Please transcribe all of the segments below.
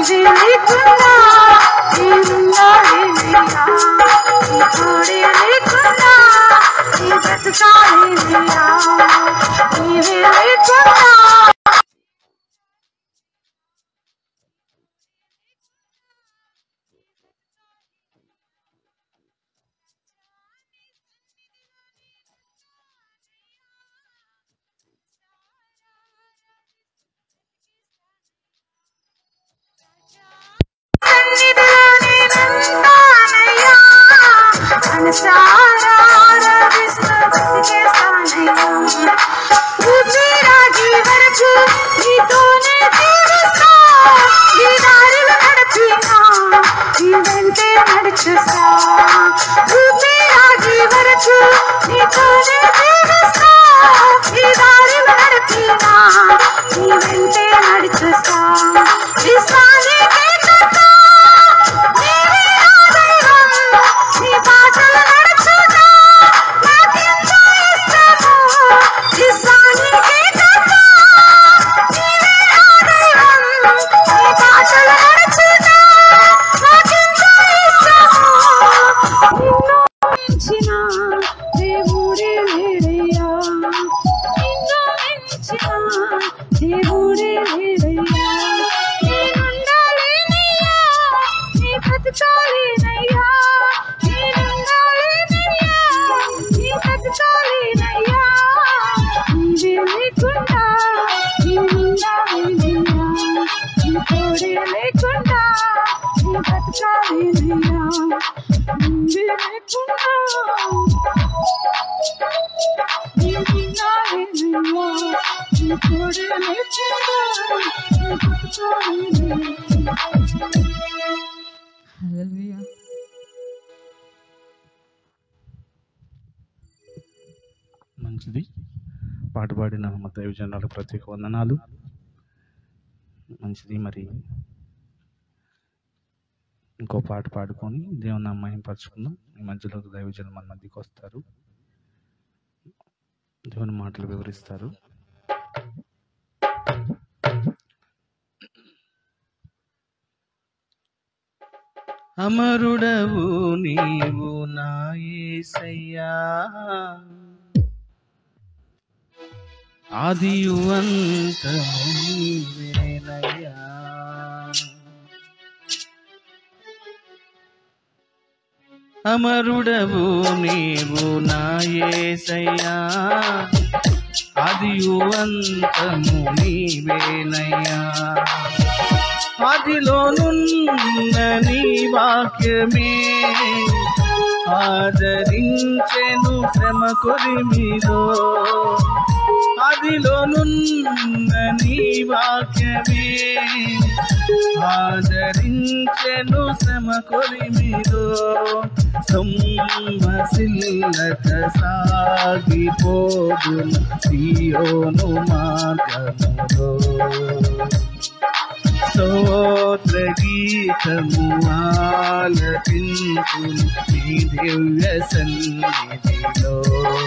నీవే లేకుండా నేనున్నా లేనయ్యా నీ తోడే లేకుండా నీ బ్రతకాలేనయ్యా నీవే లేకుండా సన్నిధిలో నేనుంటానయ్యా. మనసారా ఆరాధిస్తూ బ్రతికేస్తానయ్యా. ఊపిరాగి వరకు నీతోనే జీవిస్తా. ఈ దారిలో నడిపినా, నీ వెంటే నడిచేస్తా. ఊపిరాగి వరకు నీతోనే జీవిస్తా. ఈ దారిలో నడిపినా, నీ వెంటే నడిచేస్తా. విశ్వానికే తప్ప నీవే నా దైవం. నీ బాటలు నడుచుతా నాకెంతో ఇష్టము. విశ్వానికే తప్ప నీవే నా దైవం. నీ బాటలు నడుచుతా నాకెంతో ఇష్టము. నిన్ను మించిన దేవుడే లేడయ్యా. నిన్ను మించిన దేవుడే లేడయ్యా. నేనుండాలేనయ్యా, నీ బ్రతకాలేనయ్యా. నేనుండాలేనయ్యా, నీ బ్రతకాలేనయ్యా. నీవే లేకుండా నేనుండాలేనయ్యా. నీ తోడే లేకుండా నీ బ్రతకాలేనయ్యా. నీవే లేకుండా నేనుండాలేనయ్యా. నీ తోడే లేకుండా నీ బ్రతకాలేనయ్యా. హల్లెలూయా మంచిది పాట పాడిన మా దైవజనాలకు ప్రత్యేక వందనాలు మంచిది మరి ఇంకో పాట పాడుకొని దేవుని అమ్మాయిని పరుచుకుందాం ఈ మధ్యలో దైవజనులు మన మధ్యకి వస్తారు దేవుని మాటలు వివరిస్తారు అమరుడవు నీవు నా యేసయ్యా ఆదియు అంతము నీవేనయ్యా అమరుడవు నీవు నా యేసయ్యా ఆదియు అంతము నీవేనయ్యా ఆదిలోనున్న నీ వాక్యమే ఆదరించెను శ్రమ కొరిమిలో ఆదిలోనున్న నీ వాక్యమే ఆదరించెను శ్రమ కొరిమిలో సొమ్మసిల్లక సాగిపోదును సియోను మార్గములో స్తోత్ర గీతము ఆలపించు నీ దివ్య సన్నిధిలో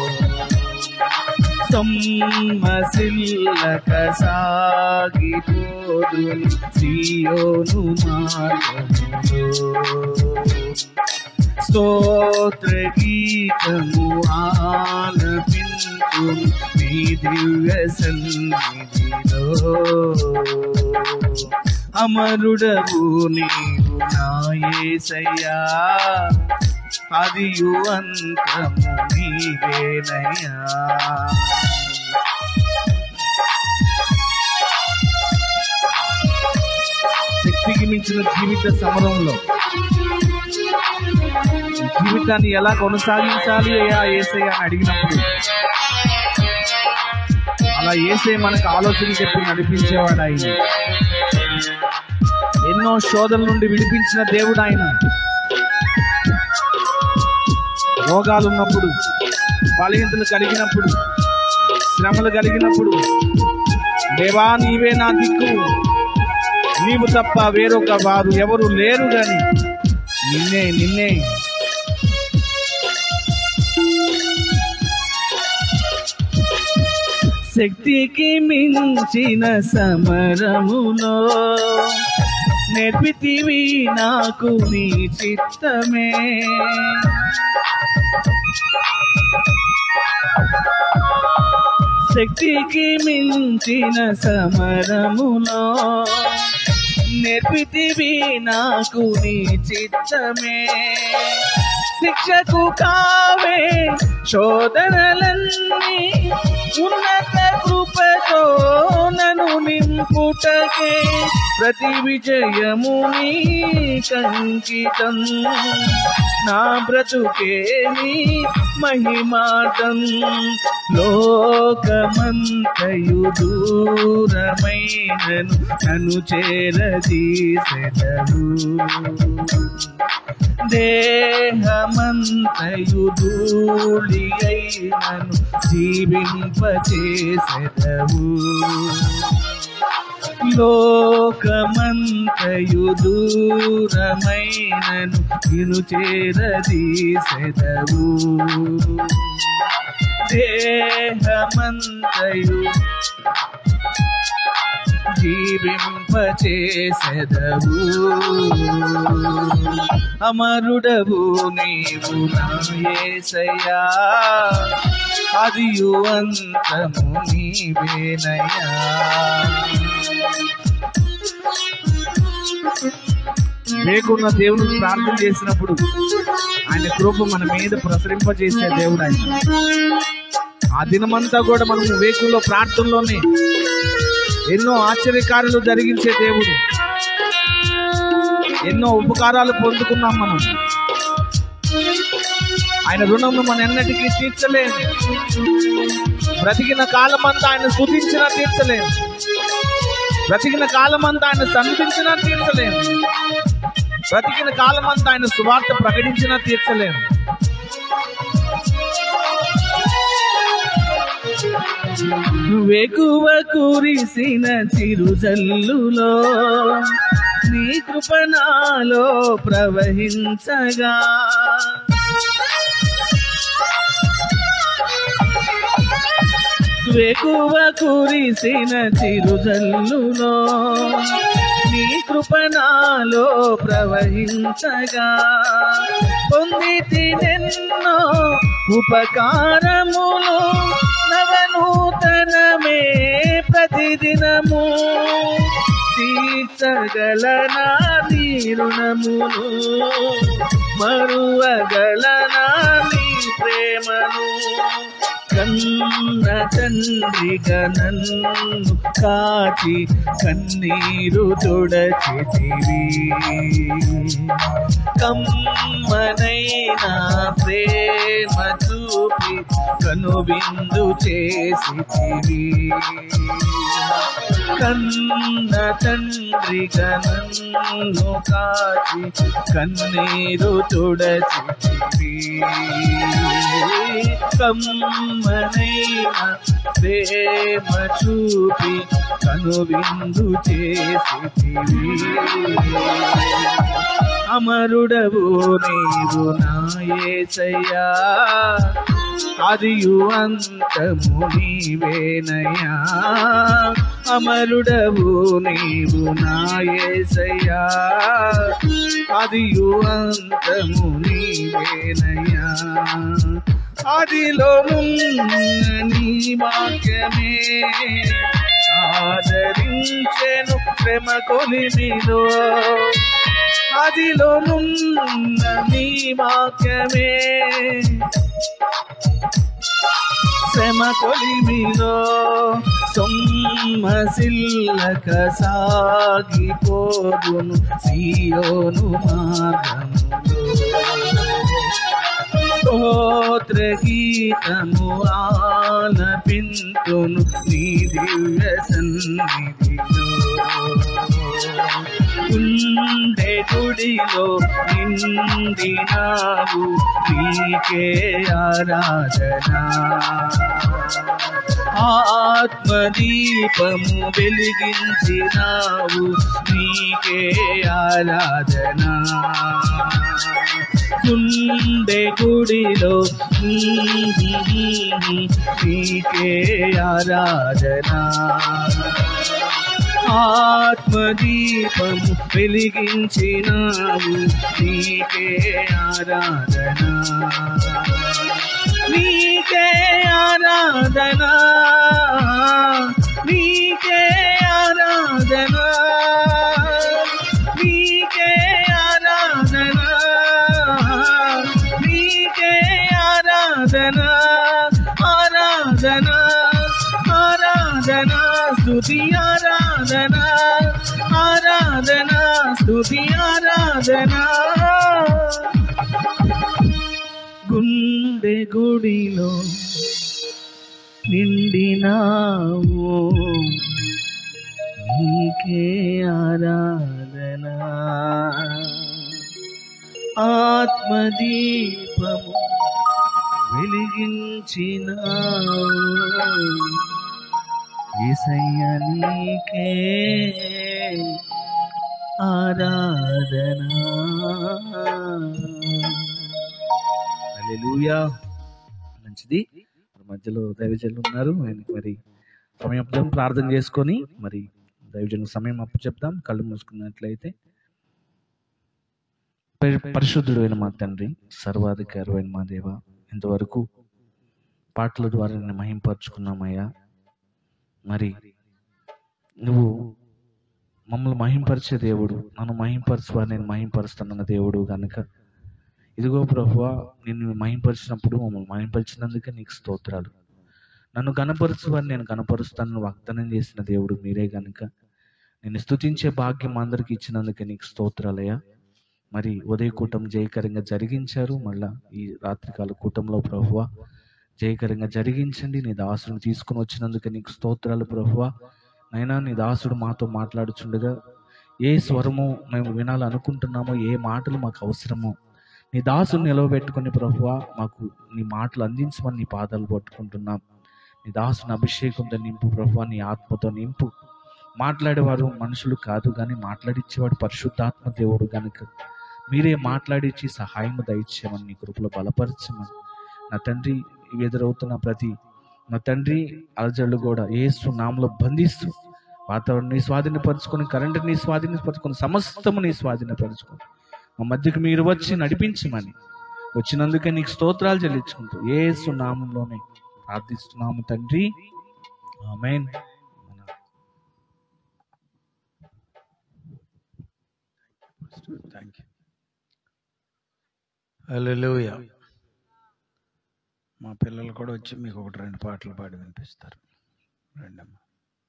సొమ్మసిల్లక సాగిపోదు సియోను మార్గములో స్తోత్ర గీతము ఆలపించు నీ దివ్య సన్నిధిలో అమరుడవు నీవు నాయసయ్యా అదియు అంతము నీవేనయ్యా శక్తికి మించిన జీవిత సమరంలో జీవితాన్ని ఎలా కొనసాగించాలి అయ్యా ఏసయ్య అని అడిగినప్పుడు అలా ఏసే మనకు ఆలోచన చెప్పి నడిపించేవాడు ఆయన ఎన్నో శోధల నుండి విడిపించిన దేవుడు ఆయన రోగాలు ఉన్నప్పుడు బలహీనతలు కలిగినప్పుడు శ్రమలు కలిగినప్పుడు దేవా నీవే నా దిక్కు నీవు తప్ప వేరొక వారు ఎవరు లేరు గాని నిన్నే నిన్నే శక్తికి మించిన సమరములో నేర్పితివి నాకు నీ చిత్తమే శక్తికి మించిన సమరములో నేర్పితివి నాకు నీ చిత్తమే శిక్షకు కావే శోధనలన్నీ ఉన్నత కృపతో నన్ను నింపుటకే ప్రతి విజయము నీ కంకితం నా బ్రతుకేమి మహిమాటం లోకమంతయు దూరమైనను నన్ను చేరదీసెదవు దేహమంతయు ధూళి అయినను జీవింపచేసెదవు లోకమంతయు దూరమైనను ఇను చేరదీసెదవు దేహమంతయు జీవింపచేసెదవు అమరుడవు నీవు నాయసయా అదియు అంతము నీవేనయా లేకున్న దేవుడికి ప్రార్థన చేసినప్పుడు ఆయన కృప మన మీద ప్రసరింపజేసే దేవుడు ఆయన ఆ దినమంతా కూడా మనం వేకుల్లో ప్రార్థనలోనే ఎన్నో ఆశ్చర్యకార్యాలు జరిగించే దేవుడు ఎన్నో ఉపకారాలు పొందుకున్నాం మనం ఆయన రుణము మన ఎన్నటికీ తీర్చలేము బ్రతికిన కాలమంతా ఆయన స్థుతించినా తీర్చలేము బ్రతికిన కాలమంతా ఆయన సన్నిధించినా తీర్చలేము బ్రతికిన కాలమంతా ఆయన సువార్త ప్రకటించినా తీర్చలేము వెకువ కురిసిన చిరుజల్లులో నీ కృపణాలో ప్రవహించగా వెకువ కురిసిన చిరుజల్లులో నీ కృపణాలో ప్రవహించగా పొందితి నెన్నో ఉపకారములు నవనూతనమే ప్రతిదినము తీర్చగలనా నీ రుణమును మరువగలనా నీ ప్రేమను కన్న తండ్రిగా నన్ను కాచి కన్నీరు తొడచితివి కమ్మనైనా ప్రేమ చూపి కనువిందు చేసితివి కన్న తండ్రిగా నన్ను కాచి కన్నీరు తొడచితివి కమ్మనైన ప్రేమ చూపి కనువిందు చేసితివి అమరుడవు నీవు నాయసయ్యా అదియు అంతము నీవేనయ్యా అమరుడవు నీవు నాయసయ్యా అదియు అంతము నీవేనయ్యా అదిలోనున్న నీ వాక్యమే ఆదరించెను శ్రమ కొలిమిలో అదిలోనున్న నీ వాక్యమే శ్రమ కొలిమిలో సొమ్మసిల్లక సాగిపోదును సియోను మార్గములో స్తోత్ర గీతము ఆలపింతును నీ దివ్య సన్నిధిలో ఉండే గుడిలో నిండినావు నీకే ఆరాధన ఆత్మదీపము వెలిగించినావు నీకే ఆరాధన గుండె గుడిలో నీకే ఆరాధన ఆత్మదీపము వెలిగించినావు నీకే ఆరాధన నీకే ఆరాధన నీకే ఆరాధన నీకే ఆరాధన నీకే ఆరాధన ఆరాధన ఆరాధన స్తుతి ఆరాధన ఆరాధన స్తుతి ఆరాధన గుండె గుడిలో నిండినావు నీకే ఆరాధన ఆత్మదీపము వెలిగించిన ఏసయ్య నీకే ఆరాధన హల్లెలూయా మంచిది మరి మధ్యలో దైవజనులు ఉన్నారు ఆయనకి మరి సమయం అప్పుదాం ప్రార్థన చేసుకొని మరి దైవజనులకు సమయం అప్పు చెప్తాం కళ్ళు మూసుకున్నట్లయితే పరి- పరిశుద్ధుడైన మా తండ్రి సర్వాధికారమైన మా దేవ ఇంతవరకు పాటల ద్వారా నేను మహింపరుచుకున్నామయ్యా మరి నువ్వు మమ్మల్ని మహింపరిచే దేవుడు నన్ను మహింపరచువా నేను మహింపరుస్తానన్న దేవుడు కనుక ఇదిగో ప్రభువా నిన్ను మహింపరిచినప్పుడు మమ్మల్ని మహింపరిచినందుకే నీకు స్తోత్రాలు నన్ను గణపరచువని నేను గణపరుస్తానని వాగ్దానం చేసిన దేవుడు మీరే గనుక నేను స్తుతించే భాగ్యం అందరికి ఇచ్చినందుకే నీకు స్తోత్రాలయ్యా మరి ఉదయ కూటం జయకరంగా జరిగించారు మళ్ళా ఈ రాత్రికాల కూటంలో ప్రభువ జయకరంగా జరిగించండి నీ దాసుని తీసుకుని వచ్చినందుకు నీకు స్తోత్రాలు ప్రభువ నైనా నీ దాసుడు మాతో మాట్లాడుచుండగా ఏ స్వరము మేము వినాలనుకుంటున్నామో ఏ మాటలు మాకు అవసరమో నీ దాసుని నిలవబెట్టుకుని ప్రభువ మాకు నీ మాటలు అందించమని నీ పాదాలు పట్టుకుంటున్నాం నీ దాసుని అభిషేకంతో నింపు ప్రభువ నీ ఆత్మతో నింపు మాట్లాడేవారు మనుషులు కాదు కానీ మాట్లాడిచ్చేవాడు పరిశుద్ధాత్మ దేవుడు కనుక మీరే మాట్లాడించి సహాయం దయచేయమని నీ కృపలో బలపరచమని నా తండ్రి ఇవి ఎదురవుతున్న ప్రతి నా తండ్రి అలజడులు కూడా ఏసు నామలో బంధిస్తూ వాతావరణం నీ స్వాధీనపరుచుకొని కరెంటు నీ స్వాధీనపరుచుకొని సమస్తము నీ స్వాధీనపరుచుకొని మా మధ్యకు మీరు వచ్చి నడిపించమని వచ్చినందుకే నీకు స్తోత్రాలు చెల్లించుకుంటూ ఏసు నామంలోనే ప్రార్థిస్తున్నాము తండ్రి ఆమెన్ థ్యాంక్ యూ హల్లెలూయా మా పిల్లలు కూడా వచ్చి మీకు ఒకటి రెండు పాటలు పాడి వినిపిస్తారు రండమ్మా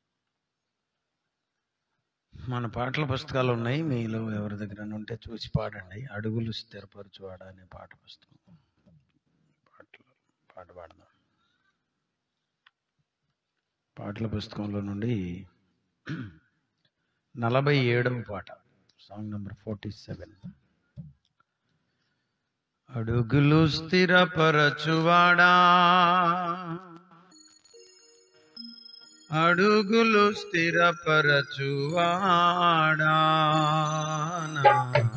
మన పాటల పుస్తకాలు ఉన్నాయి మీలో ఎవరి దగ్గర ఉంటే చూసి పాడండి అడుగులు స్థిరపరచువాడ అనే పాట పుస్తకం పాటలు పాట పాడదాం పాటల పుస్తకంలో నుండి నలభై ఏడవ పాట సాంగ్ నంబర్ ఫార్టీ సెవెన్ అడుగులు స్థిరపరచువాడా అడుగులు స్థిరపరచువాడా నా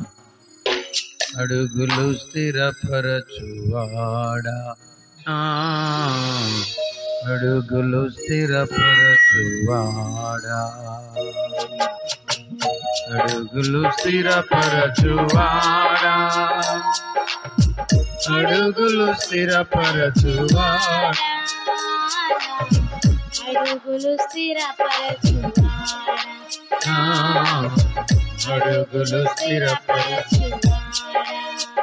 అడుగులు స్థిరపరచువాడా నా అడుగులు స్థిరపరచువాడా అడుగులు స్థిరపరచువాడా అడుగులు స్థిరపరచువాడా అడుగులు స్థిరపరచువాడా ఆ, అడుగులు స్థిరపరచు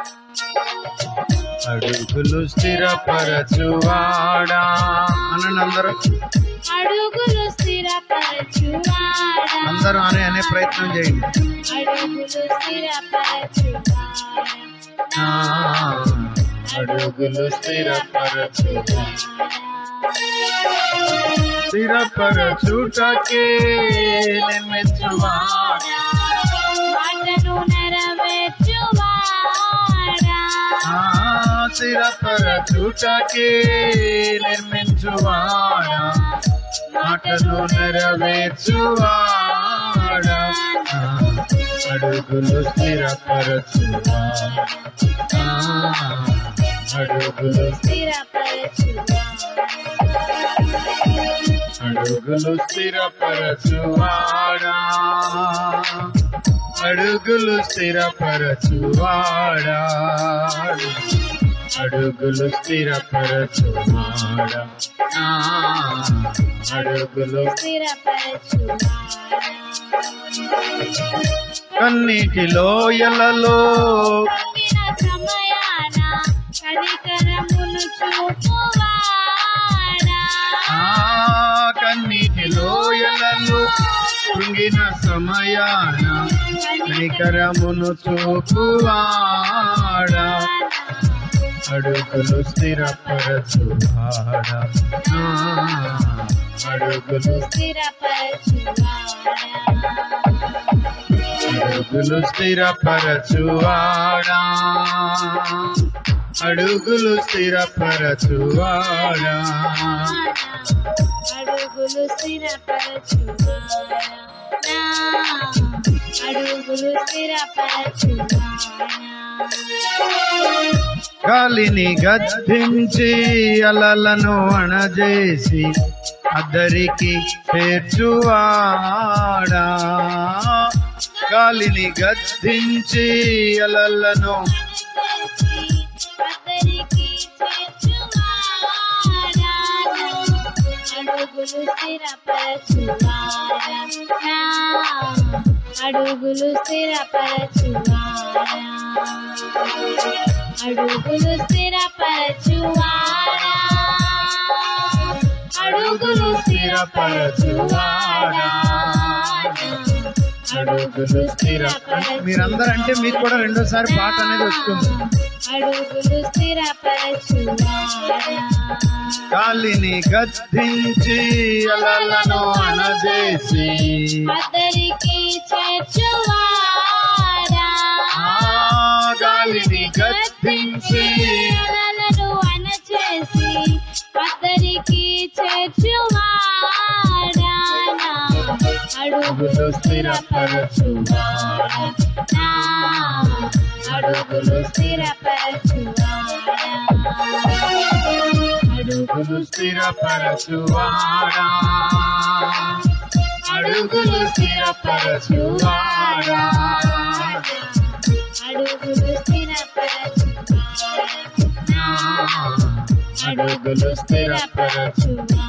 అడుగులు స్థిరపరచువాడా అనండి అందరూ అడుగులు స్థిరపరచువాడా అందరూ అనే అనే ప్రయత్నం చేయండి అడుగులు స్థిరపరచువాడా ఆ, అడుగులు స్థిరపరచువాడా స్థిరపరచుటకే నిర్మించువాడా మాటను నెరవేర్చువాడా ఆ, స్థిరపరచుటకే నిర్మించువాడా మాటలు నెరవేర్చువాడా ఆ, అడుగులు స్థిరపరచువాడా ఆ, అడుగులు స్థిరపరచువాడా అడుగులు స్థిరపరచువాడా అడుగులు స్థిరపరచువాడా అడుగులు స్థిరపరచువాడా నా అడుగులు కన్నీటి లోయలలో పొంగిన సమయాన కనికరమును చూపువాడా ఆ కన్నీటి లోయలలో కృంగిన సమయాన కనికరమును చూపువాడా అడుగులు స్థిరపరచువాడా నా అడుగులు అడుగులు స్థిరపరచువాడా అడుగులు స్థిరపరచువాడా అడుగులు స్థిరపరచువాడా నా అడుగులు స్థిరపరచువాడా గాలిని గద్దించి అలలను అణజేసి అద్దరికి చేర్చువాడా గాలిని గద్దించి అలలను అతనికి చేర్చువాడా అడుగులు స్థిరపరచువాడా నా అడుగులు స్థిరపరచువాడా అడుగులు స్థిరపరచువాడా అడుగులు స్థిరపరచువాడా అడుగులు స్థిర మీరందరంటే మీకు కూడా రెండోసారి పాట అనేది వస్తుంది అడుగులు స్థిరపరచువాడా గాలిని గద్దించి అలలను అణజేసి అతనికి చేర్చువాడా ఆ గాలిని గద్దించి అలలను అణచేసి అతనికి చేర్చువాడా నా అడుగులు స్థిరపరచువాడా నా అడుగులు స్థిరపరచువాడా అడుగులు స్థిరపరచువాడా అడుగులు స్థిరపరచువాడా అడుగులు స్థిరపరచువాడా అడుగులు స్థిరపరచు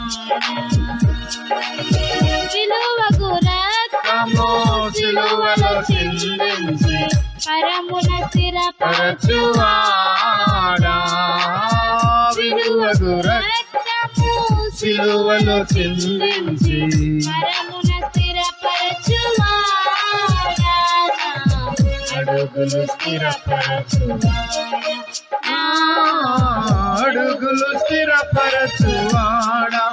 విలువకు రక్తము సిలువలో చిందించి పరమున స్థిరపరచువాడా పరచువాడా విలువకు రక్తము సిలువలో చిందించి పరమున స్థిరపరచువాడా అడుగులు స్థిరపరచువాడా అడుగులు స్థిరపరచువాడా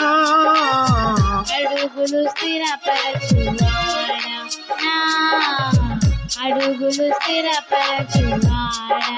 అడుగులు స్థిరపరచువాడా నా అడుగులు స్థిరపరచువాడా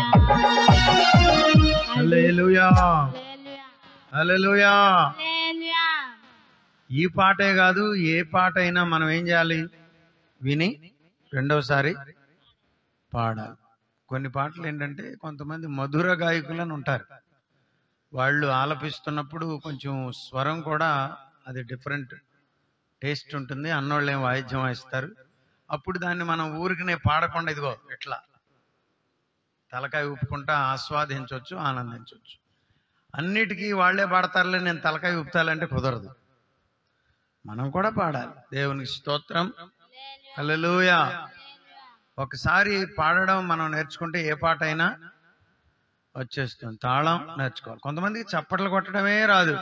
హల్లెలూయా హల్లెలూయా. హల్లెలూయా హల్లెలూయా. ఈ పాటే కాదు ఏ పాట అయినా మనం ఏం చేయాలి విని రెండవసారి పాడాలి కొన్ని పాటలు ఏంటంటే కొంతమంది మధుర గాయకులని ఉంటారు వాళ్ళు ఆలపిస్తున్నప్పుడు కొంచెం స్వరం కూడా అది డిఫరెంట్ టేస్ట్ ఉంటుంది అన్నోళ్ళు ఏం వాయిద్యం వాయిస్తారు అప్పుడు దాన్ని మనం ఊరికనే పాడకుండా ఇదిగో ఇట్లా తలకాయ ఊపుకుంటా ఆస్వాదించవచ్చు ఆనందించవచ్చు అన్నిటికీ వాళ్ళే పాడతారులే నేను తలకాయ ఊపుతాలంటే కుదరదు మనం కూడా పాడాలి దేవునికి స్తోత్రం హల్లెలూయా ఒకసారి పాడడం మనం నేర్చుకుంటే ఏ పాట అయినా వచ్చేస్తుంది తాళం నేర్చుకోవాలి కొంతమందికి చప్పట్లు కొట్టడమే రాదు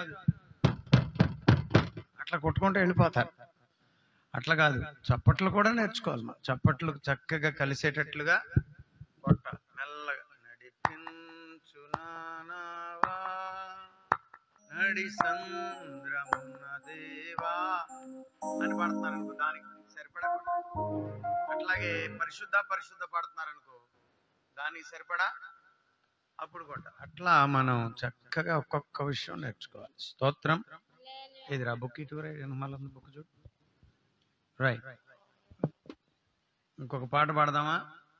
అట్లా కొట్టుకుంటూ వెళ్ళిపోతారు అట్లా కాదు చప్పట్లు కూడా నేర్చుకోవాలి మనం. చప్పట్లు చక్కగా కలిసేటట్లుగా కొట్టాలి మెల్లగా నడిపించునానావా నడి సంద్రమున్న దేవా అని పాడుతున్నారు అనుకో దానికి సరిపడా కొట్టాలి. అట్లాగే పరిశుద్ధ పరిశుద్ధ పాడుతున్నారు అనుకో దానికి సరిపడా అప్పుడు కొట్ట అట్లా మనం చక్కగా ఒక్కొక్క విషయం నేర్చుకోవాలి స్తోత్రం ఇది రా బుక్ ఇటు మళ్ళీ బుక్ చూడు రైట్ ఇంకొక పాట పాడదామా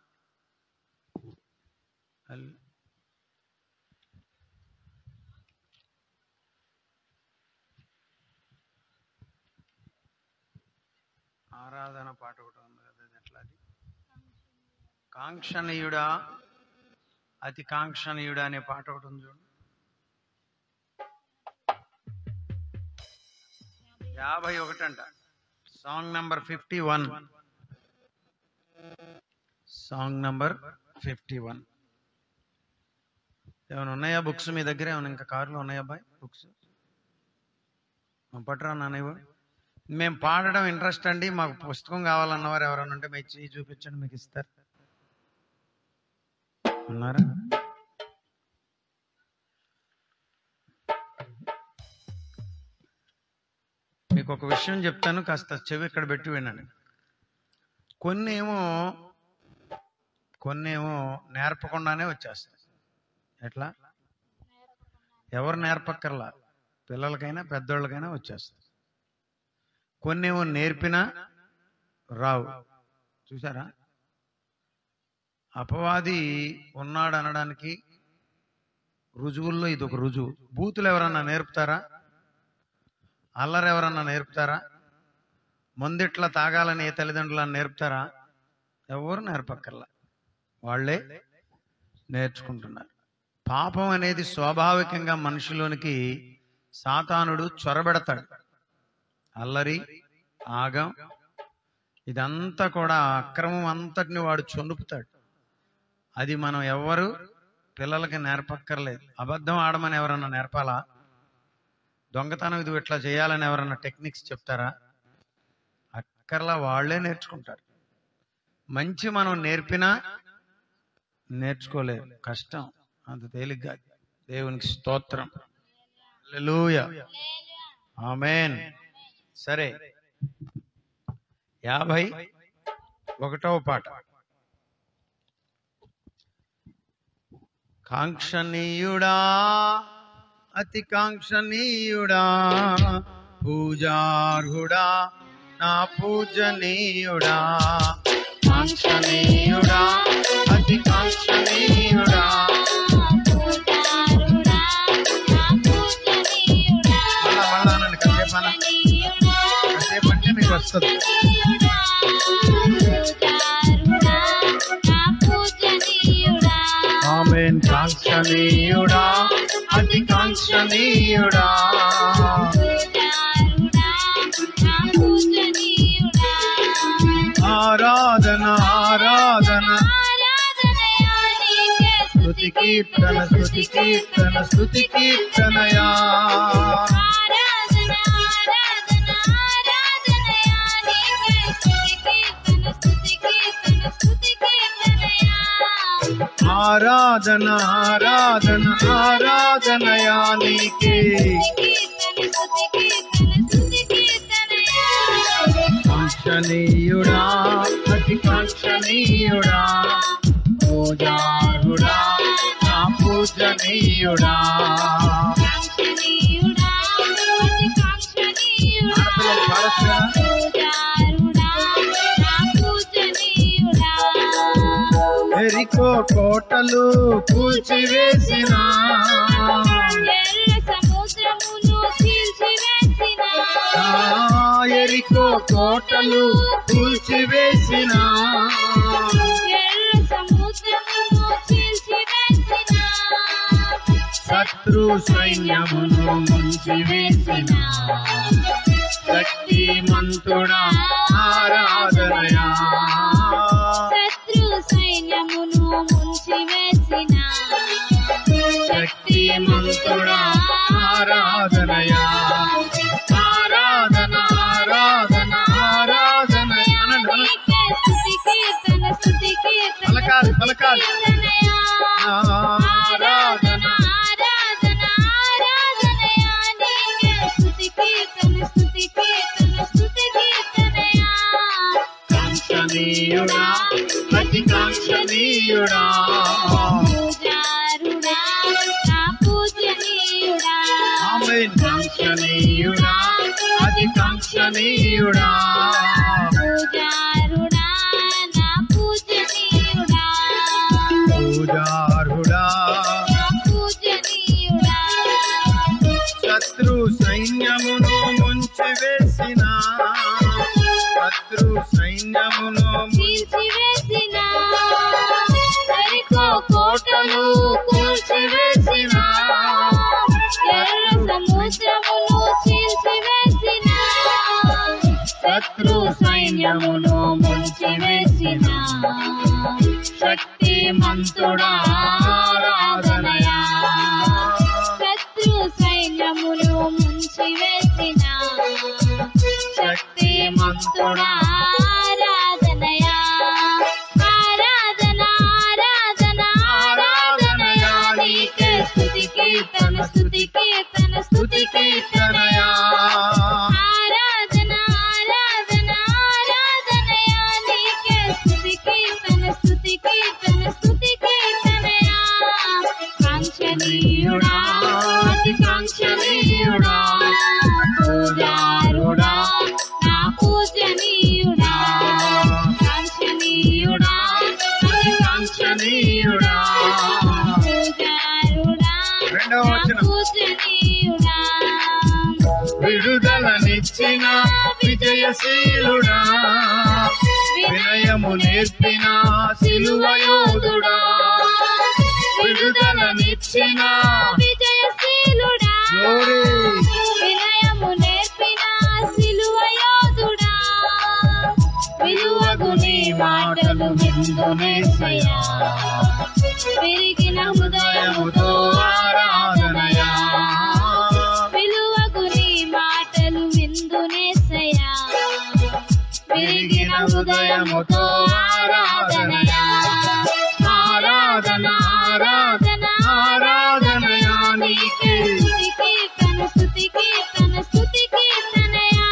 హల్- ఆరాధన పాట ఒకటి ఉంది కదా అది ఎట్లా అది కాంక్షణీయుడా అతి కాంక్షణీయుడా అనే పాట ఒకటి ఉంది చూడు యాభై ఒకటంట song number fifty one song number fifty one ఏమైనా ఉన్నాయా బుక్స్ మీ దగ్గర ఏమైనా ఇంకా కారులో ఉన్నాయా అబ్బాయి బుక్స్ పట్టరా నాన్న మేము పాడడం ఇంట్రెస్ట్ అండి మాకు పుస్తకం కావాలన్నవారు ఎవరైనా ఉంటే మీ చేయి చూపించండి మీకు ఇస్తారు ఉన్నారా మీకు ఒక విషయం చెప్తాను కాస్త చెవి ఇక్కడ పెట్టి వినండి కొన్ని ఏమో కొన్ని ఏమో నేర్పకుండానే వచ్చేస్తాయి ఎట్లా ఎవరు నేర్పక్కర్లా పిల్లలకైనా పెద్దోళ్ళకైనా వచ్చేస్తాయి కొన్ని ఏమో నేర్పినా రావు చూసారా అపవాది ఉన్నాడు అనడానికి రుజువుల్లో ఇది ఒక రుజువు బూతులు ఎవరన్నా నేర్పుతారా అల్లరి ఎవరన్నా నేర్పుతారా ముందిట్లా తాగాలని ఏ తల్లిదండ్రులను నేర్పుతారా ఎవరు నేర్పక్కర్లా వాళ్ళే నేర్చుకుంటున్నారు పాపం అనేది స్వాభావికంగా మనిషిలోనికి సాతానుడు చొరబెడతాడు అల్లరి ఆగం ఇదంతా కూడా అక్రమం అంతటిని వాడు చొనుపుతాడు అది మనం ఎవ్వరు పిల్లలకి నేర్పక్కర్లేదు అబద్ధం ఆడమని ఎవరన్నా నేర్పాలా దొంగతనం ఇది ఇట్లా చేయాలని ఎవరన్నా టెక్నిక్స్ చెప్తారా అక్కర్లా వాళ్ళే నేర్చుకుంటారు మంచి మనం నేర్పినా నేర్చుకోలేదు కష్టం అంత తేలిగ్గా దేవునికి స్తోత్రం హల్లెలూయా ఆమెన్ సరే యాభై ఒకటవ పాట కాంక్షణీయుడా అతి కాంక్షణీయుడా పూజార్హుడా నా పూజనీయుడా కాంక్షణీయుడా అతి కాంక్షణీయుడా మళ్ళా మళ్ళా అనండి కాసేపు అనండి. కాసేపు అంటే మీకు వస్తుంది ఆమెన్ కాంక్షణీయుడా అతి కాంక్షణీయుడా ఆరాధన ఆరాధన స్తుతి కీర్తన స్తుతి కీర్తన స్తుతి కీర్తనయా ఆరాధన ఆరాధన ఆరాధనయా నీకే కాంక్షణీయుడా అతి కాంక్షణీయుడా పూజారుడా నా పూజనీయుడా ఆడపిల్లలు పాడొచ్చుగా? ఎరికో కోటలు కూల్చివేసిన సముద్రమును చీల్చివేసిన ఆ ఎరికో కోటలు కూల్చివేసిన ఎర్ర సముద్రమును చీల్చివేసిన శత్రు సైన్యమును ముంచివేసిన శక్తిమంతుడా ఆరాధనయా శత్రు సైన్యమును ముంచివేసిన శక్తిమంతుడా ఆరాధనయా ఆరాధన ఆరాధన ఆరాధన అనండి, అనండి. నీకే స్తుతి కీర్తన స్తుతి కీర్తన పలకాలి పలకాలి కీర్తనయా. ఆరాధన ఆరాధన ఆరాధనయా నీకే స్తుతి కీర్తన స్తుతి కీర్తన స్తుతి కీర్తనయా. కాంక్షణీయుడా అతి కాంక్షణీయుడా పూజారుడా నా పూజనీయుడా ఆమెన్ కాంక్షణీయుడా అతి కాంక్షణీయుడా పూజారుడా నా పూజనీయుడా పూజార్హుడా నా పూజనీయుడా శత్రు సైన్యమును ముంచివేసిన శత్రు సైన్యమును ముంచివేసిన శక్తిమంతుడా ఆరాధనయా శత్రు సైన్యమును ముంచివేసిన శక్తిమంతుడా ఆరాధనయా ఆరాధన ఆరాధన ఆరాధనయా నీకే స్తుతి కీర్తన స్తుతి కీర్తన స్తుతి కీర్తనయా ఆరాధన ఆరాధన ఆరాధనయా నీకే స్తుతి కీర్తన స్తుతి కీర్తన స్తుతి కీర్తనయా కాంక్షణీయుడా అతి కాంక్షణీయుడా పూజారుడా నా పూజనీయుడా కాంక్షణీయుడా అతి కాంక్షణీయుడా పూజారుడా రెండవ నా వచనం. పూజనీయుడా విడుదలనిచ్చిన విజయశీలుడా వినయము నేర్పిన సిలువయోధుడా విడుదలనిచ్చిన విజయశీలుడా Glory. వినయము నేర్పిన సిలువయోధుడా విలువగు నీ మాటలు విందునేసయ్యా పెరిగిన హృదయముతో ఆరాధనయా విలువగు నీ మాటలు విందునేసయ్యా పెరిగిన హృదయముతో ఆరాధనయా ఆరాధన ఆరాధన ఆరాధనయా నీకే స్తుతి కీర్తన స్తుతి కీర్తన స్తుతి కీర్తనయా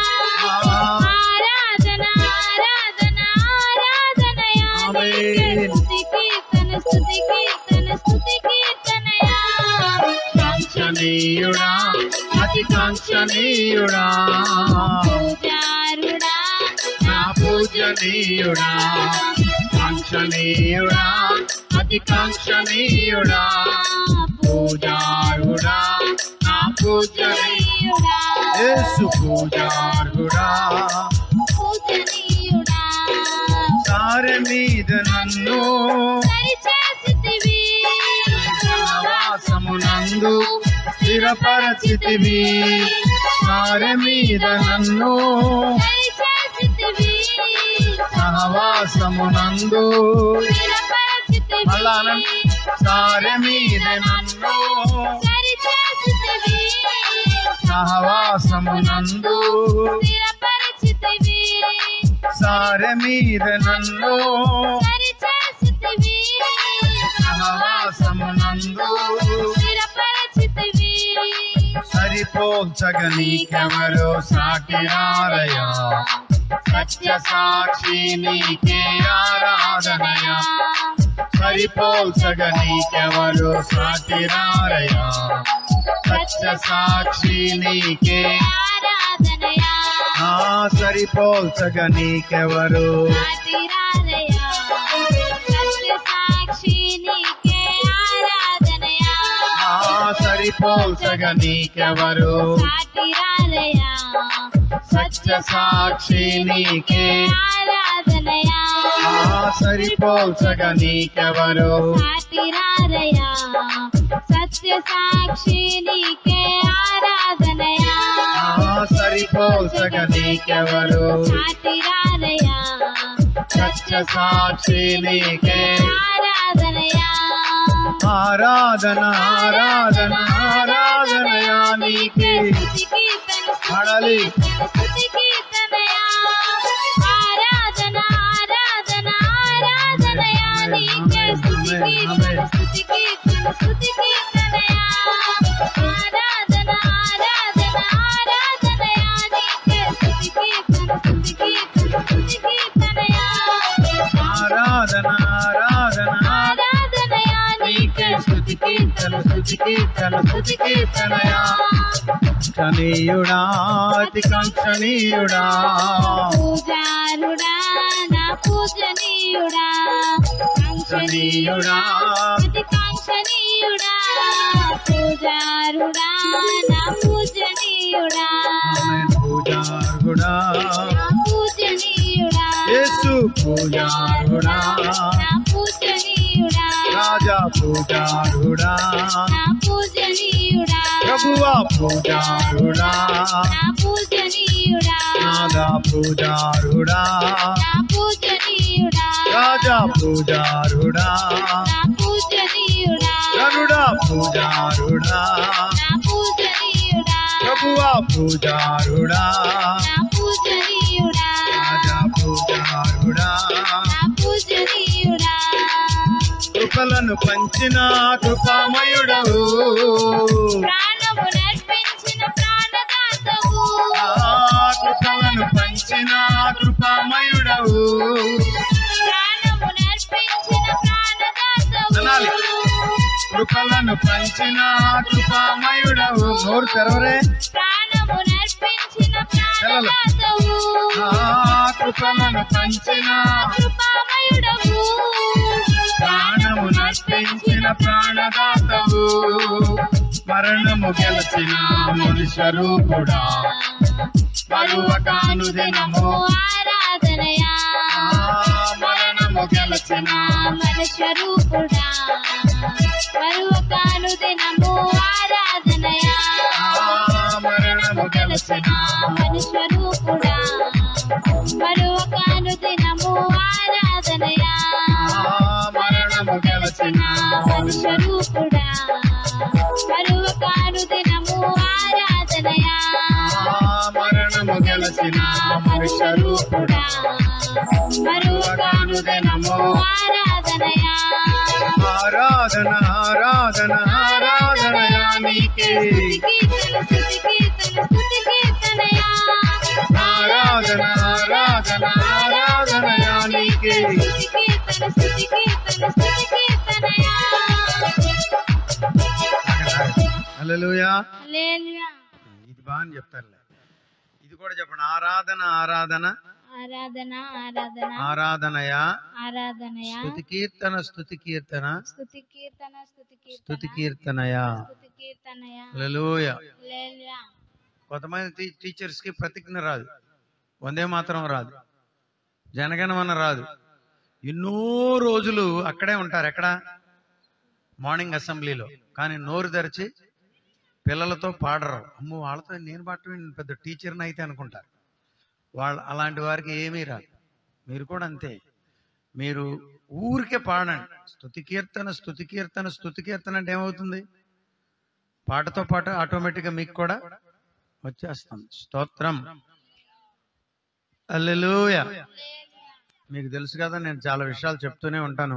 ఆరాధన ఆరాధన ఆరాధనయా నీకే స్తుతి కీర్తన స్తుతి కీర్తన స్తుతి కీర్తనయా కాంక్షణీయుడా అతి కాంక్షణీయుడా పూజారుడా నా పూజనీయుడా కాంక్షణీయుడా అతి కాంక్షణీయుడా పూజారుడా నా పూజనీయుడా యేసు పూజారుడా పూజనీయుడా సారె మీద నన్ను సరిచేసితివి సహవాసమునందు స్థిరపరచితివి సారె మీద నన్ను సరిచేసితివి సహవాసమునందు స్థిరపరచితివి మళ్ళా అనండి. సారె మీద నన్ను సరిచేసితివి సహవాసమునందు స్థిరపరచితివి సారె మీద నన్ను సరిచేసితివి సహవాసమునందు స్థిరపరచితివి సరిపోల్చగ నీకెవరో సాటిరారయా సత్య సాక్షి నీకే ఆరాధనయా సరిపోల్చగ నీకెవరో సాటిరారయా సత్య సాక్షి నీకే ఆరాధనయా ఆ సరిపోల్చగ నీకెవరు సాటిరారయా సత్య సాక్షి నీకే ఆరాధనయా ఆ సరిపోల్చగ నీకెవరు సాటిరారయా సత్య సాక్షి నీకే ఆరాధనయా ఆ సరిపోల్చగ నీకెవరు సాటిరారయా సత్య సాక్షి నీకే ఆరాధనయా ఆ సరిపోల్చగ నీకెవరు సాటిరారయా సత్య సాక్షి నీకే ఆరాధనయా ఆరాధన ఆరాధన ఆరాధనయా నీకే స్తుతి కీర్తన హడలి స్తుతి కీర్తనయా ఆరాధన ఆరాధన ఆరాధనయా నీకే స్తుతి కీర్తన స్తుతి కీర్తన స్తుతి కీర్తనయా ఆరాధన ఆరాధన ఆరాధనయా నీకే స్తుతి కీర్తన స్తుతి కీర్తన స్తుతి కీర్తనయా ఆరాధన ఆరాధన ఆరాధనయా నీకే స్తుతి కీర్తన స్తుతి కీర్తన స్తుతి కీర్తనయా కనీయుడా అతి కాంక్షణీయుడా పూజారుడా నా పూజనీయుడా కాంక్షణీయుడా అతి కాంక్షణీయుడా పూజారుడా నా పూజనీయుడా ఆమేన్ పూజార్గుడా నా పూజనీయుడా యేసు పూజార్గుడా నా పూజనీయుడా రాజా పూజార్గుడా నా పూజనీయుడా ప్రభువా పూజార్గుడా నా పూజనీయుడా పూజనీయుడా నాదా పూజారుడా నా పూజనీయుడా రాజా పూజారుడా నా పూజనీయుడా గరుడా పూజారుడా నా పూజనీయుడా ప్రభువా పూజారుడా నా పూజనీయుడా రాజా పూజారుడా నా పూజనీయుడా కృపలను పంచిన కృపామయుడవు ప్రాణము నర్పించిన ప్రాణదాతవు ఆ కృపలను పంచిన కృపామయుడవు ప్రాణము నర్పించిన ప్రాణదాతవు అనాలి. కృపలను పంచిన కృపామయుడవు నోరు తెరవరే ప్రాణము నర్పించిన ప్రాణదాతవు ఆ కృపలను పంచిన కృపామయుడవు ప్రాణము నర్పించిన ప్రాణదాతవు మరణము గెలిచిన మనుష్య రూపుడా పరువకాను దినము ఆరాధనయా మరణము గెలిచిన మనుష్య రూపుడా పరువకాను దినము ఆరాధనయా మరణము గెలిచిన మనుష్య రూపుడా పరువకాను దినము ఆరాధనయా మరణము గెలిచిన మనుష్య రూపుడా పరువకాను దినము ఆరాధనయా మరణము గెలిచిన మనుష్య రూపుడా పరువకాను దినము ఆరాధనయా ఆరాధన ఆరాధన ఆరాధనయా నీకే కీర్తన స్తుతి కీర్తన స్తుతి కీర్తనయా ఆరాధన ఆరాధన ఆరాధనయా నీకే స్తుతి కీర్తన స్తుతి కీర్తన స్తుతి కీర్తనయా హల్లెలూయా హల్లెలూయా ఇది బాగా అని చెప్తారులే ఇది కూడా చెప్పండి ఆరాధన ఆరాధన ఆరాధన ఆరాధన ఆరాధనయా ఆరాధనయా స్తుతి కీర్తన స్తుతి కీర్తన స్తుతి కీర్తన స్తుతి స్తుతి కీర్తన కీర్తనయా స్తుతి కీర్తనయా హల్లెలూయా హల్లెలూయా కొంతమంది టీ- టీచర్స్ కి ప్రతిజ్ఞ రాదు వందే మాత్రం రాదు జనగణమన రాదు ఎన్నో రోజులు అక్కడే ఉంటారు ఎక్కడ మార్నింగ్ అసెంబ్లీలో కానీ నోరు తెరిచి పిల్లలతో పాడరు అమ్మో వాళ్ళతో నేను పాడటం ఏంటి? పెద్ద టీచర్ని అయితే అనుకుంటారు వాళ్ళు అలాంటి వారికి ఏమీ రాదు మీరు కూడా అంతే మీరు ఊరికే పాడండి స్తుతి కీర్తన స్తుతి కీర్తన స్తుతి కీర్తన అంటే ఏమవుతుంది పాటతో పాటు ఆటోమేటిక్గా మీకు కూడా వచ్చేస్తుంది స్తోత్రం అల్లెలూయ మీకు తెలుసు కదా నేను చాలా విషయాలు చెప్తూనే ఉంటాను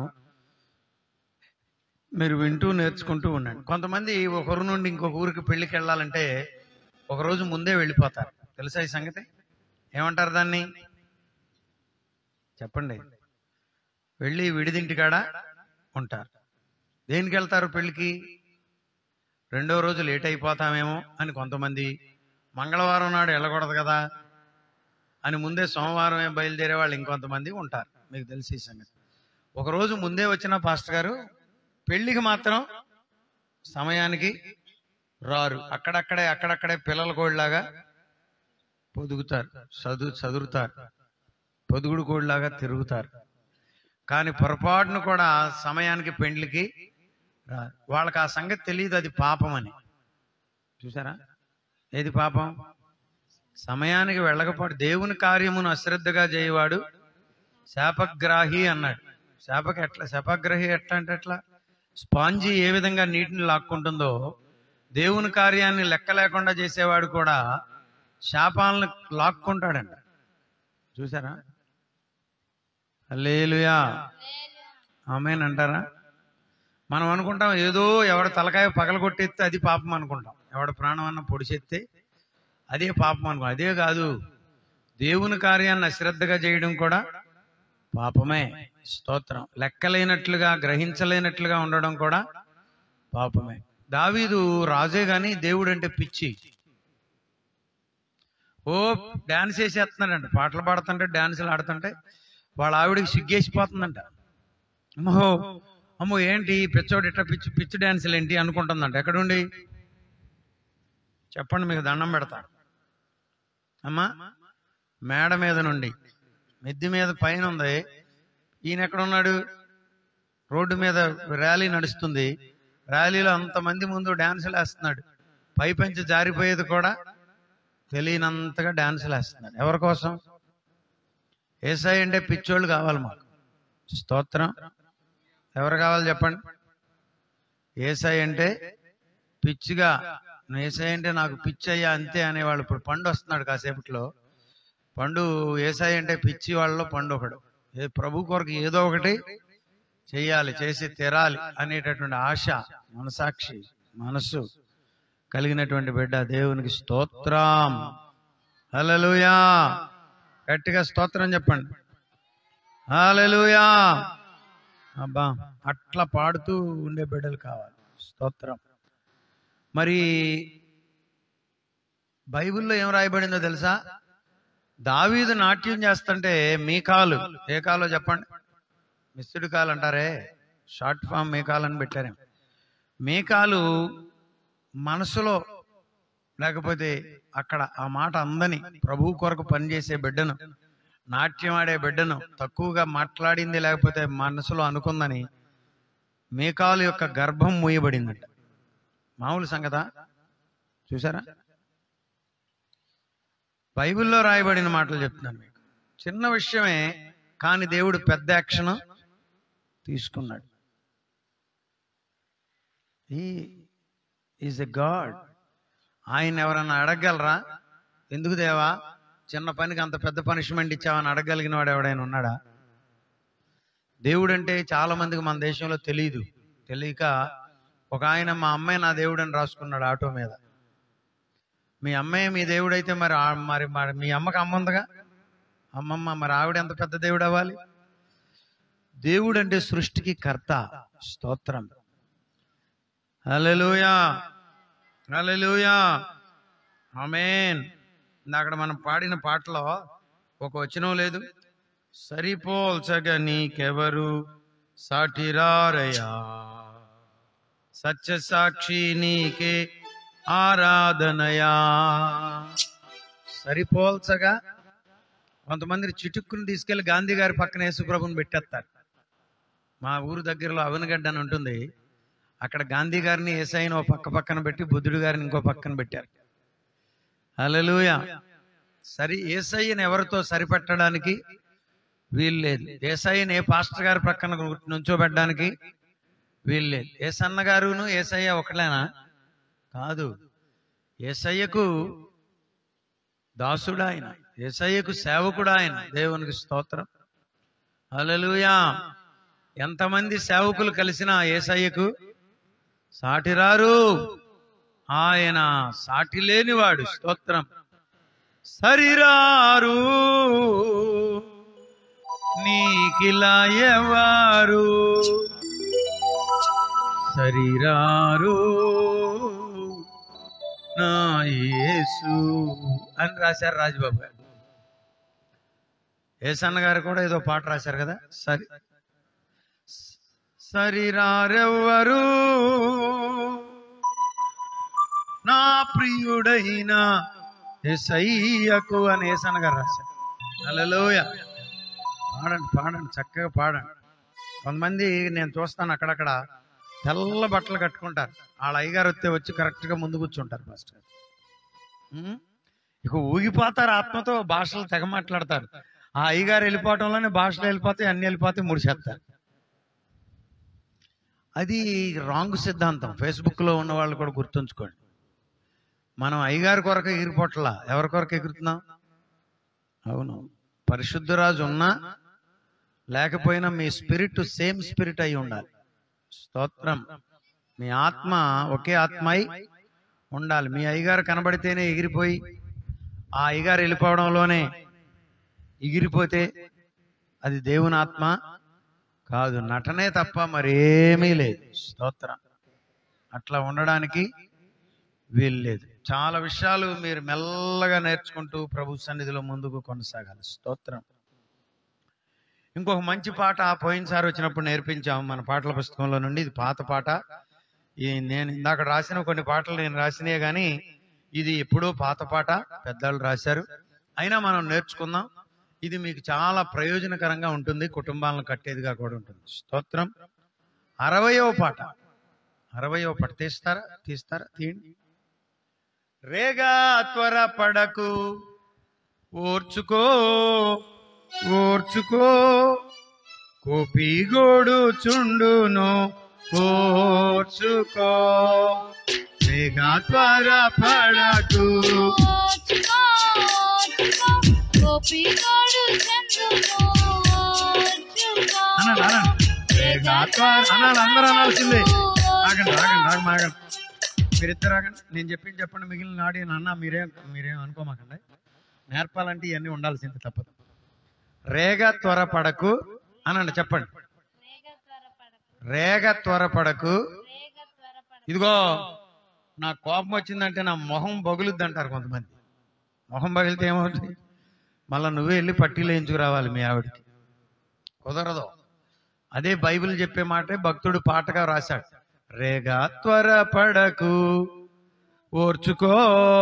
మీరు వింటూ నేర్చుకుంటూ ఉండండి కొంతమంది ఒక ఊరు నుండి ఇంకొక ఊరికి పెళ్లికి వెళ్ళాలంటే ఒక రోజు ముందే వెళ్ళిపోతారు తెలుసా ఈ సంగతి ఏమంటారు దాన్ని చెప్పండి వెళ్ళి విడిదింటికాడ ఉంటారు దేనికి వెళ్తారు పెళ్లికి రెండో రోజు లేట్ అయిపోతామేమో అని కొంతమంది మంగళవారం నాడు వెళ్ళకూడదు కదా అని ముందే సోమవారమే బయలుదేరే వాళ్ళు ఇంకొంతమంది ఉంటారు మీకు తెలిసి ఈ సంగతి ఒక రోజు ముందే వచ్చిన పాస్టర్ గారు పెళ్లికి మాత్రం సమయానికి రారు అక్కడక్కడే అక్కడక్కడే పిల్లల కోడిలాగా పొదుగుతారు చదువు చదువుతారు పొదుగుడు కోడిలాగా తిరుగుతారు కానీ పొరపాటును కూడా సమయానికి పెండ్లికి రారు వాళ్ళకి ఆ సంగతి తెలియదు అది పాపం అని చూసారా ఏది పాపం సమయానికి వెళ్ళకపోతే దేవుని కార్యమును అశ్రద్ధగా చేయవాడు శాపగ్రాహి అన్నాడు శాపకి ఎట్లా శాపగ్రహి ఎట్లా అంటే ఎట్లా స్పాంజి ఏ విధంగా నీటిని లాక్కుంటుందో దేవుని కార్యాన్ని లెక్క లేకుండా చేసేవాడు కూడా శాపాలను లాక్కుంటాడంట చూసారా అల్లేలుయా ఆమెనంటారా మనం అనుకుంటాం ఏదో ఎవడ తలకాయ పగలగొట్టేస్తే అది పాపం అనుకుంటాం ఎవడ ప్రాణం అన్న పొడిచెత్తే అదే పాపం అనుకో అదే కాదు దేవుని కార్యాన్ని అశ్రద్ధగా చేయడం కూడా పాపమే స్తోత్రం లెక్కలేనట్లుగా గ్రహించలేనట్లుగా ఉండడం కూడా పాపమే దావీదు రాజే గాని దేవుడు అంటే పిచ్చి ఓ డాన్స్ వేసేస్తున్నాడంట పాటలు పాడుతుంటే డాన్సులు ఆడుతుంటే వాళ్ళ ఆవిడకి సిగ్గేసిపోతుందంట అమ్మో అమ్మో ఏంటి పిచ్చోడు ఇట్లా పిచ్చి పిచ్చి డాన్సులు ఏంటి అనుకుంటుందంట ఎక్కడుండి చెప్పండి మీకు దండం పెడతా అమ్మా మేడ మీద నుండి మిద్ది మీద పైన ఉంది ఈయన ఎక్కడున్నాడు రోడ్డు మీద ర్యాలీ నడుస్తుంది ర్యాలీలో అంతమంది ముందు డాన్సులు వేస్తున్నాడు పై పెంచి జారిపోయేది కూడా తెలియనంతగా డాన్సులు వేస్తున్నారు ఎవరి కోసం ఏసై అంటే పిచ్చోళ్ళు కావాలి మాకు స్తోత్రం ఎవరు కావాలి చెప్పండి ఏసై అంటే పిచ్చిగా ఏసై అంటే నాకు పిచ్చి అయ్యా అంతే అనేవాళ్ళు ఇప్పుడు పండు వస్తున్నాడు కాసేపట్లో పండు ఏసై అంటే పిచ్చి వాళ్ళలో పండు ఒకడు ఏ ప్రభు కొరకు ఏదో ఒకటి చెయ్యాలి చేసి తీరాలి అనేటటువంటి ఆశ మనసాక్షి మనస్సు కలిగినటువంటి బిడ్డ దేవునికి స్తోత్రం హల్లెలూయా గట్టిగా స్తోత్రం చెప్పండి హల్లెలూయా అబ్బా అట్లా పాడుతూ ఉండే బిడ్డలు కావాలి స్తోత్రం మరి బైబిల్లో ఏం రాయబడిందో తెలుసా దావీదు నాట్యం చేస్తుంటే మీ కాలు ఏ కాలో చెప్పండి మిస్డ్ కాల్ అంటారే షార్ట్ ఫామ్ మేకాలు అని పెట్టారే మేకాలు మనసులో లేకపోతే అక్కడ ఆ మాట అందని ప్రభు కొరకు పనిచేసే బిడ్డను నాట్యం ఆడే బిడ్డను తక్కువగా మాట్లాడింది లేకపోతే మనసులో అనుకుందని మేకాలు యొక్క గర్భం మూయబడిందంట మామూలు సంగత చూసారా బైబిల్లో రాయబడిన మాటలు చెప్తున్నాను మీకు చిన్న విషయమే కానీ దేవుడు పెద్ద యాక్షన్ తీసుకున్నాడు ఈ ఈజ్ ఎ గాడ్ ఆయన ఎవరన్నా అడగగలరా ఎందుకు దేవా చిన్న పనికి అంత పెద్ద పనిష్మెంట్ ఇచ్చావని అడగగలిగిన వాడు ఎవడైనా ఉన్నాడా దేవుడు అంటే చాలా మందికి మన దేశంలో తెలియదు తెలియక ఒక ఆయన మా అమ్మాయి నా దేవుడు అని రాసుకున్నాడు ఆటో మీద మీ అమ్మాయి మీ దేవుడు అయితే మరి ఆ- మరి మరి మీ అమ్మకి అమ్మ ఉందిగా అమ్మమ్మ మరి ఆవిడ ఎంత పెద్ద దేవుడు అవ్వాలి దేవుడు అంటే సృష్టికి కర్త స్తోత్రం హల్లెలూయా హల్లెలూయా ఆమేన్ అక్కడ మనం పాడిన పాటలో ఒక వచనం లేదు సరిపోల్చగా నీకెవరు సాటిరారయ్యా సత్య సాక్షి నీకే ఆరాధనయా సరిపోల్చగా కొంతమంది చిటుక్కుని తీసుకెళ్లి గాంధీ గారి పక్కన యేసుప్రభుని పెట్టేస్తారు మా ఊరు దగ్గరలో అవనగడ్డ అని ఉంటుంది అక్కడ గాంధీ గారిని ఏసైని ఓ పక్క పక్కన పెట్టి బుద్ధుడు గారిని ఇంకో పక్కన పెట్టారు హల్లెలూయ సరి ఏసయ్యని ఎవరితో సరిపెట్టడానికి వీలు లేదు ఏసయ్యని ఏ పాస్టర్ గారి పక్కన నుంచోబెట్టడానికి వీలు లేదు ఏసన్న గారును ఏసయ్య ఒకలేనా కాదు ఏసయ్యకు దాసుడు ఆయన ఏసయ్యకు సేవకుడు ఆయన దేవునికి స్తోత్రం హల్లెలూయా ఎంతమంది సేవకులు కలిసినా ఏసయ్యకు సాటిరారు ఆయన సాటి లేనివాడు స్తోత్రం సరిరారు నీకిలా ఎవరు సరిరారు నా యేసు అని రాశారు రాజబాబు గారు ఏసన్న గారు కూడా ఏదో పాట రాశారు కదా సరి సరిరారెవ్వరు నా ప్రియుడైన ఎసయ్యకు అని ఏసన్న గారు రాశారు హల్లెలూయ పాడండి పాడండి చక్కగా పాడండి కొంతమంది నేను చూస్తాను అక్కడక్కడ తెల్ల బట్టలు కట్టుకుంటారు వాళ్ళ అయ్యగారు వస్తే వచ్చి కరెక్ట్గా ముందు కూర్చుంటారు మాస్టర్ ఉం? ఇక ఊగిపోతారు ఆత్మతో భాషలు తెగ మాట్లాడతారు ఆ అయ్యగారు వెళ్ళిపోవటంలోనే భాషలు వెళ్ళిపోతాయి అన్ని వెళ్ళిపోతాయి ముడిచేస్తారు అది రాంగ్ సిద్ధాంతం ఫేస్బుక్లో ఉన్న వాళ్ళు కూడా గుర్తుంచుకోండి మనం అయ్యగారి కొరకు ఎగిరిపోట్ల ఎవరి కొరకు ఎగురుతున్నాం అవును పరిశుద్ధరాజు ఉన్నా లేకపోయినా మీ స్పిరిట్ సేమ్ స్పిరిట్ అయి ఉండాలి స్తోత్రం మీ ఆత్మ ఒకే ఆత్మ అయి ఉండాలి మీ అయ్యగారు కనబడితేనే ఎగిరిపోయి ఆ అయ్యగారు వెళ్ళిపోవడంలోనే ఎగిరిపోతే అది దేవుని ఆత్మ కాదు నటనే తప్ప మరేమీ లేదు స్తోత్రం అట్లా ఉండడానికి వీలు లేదు చాలా విషయాలు మీరు మెల్లగా నేర్చుకుంటూ ప్రభు సన్నిధిలో ముందుకు కొనసాగాలి స్తోత్రం ఇంకొక మంచి పాట పోయినసారి వచ్చినప్పుడు నేర్పించాము మన పాటల పుస్తకంలో నుండి ఇది పాత పాట ఈ నేను ఇందాక రాసిన కొన్ని పాటలు నేను రాసినాయి కానీ ఇది ఎప్పుడో పాత పాట పెద్దలు రాశారు అయినా మనం నేర్చుకుందాం ఇది మీకు చాలా ప్రయోజనకరంగా ఉంటుంది కుటుంబాలను కట్టేదిగా కూడా ఉంటుంది స్తోత్రం అరవయవ పాట అరవయవ పాట తీస్తారా తీస్తారా తీయండి రేగా త్వరపడకు ఓర్చుకో ఓర్చుకో కోపిగోడు చుండును ఓర్చుకో రేగా త్వరపడకు ఓర్చుకో, ఓర్చుకో, గోపికోడు చంద్రును ఓర్చుకో. అనండి అనండి రేగా త్వర అనాలి అందరూ అనాల్సిందే ఆగండి ఆగండి ఆగండి ఆగండి మీరిద్దరు ఆగండి నేను చెప్పింది చెప్పండి మిగిలిన ఆడియన్ అన్న మీరేం మీరేం అనుకోమాకండి నేర్పాలంటే ఇవన్నీ ఉండాల్సింది తప్పదు రేగ త్వరపడకు అనండి చెప్పండి రేగ త్వరపడకు, రేగ త్వరపడకు రేగ త్వరపడకు. ఇదిగో నా కోపం వచ్చిందంటే నా మొహం బగులుద్ది అంటారు కొంతమంది మొహం పగిలితే ఏమవుతుంది మళ్ళీ నువ్వే వెళ్ళి పట్టీలు వేయించుకురావాలి మీ ఆవిడకి కుదరదు అదే బైబిల్ చెప్పే మాటే భక్తుడు పాటగా రాశాడు రేగా త్వరపడకు ఓర్చుకో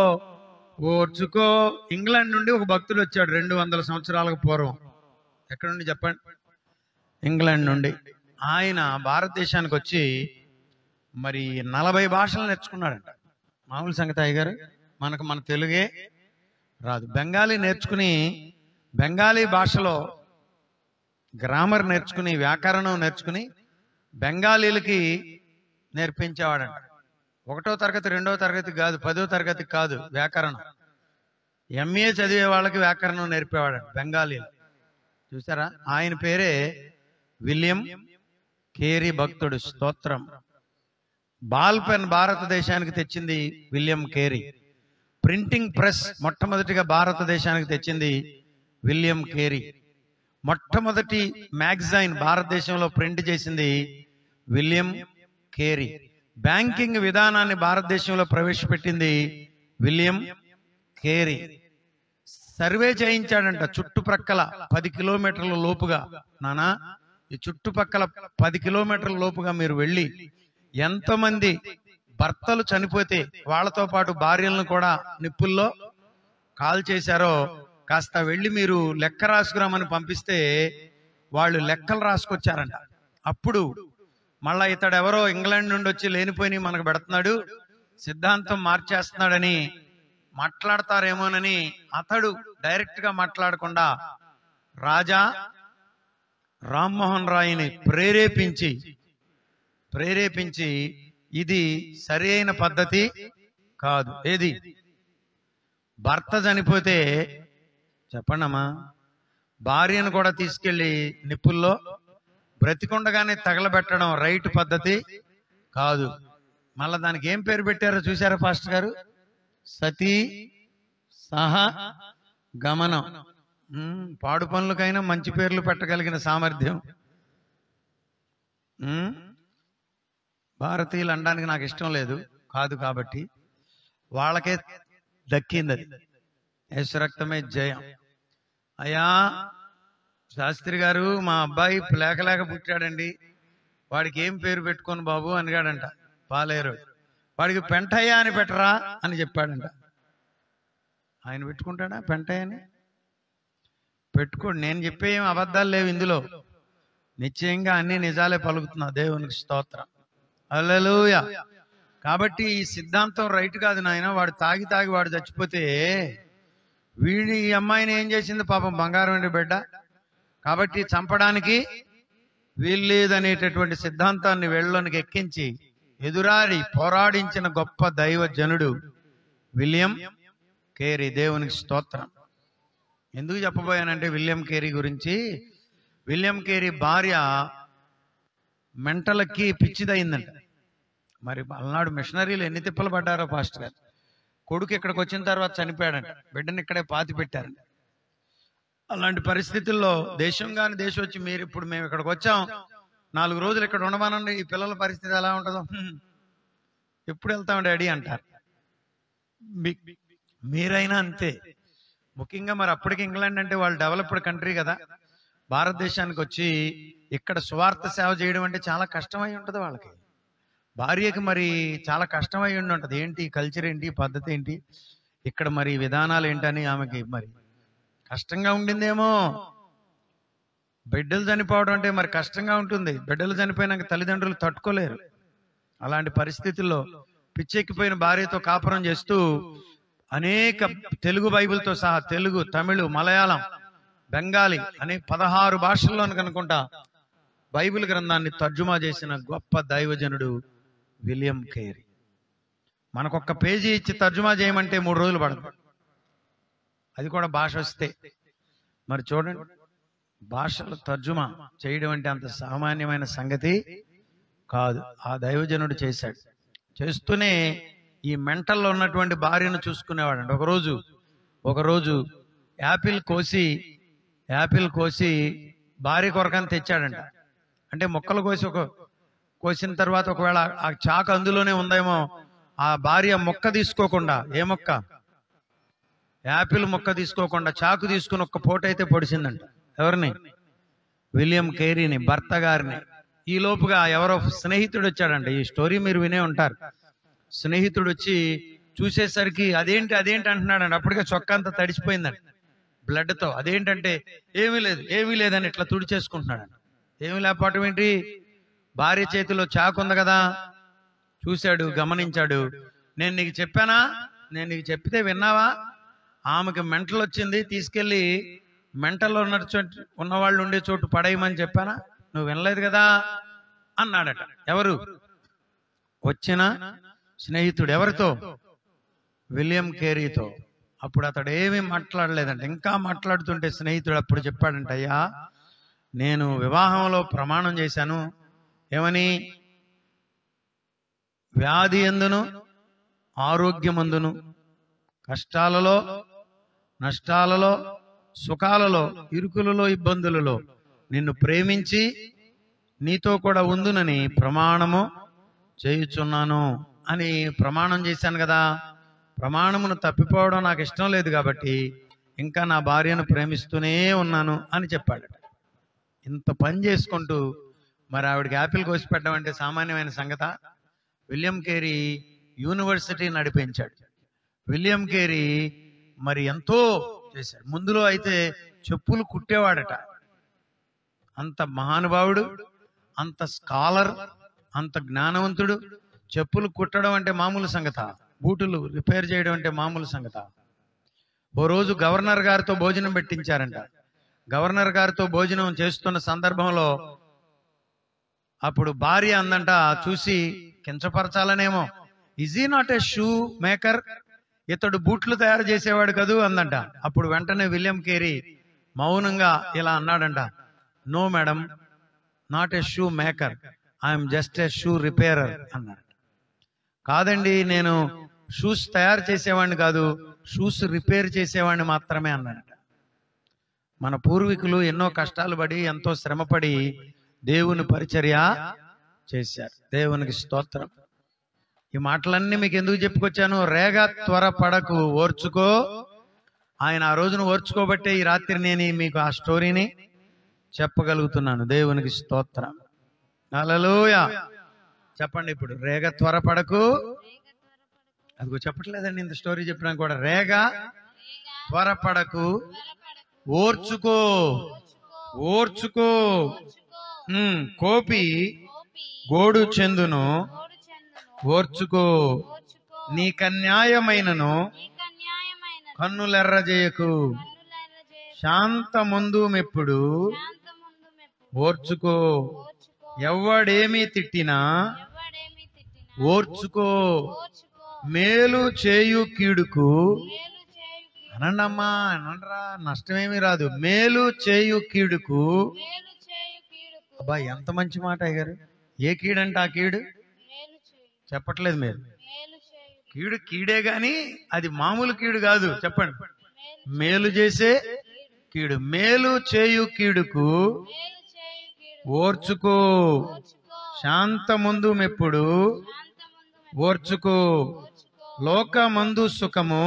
ఓర్చుకో ఇంగ్లాండ్ నుండి ఒక భక్తుడు వచ్చాడు రెండు వందల సంవత్సరాలకు పూర్వం ఎక్కడ నుండి చెప్పండి ఇంగ్లాండ్ నుండి ఆయన భారతదేశానికి వచ్చి మరి నలభై భాషలు నేర్చుకున్నాడంట మామూలు సంగతి అయ్య గారు మనకు మన తెలుగే రాదు బెంగాలీ నేర్చుకుని బెంగాలీ భాషలో గ్రామర్ నేర్చుకుని వ్యాకరణం నేర్చుకుని బెంగాలీలకి నేర్పించేవాడంట ఒకటో తరగతి రెండో తరగతి కాదు పదో తరగతి కాదు వ్యాకరణం ఎంఏ చదివే వాళ్ళకి వ్యాకరణం నేర్పేవాడంట బెంగాలీలు చూసారా ఆయన పేరే విలియం కేరీ భక్తుడు స్తోత్రం బాల్ పెన్ భారతదేశానికి తెచ్చింది విలియం కేరీ ప్రింటింగ్ ప్రెస్ మొట్టమొదటిగా భారతదేశానికి తెచ్చింది విలియం కేరీ మొట్టమొదటి మ్యాగజైన్ భారతదేశంలో ప్రింట్ చేసింది విలియం కేరీ బ్యాంకింగ్ విధానాన్ని భారతదేశంలో ప్రవేశపెట్టింది విలియం కేరీ సర్వే చేయించాడంట చుట్టుప్రక్కల పది కిలోమీటర్ల లోపుగా నానా ఈ చుట్టుపక్కల పది కిలోమీటర్ల లోపుగా మీరు వెళ్ళి ఎంతమంది భర్తలు చనిపోతే వాళ్ళతో పాటు భార్యలను కూడా నిప్పుల్లో కాల్ చేశారో కాస్త వెళ్ళి మీరు లెక్క రాసుకురామని పంపిస్తే వాళ్ళు లెక్కలు రాసుకొచ్చారంట అప్పుడు మళ్ళా ఇతడు ఎవరో ఇంగ్లాండ్ నుండి వచ్చి లేనిపోయి మనకు పెడుతున్నాడు సిద్ధాంతం మార్చేస్తున్నాడని మాట్లాడతారేమోనని అతడు డైరెక్ట్ గా మాట్లాడకుండా రాజా రామ్మోహన్ రాయ్ని ప్రేరేపించి ప్రేరేపించి ఇది సరి అయిన పద్ధతి కాదు ఏది భర్త చనిపోతే చెప్పండమ్మా భార్యను కూడా తీసుకెళ్లి నిప్పుల్లో బ్రతికుండగానే తగలబెట్టడం రైట్ పద్ధతి కాదు మళ్ళా దానికి ఏం పేరు పెట్టారో చూసారా పాస్టర్ గారు సతీ సహ గమనం ఉమ్, పాడు పనులకైనా మంచి పేర్లు పెట్టగలిగిన సామర్థ్యం ఉమ్, భారతీయులు అనడానికి నాకు ఇష్టం లేదు కాదు కాబట్టి వాళ్ళకే దక్కింది అది యేసు రక్తమే జయం అయ్యా శాస్త్రి గారు మా అబ్బాయి లేక లేక పుట్టాడండి వాడికి ఏం పేరు పెట్టుకొని బాబు అనిగాడంట పాలేరు వాడికి పెంటయ్య అని పెట్టరా అని చెప్పాడంట ఆయన పెట్టుకుంటాడా పెంటయ్య అని పెట్టుకోండి నేను చెప్పే ఏం అబద్ధాలు లేవు ఇందులో నిశ్చయంగా అన్ని నిజాలే పలుకుతున్నా దేవునికి స్తోత్రం అల్లెలూయ కాబట్టి ఈ సిద్ధాంతం రైట్ కాదు నాయన వాడు తాగి తాగి వాడు చచ్చిపోతే వీడి ఈ అమ్మాయిని ఏం చేసింది పాపం బంగారం అండి బిడ్డ కాబట్టి చంపడానికి వీల్లేదనేటటువంటి సిద్ధాంతాన్ని వెళ్ళలోనికి ఎక్కించి ఎదురాడి పోరాడించిన గొప్ప దైవ జనుడు విలియం కేరీ దేవునికి స్తోత్రం ఎందుకు చెప్పబోయానంటే విలియం కేరీ గురించి విలియం కేరీ భార్య మెంటలకి పిచ్చిదయిందంట మరి అలనాడు మిషనరీలు ఎన్ని తిప్పలు పడ్డారో పాస్టర్ గారు కొడుకు ఇక్కడికి వచ్చిన తర్వాత చనిపోయాడంట బిడ్డని ఇక్కడే పాతి పెట్టారంట అలాంటి పరిస్థితుల్లో దేశం కాని దేశం వచ్చి మీరు ఇప్పుడు మేము ఇక్కడికి వచ్చాం నాలుగు రోజులు ఇక్కడ ఉండమనండి ఈ పిల్లల పరిస్థితి ఎలా ఉంటుందో "హ్మ్, ఎప్పుడు వెళ్తాం డాడీ అంటారు మీ- మీరైనా అంతే ముఖ్యంగా మరి అప్పటికి ఇంగ్లాండ్ అంటే వాళ్ళు డెవలప్డ్ కంట్రీ కదా భారతదేశానికి వచ్చి ఇక్కడ స్వార్థ సేవ చేయడం అంటే చాలా కష్టమై ఉంటుంది వాళ్ళకి భార్యకి మరి చాలా కష్టమై ఉండి ఉంటుంది ఏంటి కల్చర్ ఏంటి పద్ధతి ఏంటి ఇక్కడ మరి విధానాలు ఏంటని ఆమెకి మరి కష్టంగా ఉండిందేమో బిడ్డలు చనిపోవడం అంటే మరి కష్టంగా ఉంటుంది బిడ్డలు చనిపోయినాక తల్లిదండ్రులు తట్టుకోలేరు అలాంటి పరిస్థితుల్లో పిచ్చెక్కిపోయిన భార్యతో కాపురం చేస్తూ అనేక తెలుగు బైబిల్తో సహా తెలుగు తమిళ్ మలయాళం బెంగాలీ అనే పదహారు భాషల్లోనికి అనుకుంటా బైబిల్ గ్రంథాన్ని తర్జుమా చేసిన గొప్ప దైవజనుడు విలియం కేరీ మనకొక్క పేజీ ఇచ్చి తర్జుమా చేయమంటే మూడు రోజులు పడుతుంది అది కూడా భాష వస్తే మరి చూడండి భాషల తర్జుమా చేయడం అంటే అంత సామాన్యమైన సంగతి కాదు ఆ దైవజనుడు చేశాడు చేస్తూనే ఈ మెంటల్లో ఉన్నటువంటి భార్యను చూసుకునేవాడండి ఒకరోజు ఒకరోజు యాపిల్ కోసి యాపిల్ కోసి భార్య కొరకని తెచ్చాడంట అంటే మొక్కలు కోసి ఒక కోసిన తర్వాత ఒకవేళ ఆ చాకు అందులోనే ఉందేమో ఆ భార్య మొక్క తీసుకోకుండా ఏ మొక్క యాపిల్ మొక్క తీసుకోకుండా చాకు తీసుకుని ఒక్క పూట అయితే పొడిచిందంట ఎవరిని విలియం కేరీని భర్త గారిని ఈ లోపుగా ఎవరో స్నేహితుడు వచ్చాడంట ఈ స్టోరీ మీరు వినే ఉంటారు స్నేహితుడు వచ్చి చూసేసరికి అదేంటి అదేంటి అంటున్నాడండి అప్పటికే చొక్కా అంతా తడిచిపోయిందండి బ్లడ్ తో అదేంటంటే ఏమీ లేదు ఏమీ లేదని ఇట్లా తుడిచేసుకుంటున్నాడంట ఏమీ లేకపోవటం ఏంటి భార్య చేతిలో చాకు ఉంది కదా చూశాడు గమనించాడు నేను నీకు చెప్పానా నేను నీకు చెప్పితే విన్నావా ఆమెకి మెంటల్ వచ్చింది తీసుకెళ్లి మెంటల్లో ఉన్న చోటు ఉన్నవాళ్ళు ఉండే చోటు పడేయమని చెప్పానా నువ్వు వినలేదు కదా అన్నాడట ఎవరు వచ్చిన స్నేహితుడు ఎవరితో విలియం కేరీతో అప్పుడు అతడు ఏమీ మాట్లాడలేదంట ఇంకా మాట్లాడుతుంటే స్నేహితుడు అప్పుడు చెప్పాడంట అయ్యా నేను వివాహంలో ప్రమాణం చేశాను ఏమని వ్యాధి ఎందును ఆరోగ్యమందును కష్టాలలో నష్టాలలో సుఖాలలో ఇరుకులలో ఇబ్బందులలో నిన్ను ప్రేమించి నీతో కూడా ఉందునని ప్రమాణము చేయుచున్నాను అని ప్రమాణం చేశాను కదా ప్రమాణమును తప్పిపోవడం నాకు ఇష్టం లేదు కాబట్టి ఇంకా నా భార్యను ప్రేమిస్తూనే ఉన్నాను అని చెప్పాడు ఇంత పని చేసుకుంటూ మరి ఆవిడకి యాపిల్ కోసి పెట్టడం అంటే సామాన్యమైన సంగత విలియం కేరీ యూనివర్సిటీ నడిపించాడు విలియం కేరీ మరి ఎంతో చేశాడు ముందులో అయితే చెప్పులు కుట్టేవాడట అంత మహానుభావుడు అంత స్కాలర్ అంత జ్ఞానవంతుడు చెప్పులు కుట్టడం అంటే మామూలు సంగత బూటులు రిపేర్ చేయడం అంటే మామూలు సంగత ఓ రోజు గవర్నర్ గారితో భోజనం పెట్టించారంట గవర్నర్ గారితో భోజనం చేస్తున్న సందర్భంలో అప్పుడు భార్య అందంట చూసి కించపరచాలనేమో is he not a shoe maker ఇతడు బూట్లు తయారు చేసేవాడు కదూ అందంట అప్పుడు వెంటనే విలియం కేరీ మౌనంగా ఇలా అన్నాడంట no madam not a shoe maker I'm just a shoe repairer అన్నాడు కాదండి నేను షూస్ తయారు చేసేవాడిని కాదు షూస్ రిపేర్ చేసేవాడిని మాత్రమే అన్నాడట మన పూర్వీకులు ఎన్నో కష్టాలు పడి ఎంతో శ్రమపడి దేవుని పరిచర్య చేశారు దేవునికి స్తోత్రం ఈ మాటలన్నీ మీకు ఎందుకు చెప్పుకొచ్చాను రేగ త్వరపడకు ఓర్చుకో ఆయన ఆ రోజున ఓర్చుకోబట్టే ఈ రాత్రి నేను ఈ మీకు ఆ స్టోరీని చెప్పగలుగుతున్నాను దేవునికి స్తోత్రం హల్లెలూయ చెప్పండి ఇప్పుడు రేగ త్వరపడకు అదిగో చెప్పట్లేదండి ఇంత స్టోరీ చెప్పినా కూడా రేగ త్వరపడకు ఓర్చుకో ఓర్చుకో ఉమ్, కోపి గోడు చెందును ఓర్చుకో నీకన్యాయమైనను కన్నులెర్రజేయకు శాంతముందు మెప్పుడు ఓర్చుకో ఎవ్వడేమీ తిట్టినా ఓర్చుకో మేలు చేయు కీడుకు అనండమ్మా అనండ్రా నష్టమేమీ రాదు మేలు చేయు కీడుకు అబ్బా ఎంత మంచి మాట అయ్యారు ఏ కీడంటే ఆ కీడు చెప్పట్లేదు మీరు కీడు కీడే గాని అది మామూలు కీడు కాదు చెప్పండి మేలు చేసే కీడు మేలు చేయు కీడుకు ఓర్చుకో శాంతముందు మెప్పుడు ఓర్చుకో లోకమందు సుఖము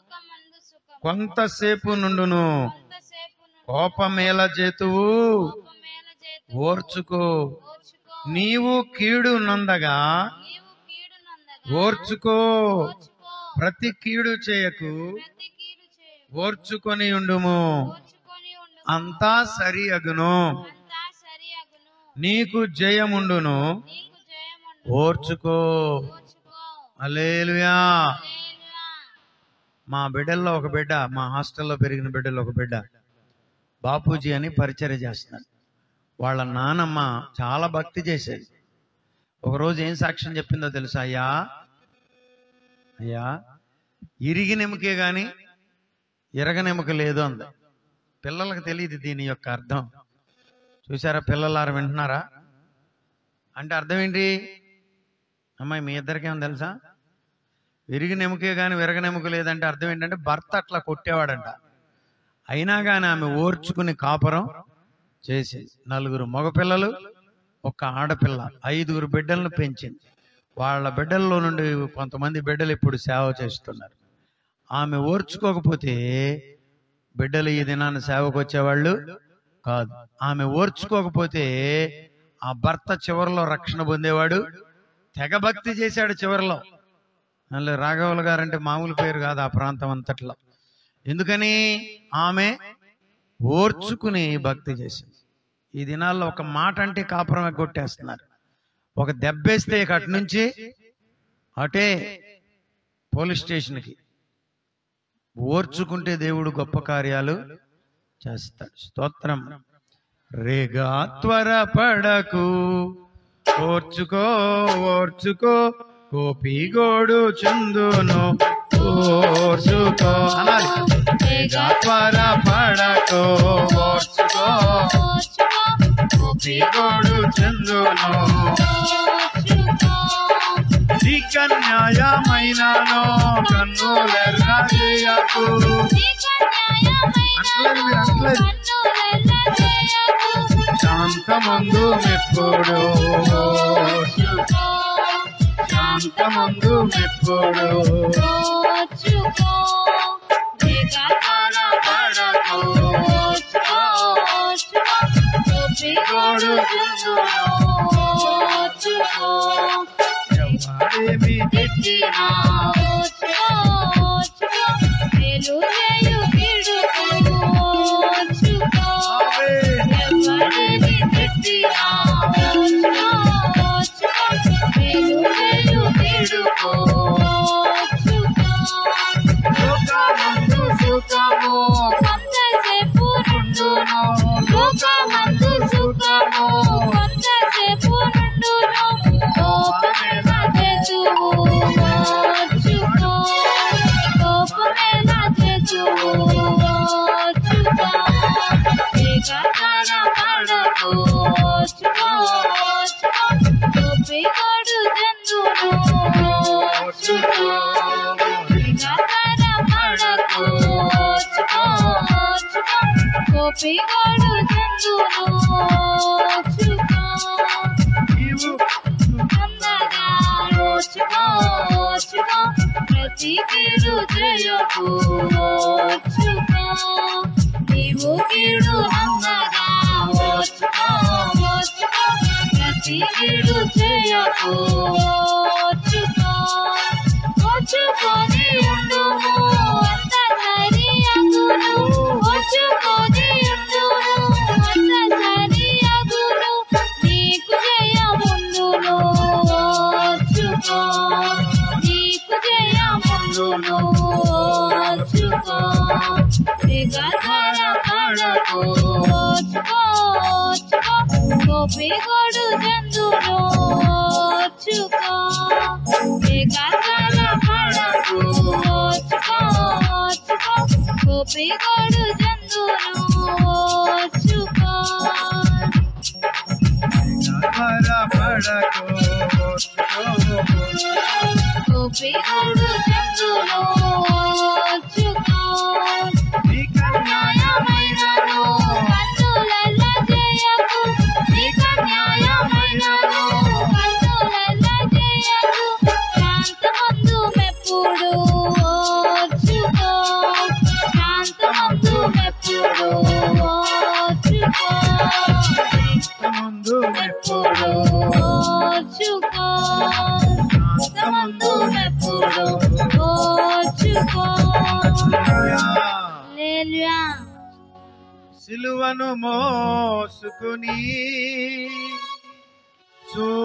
కొంతసేపు నుండును కోపమేల చేతువు ఓర్చుకో నీవు కీడు నందగా ఓర్చుకో ప్రతి కీడు చేయకు ఓర్చుకొని ఉండుము అంతా సరి అగును నీకు జయముండును ఓర్చుకో అలేలుయా మా బిడ్డల్లో ఒక బిడ్డ మా హాస్టల్లో పెరిగిన బిడ్డలో ఒక బిడ్డ బాపూజీ అని పరిచర్య చేస్తున్నాడు వాళ్ళ నానమ్మ చాలా భక్తి చేసేది ఒకరోజు ఏం సాక్ష్యం చెప్పిందో తెలుసా అయ్యా అయ్యా ఇరిగి నెముకే గాని ఇరగనెముక లేదు అంది పిల్లలకు తెలియదు దీని యొక్క అర్థం చూసారా పిల్లలారు వింటున్నారా అంటే అర్థం ఏంటి అమ్మాయి మీ ఇద్దరికేమో తెలుసా విరిగి నెముకే కానీ విరగనెముక లేదంటే అర్థం ఏంటంటే భర్త అట్లా కొట్టేవాడంట అయినా కానీ ఆమె ఓర్చుకుని కాపురం చేసేది నలుగురు మగపిల్లలు ఒక ఆడపిల్ల ఐదుగురు బిడ్డలను పెంచింది వాళ్ళ బిడ్డల్లో నుండి కొంతమంది బిడ్డలు ఇప్పుడు సేవ చేస్తున్నారు ఆమె ఓర్చుకోకపోతే బిడ్డలు ఈ దినాన్ని సేవకు వచ్చేవాళ్ళు కాదు ఆమె ఓర్చుకోకపోతే ఆ భర్త చివరిలో రక్షణ పొందేవాడు తెగ భక్తి చేశాడు చివరిలో మళ్ళీ రాఘవులు గారు అంటే మామూలు పేరు కాదు ఆ ప్రాంతం అంతట్లో ఎందుకని ఆమె ఓర్చుకుని భక్తి చేసింది ఈ దినాల్లో ఒక మాట అంటే కాపురం కొట్టేస్తున్నారు ఒక దెబ్బేస్తే ఇక అటు నుంచి అటే పోలీస్ స్టేషన్కి ఓర్చుకుంటే దేవుడు గొప్ప కార్యాలు చేస్తాడు స్తోత్రం రేగా త్వరపడకు ఓర్చుకో ఓర్చుకో కోపిగోడు చందును ఓర్చుకో అనాలి రేగా త్వరపడకు ఓర్చుకో కోపిగోడు చందును నీక న్యాయమైనను కన్నులెర్రజేయకు అంటలేదు మీరు అంటలేదు శాంతమందు మెప్పుడు శాంతమందు మెప్పుడు ఎవరేమి తెచ్చినా ఆవే ఎవరేమి తెచ్చినా వీడుకో లోకమందు సుఖము ఉండును లోకమందు సుఖము కొంతసేపు నుండును కోపమేలా చేతువు ఓర్చుకో కోపమేలా చేతువు ఓర్చుకో ఏకతార పడకు ఓర్చుకో ఓర్చుకో కోపికొడు జంతును ఓర్చుకో ఏకతార పడకు ఓర్చుకో ఓర్చుకో కోపికొడు జంతును ఓర్చుకో నీవు అందగా ఓర్చుకో ఓర్చుకో ప్రతి కీడు చేయకు ఓర్చుకో నీవు కీడు అందగా ఓర్చుకో ఓర్చుకో ప్రతి కీడు చేయకు ఓర్చుకో ఓర్చుకొని ఉండుము అంత సరి అగును ఓర్చుకొని ఉండుము అంత సరి అగును నీకు జయముందును ఓర్చుకో నీకు జయముందును ఓర్చుకో సిగధర పడకు ఓర్చుకో ఓర్చుకో గోపిగొడు జంతును ఓర్చుకో సిగధర పడకు ఓర్చుకో ఓర్చుకో గోపిగొడు జంతును ఓర్చుకో త్వరపడకు గోపిగొడు జంతును ఓర్చుకో నీక న్యాయమైనను కన్నులల్ల జయకు నీక న్యాయమైనను కన్నులల్ల జయకు శాంతమందు మెప్పుడు ఓర్చుకో శాంతమందు మెప్పుడు ఓర్చుకో ముందు మెప్పుడు ఓర్చుకో శాంతమందు మెప్పుడు ఓర్చుకో హల్లెలూయా సిలువను మోసుకుని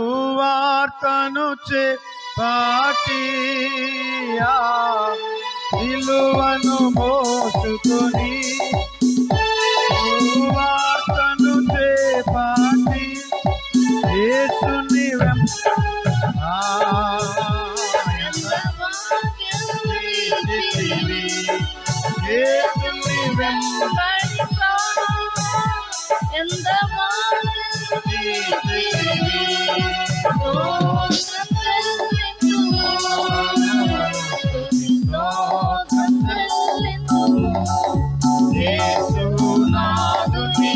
సువార్తను చే పాటియా సిలువను మోసుకొని వార్తను చేపాటి యేసుని వెంట ఆ, ఎంత చేసితివి. యేసుని వెంట ఎంత యేసునాథుని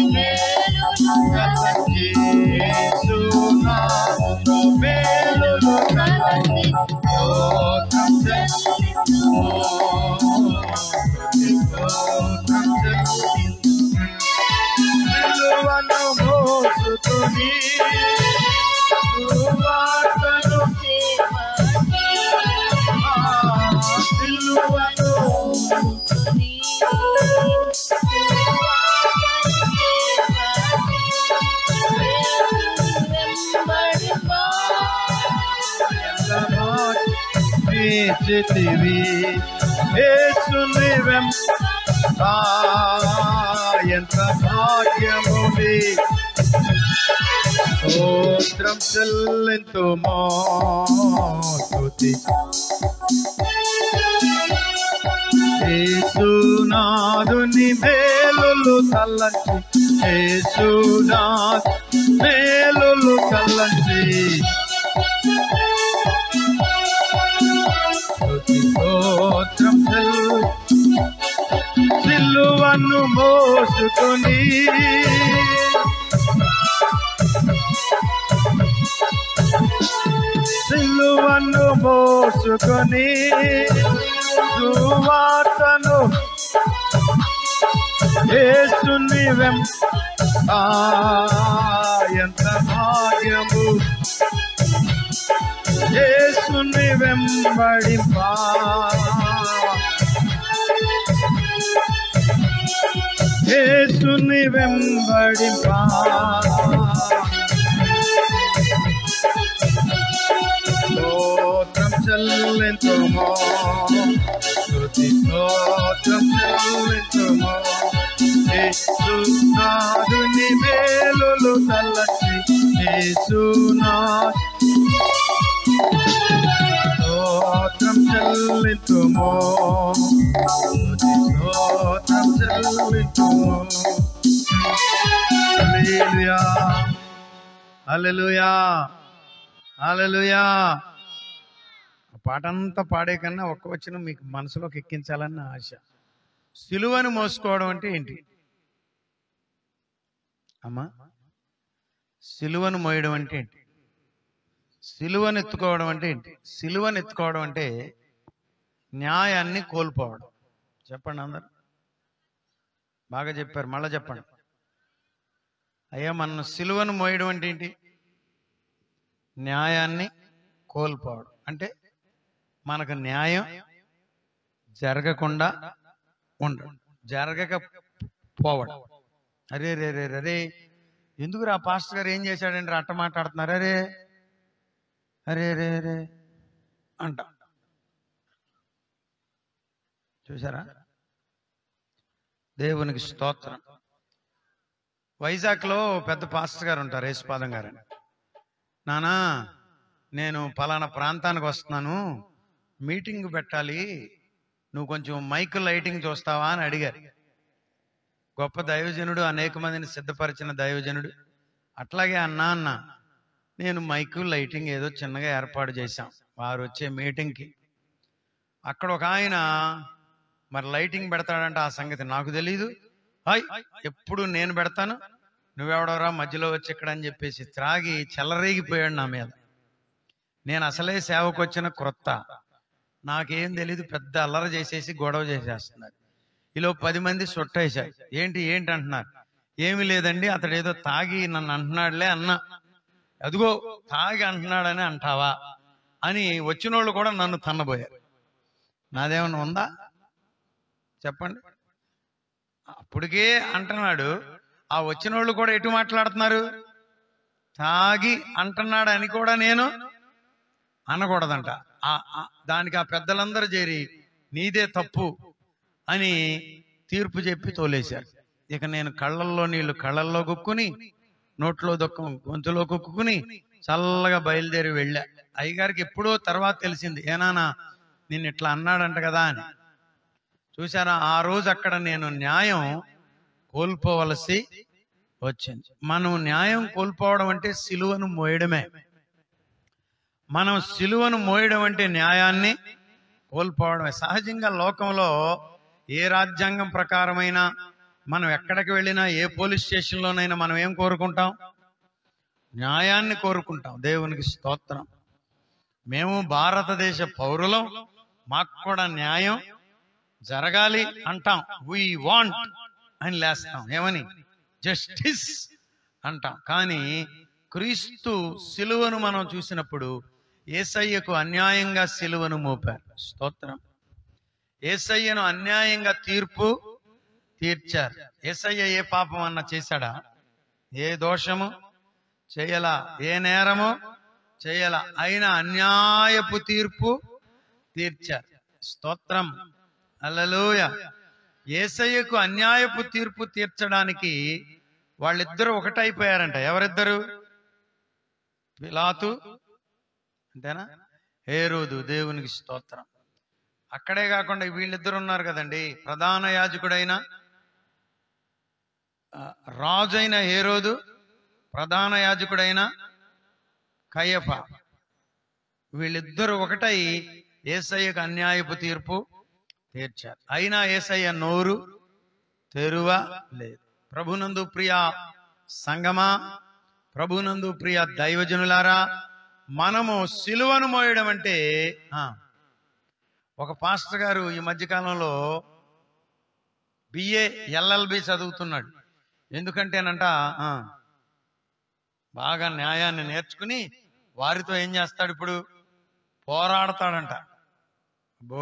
కలచి యేసునాథుని మేలును కలచి స్తోత్రం చెల్లించుము. స్తోత్రం చెల్లించుము. సిలువను మోసుకొని సువార్తను ఆ సిలువను చేతివి యేసుని వెంట ఎంత భాగ్యముది స్తోత్రం చెల్లింతుమో స్తుతి యేసునాథుని మేలులు తల్లంచి యేసునాథ్ మేలులు తల్లంచి స్తుతి స్తోత్రం చెల్లి సిల్లువను మోసుకొని సిల్లువను మోసుకొని సువార్తను యేసుని వెం ఆ, ఎంత భాగ్యము యేసుని వెంబడింపా యేసుని వెంబడింపా స్తోత్రం చెల్లించుమో స్తుతి స్తోత్రం చెల్లించుమో యేసునాథుని మేలులు తలచి యేసునా స్తోత్రం చెల్లించుమో స్తుతి స్తోత్రం చెల్లించుమో హల్లెలూయా హల్లెలూయా హల్లెలూయా ఆ పాట అంతా పాడే కన్నా ఒక్క వచ్చిన మీకు మనసులోకి ఎక్కించాలన్న ఆశ సిలువను మోసుకోవడం అంటే ఏంటి అమ్మా సిలువను మోయడం అంటే ఏంటి సిలువను ఎత్తుకోవడం అంటే ఏంటి సిలువను ఎత్తుకోవడం అంటే న్యాయాన్ని కోల్పోవడం చెప్పండి అందరు బాగా చెప్పారు మళ్ళా చెప్పండి అయ్యా మన సిలువను మోయడం అంటే ఏంటి న్యాయాన్ని కోల్పోవడం అంటే మనకు న్యాయం జరగకుండా ఉండడం జరగకపోవడం అరే రే రే రే ఎందుకు రా పాస్టర్ గారు ఏం చేశాడండి అట్ట మాట్లాడుతున్నారు అరే అరే రే రే అంట చూసారా దేవునికి స్తోత్రం వైజాగ్లో పెద్ద పాస్టర్ గారు ఉంటారు యేసుపాదం గారు అని నానా నేను పలానా ప్రాంతానికి వస్తున్నాను మీటింగ్ పెట్టాలి నువ్వు కొంచెం మైక్ లైటింగ్ చూస్తావా అని అడిగారు గొప్ప దైవజనుడు అనేక మందిని సిద్ధపరిచిన దైవజనుడు అట్లాగే అన్నా అన్న నేను మైక్ లైటింగ్ ఏదో చిన్నగా ఏర్పాటు చేశాం వారు వచ్చే మీటింగ్కి అక్కడ ఒక ఆయన మరి లైటింగ్ పెడతాడంటే ఆ సంగతి నాకు తెలీదు హాయ్ ఎప్పుడు నేను పెడతాను నువ్వెవడవరా మధ్యలో వచ్చి ఇక్కడ అని చెప్పేసి త్రాగి చెలరేగిపోయాడు నా మీద నేను అసలే సేవకు వచ్చిన క్రొత్త నాకేం తెలీదు పెద్ద అల్లరి చేసేసి గొడవ చేసేస్తున్నారు ఈలో పది మంది సొట్టేశారు ఏంటి ఏంటి అంటున్నారు ఏమి లేదండి అతడు ఏదో తాగి నన్ను అంటున్నాడులే అన్నా అదిగో తాగి అంటున్నాడని అంటావా అని వచ్చిన వాళ్ళు కూడా నన్ను తన్నబోయారు నాదేమన్నా ఉందా చెప్పండి అప్పటికే అంటున్నాడు ఆ వచ్చిన వాళ్ళు కూడా ఎటు మాట్లాడుతున్నారు తాగి అంటున్నాడు అని కూడా నేను అనకూడదంట ఆ- ఆ- దానికి ఆ పెద్దలందరూ చేరి నీదే తప్పు అని తీర్పు చెప్పి తోలేశారు ఇక నేను కళ్ళల్లో నీళ్లు కళ్ళల్లో కుక్కుని నోట్లో దుఃఖం గొంతులో కుక్కుని చల్లగా బయలుదేరి వెళ్ళా అయ్యగారికి ఎప్పుడో తర్వాత తెలిసింది ఏనానా నిన్ను ఇట్లా అన్నాడంట కదా అని చూసారా ఆ రోజు అక్కడ నేను న్యాయం కోల్పోవలసి వచ్చింది మనం న్యాయం కోల్పోవడం అంటే సిలువను మోయడమే మనం సిలువను మోయడం అంటే న్యాయాన్ని కోల్పోవడమే సహజంగా లోకంలో ఏ రాజ్యాంగం ప్రకారమైనా మనం ఎక్కడికి వెళ్ళినా ఏ పోలీస్ స్టేషన్లోనైనా మనం ఏం కోరుకుంటాం న్యాయాన్ని కోరుకుంటాం దేవునికి స్తోత్రం మేము భారతదేశ పౌరులం మాకు కూడా న్యాయం జరగాలి అంటాం వి వాంట్ అని లేస్తాం ఏమని జస్టిస్ అంటాం కానీ క్రీస్తు సిలువను మనం చూసినప్పుడు ఏసయ్యకు అన్యాయంగా సిలువను మోపారు స్తోత్రం ఏసయ్యను అన్యాయంగా తీర్పు తీర్చారు ఏసయ్య ఏ పాపం అన్న చేశాడా ఏ దోషము చేయలా ఏ నేరము చేయలా అయినా అన్యాయపు తీర్పు తీర్చారు స్తోత్రం అల్లలోయ ఏసయ్యకు అన్యాయపు తీర్పు తీర్చడానికి వాళ్ళిద్దరూ ఒకటైపోయారంట ఎవరిద్దరు పిలాతు అంతేనా హేరోదు దేవునికి స్తోత్రం అక్కడే కాకుండా వీళ్ళిద్దరు ఉన్నారు కదండి ప్రధాన యాజకుడైన ఆ, రాజైన హేరోదు ప్రధాన యాజకుడైన కయ్యఫ వీళ్ళిద్దరూ ఒకటై ఏసయ్యకు అన్యాయపు తీర్పు తీర్చారు అయినా ఏసయ్య నోరు తెరువ లేదు ప్రభునందు ప్రియ సంగమా ప్రభునందు ప్రియ దైవజనులారా మనము సిలువను మోయడం అంటే ఆ, ఒక పాస్టర్ గారు ఈ మధ్యకాలంలో బిఏ ఎల్ఎల్బి చదువుతున్నాడు ఎందుకంటేనంట ఆ, బాగా న్యాయాన్ని నేర్చుకుని వారితో ఏం చేస్తాడు ఇప్పుడు పోరాడతాడంట బో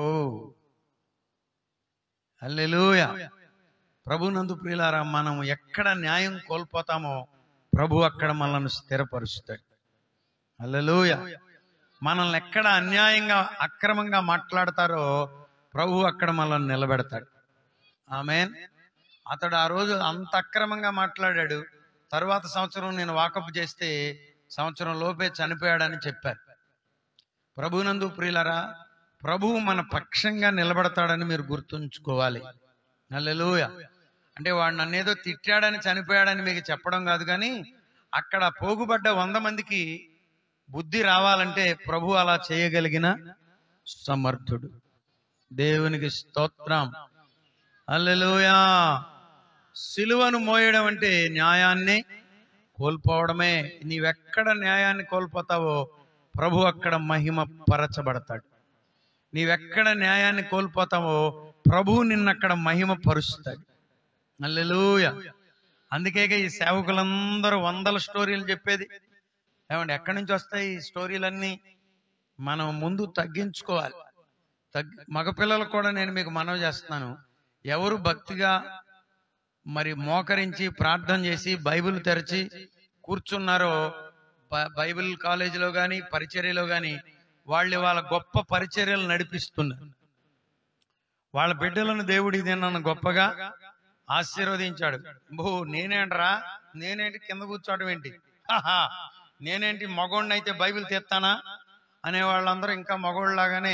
అల్లెలూయ ప్రభునందు ప్రియులారా మనం ఎక్కడ న్యాయం కోల్పోతామో ప్రభు అక్కడ మనల్ని స్థిరపరుస్తాడు అల్లెలూయ మనల్ని ఎక్కడ అన్యాయంగా అక్రమంగా మాట్లాడతారో ప్రభు అక్కడ మనల్ని నిలబెడతాడు ఆమెన్ అతడు ఆ రోజు అంత అక్రమంగా మాట్లాడాడు తరువాత సంవత్సరం నేను వాకప్ చేస్తే సంవత్సరం లోపే చనిపోయాడని చెప్పారు ప్రభునందు ప్రియులరా ప్రభువు మన పక్షంగా నిలబడతాడని మీరు గుర్తుంచుకోవాలి హల్లెలూయ అంటే వాడు నన్నేదో తిట్టాడని చనిపోయాడని మీకు చెప్పడం కాదు కానీ అక్కడ పోగుబడ్డ వంద మందికి బుద్ధి రావాలంటే ప్రభు అలా చేయగలిగిన సమర్థుడు దేవునికి స్తోత్రం హల్లెలూయా సిలువను మోయడం అంటే న్యాయాన్ని కోల్పోవడమే నీవెక్కడ న్యాయాన్ని కోల్పోతావో ప్రభు అక్కడ మహిమ పరచబడతాడు నీవెక్కడ న్యాయాన్ని కోల్పోతావో ప్రభు నిన్నక్కడ మహిమ పరుస్తాడు అల్లెలూయ అందుకే ఈ సేవకులందరూ వందల స్టోరీలు చెప్పేది ఏమండి ఎక్కడి నుంచి వస్తాయి ఈ స్టోరీలన్నీ మనం ముందు తగ్గించుకోవాలి తగ్గి మగపిల్లలకు కూడా నేను మీకు మనవి చేస్తున్నాను ఎవరు భక్తిగా మరి మోకరించి ప్రార్థన చేసి బైబిల్ తెరిచి కూర్చున్నారో బ- బైబిల్ కాలేజీలో కానీ పరిచర్యలో కానీ వాళ్ళు వాళ్ళ గొప్ప పరిచర్యలు నడిపిస్తున్నారు వాళ్ళ బిడ్డలను దేవుడు ఇది నన్ను గొప్పగా ఆశీర్వదించాడు బో నేనేంట్రా నేనేంటి కింద కూర్చోవడం ఏంటి హాహా, నేనేంటి మగోడిని అయితే బైబిల్ తెస్తానా అనే వాళ్ళందరూ ఇంకా మగోళ్ళలాగానే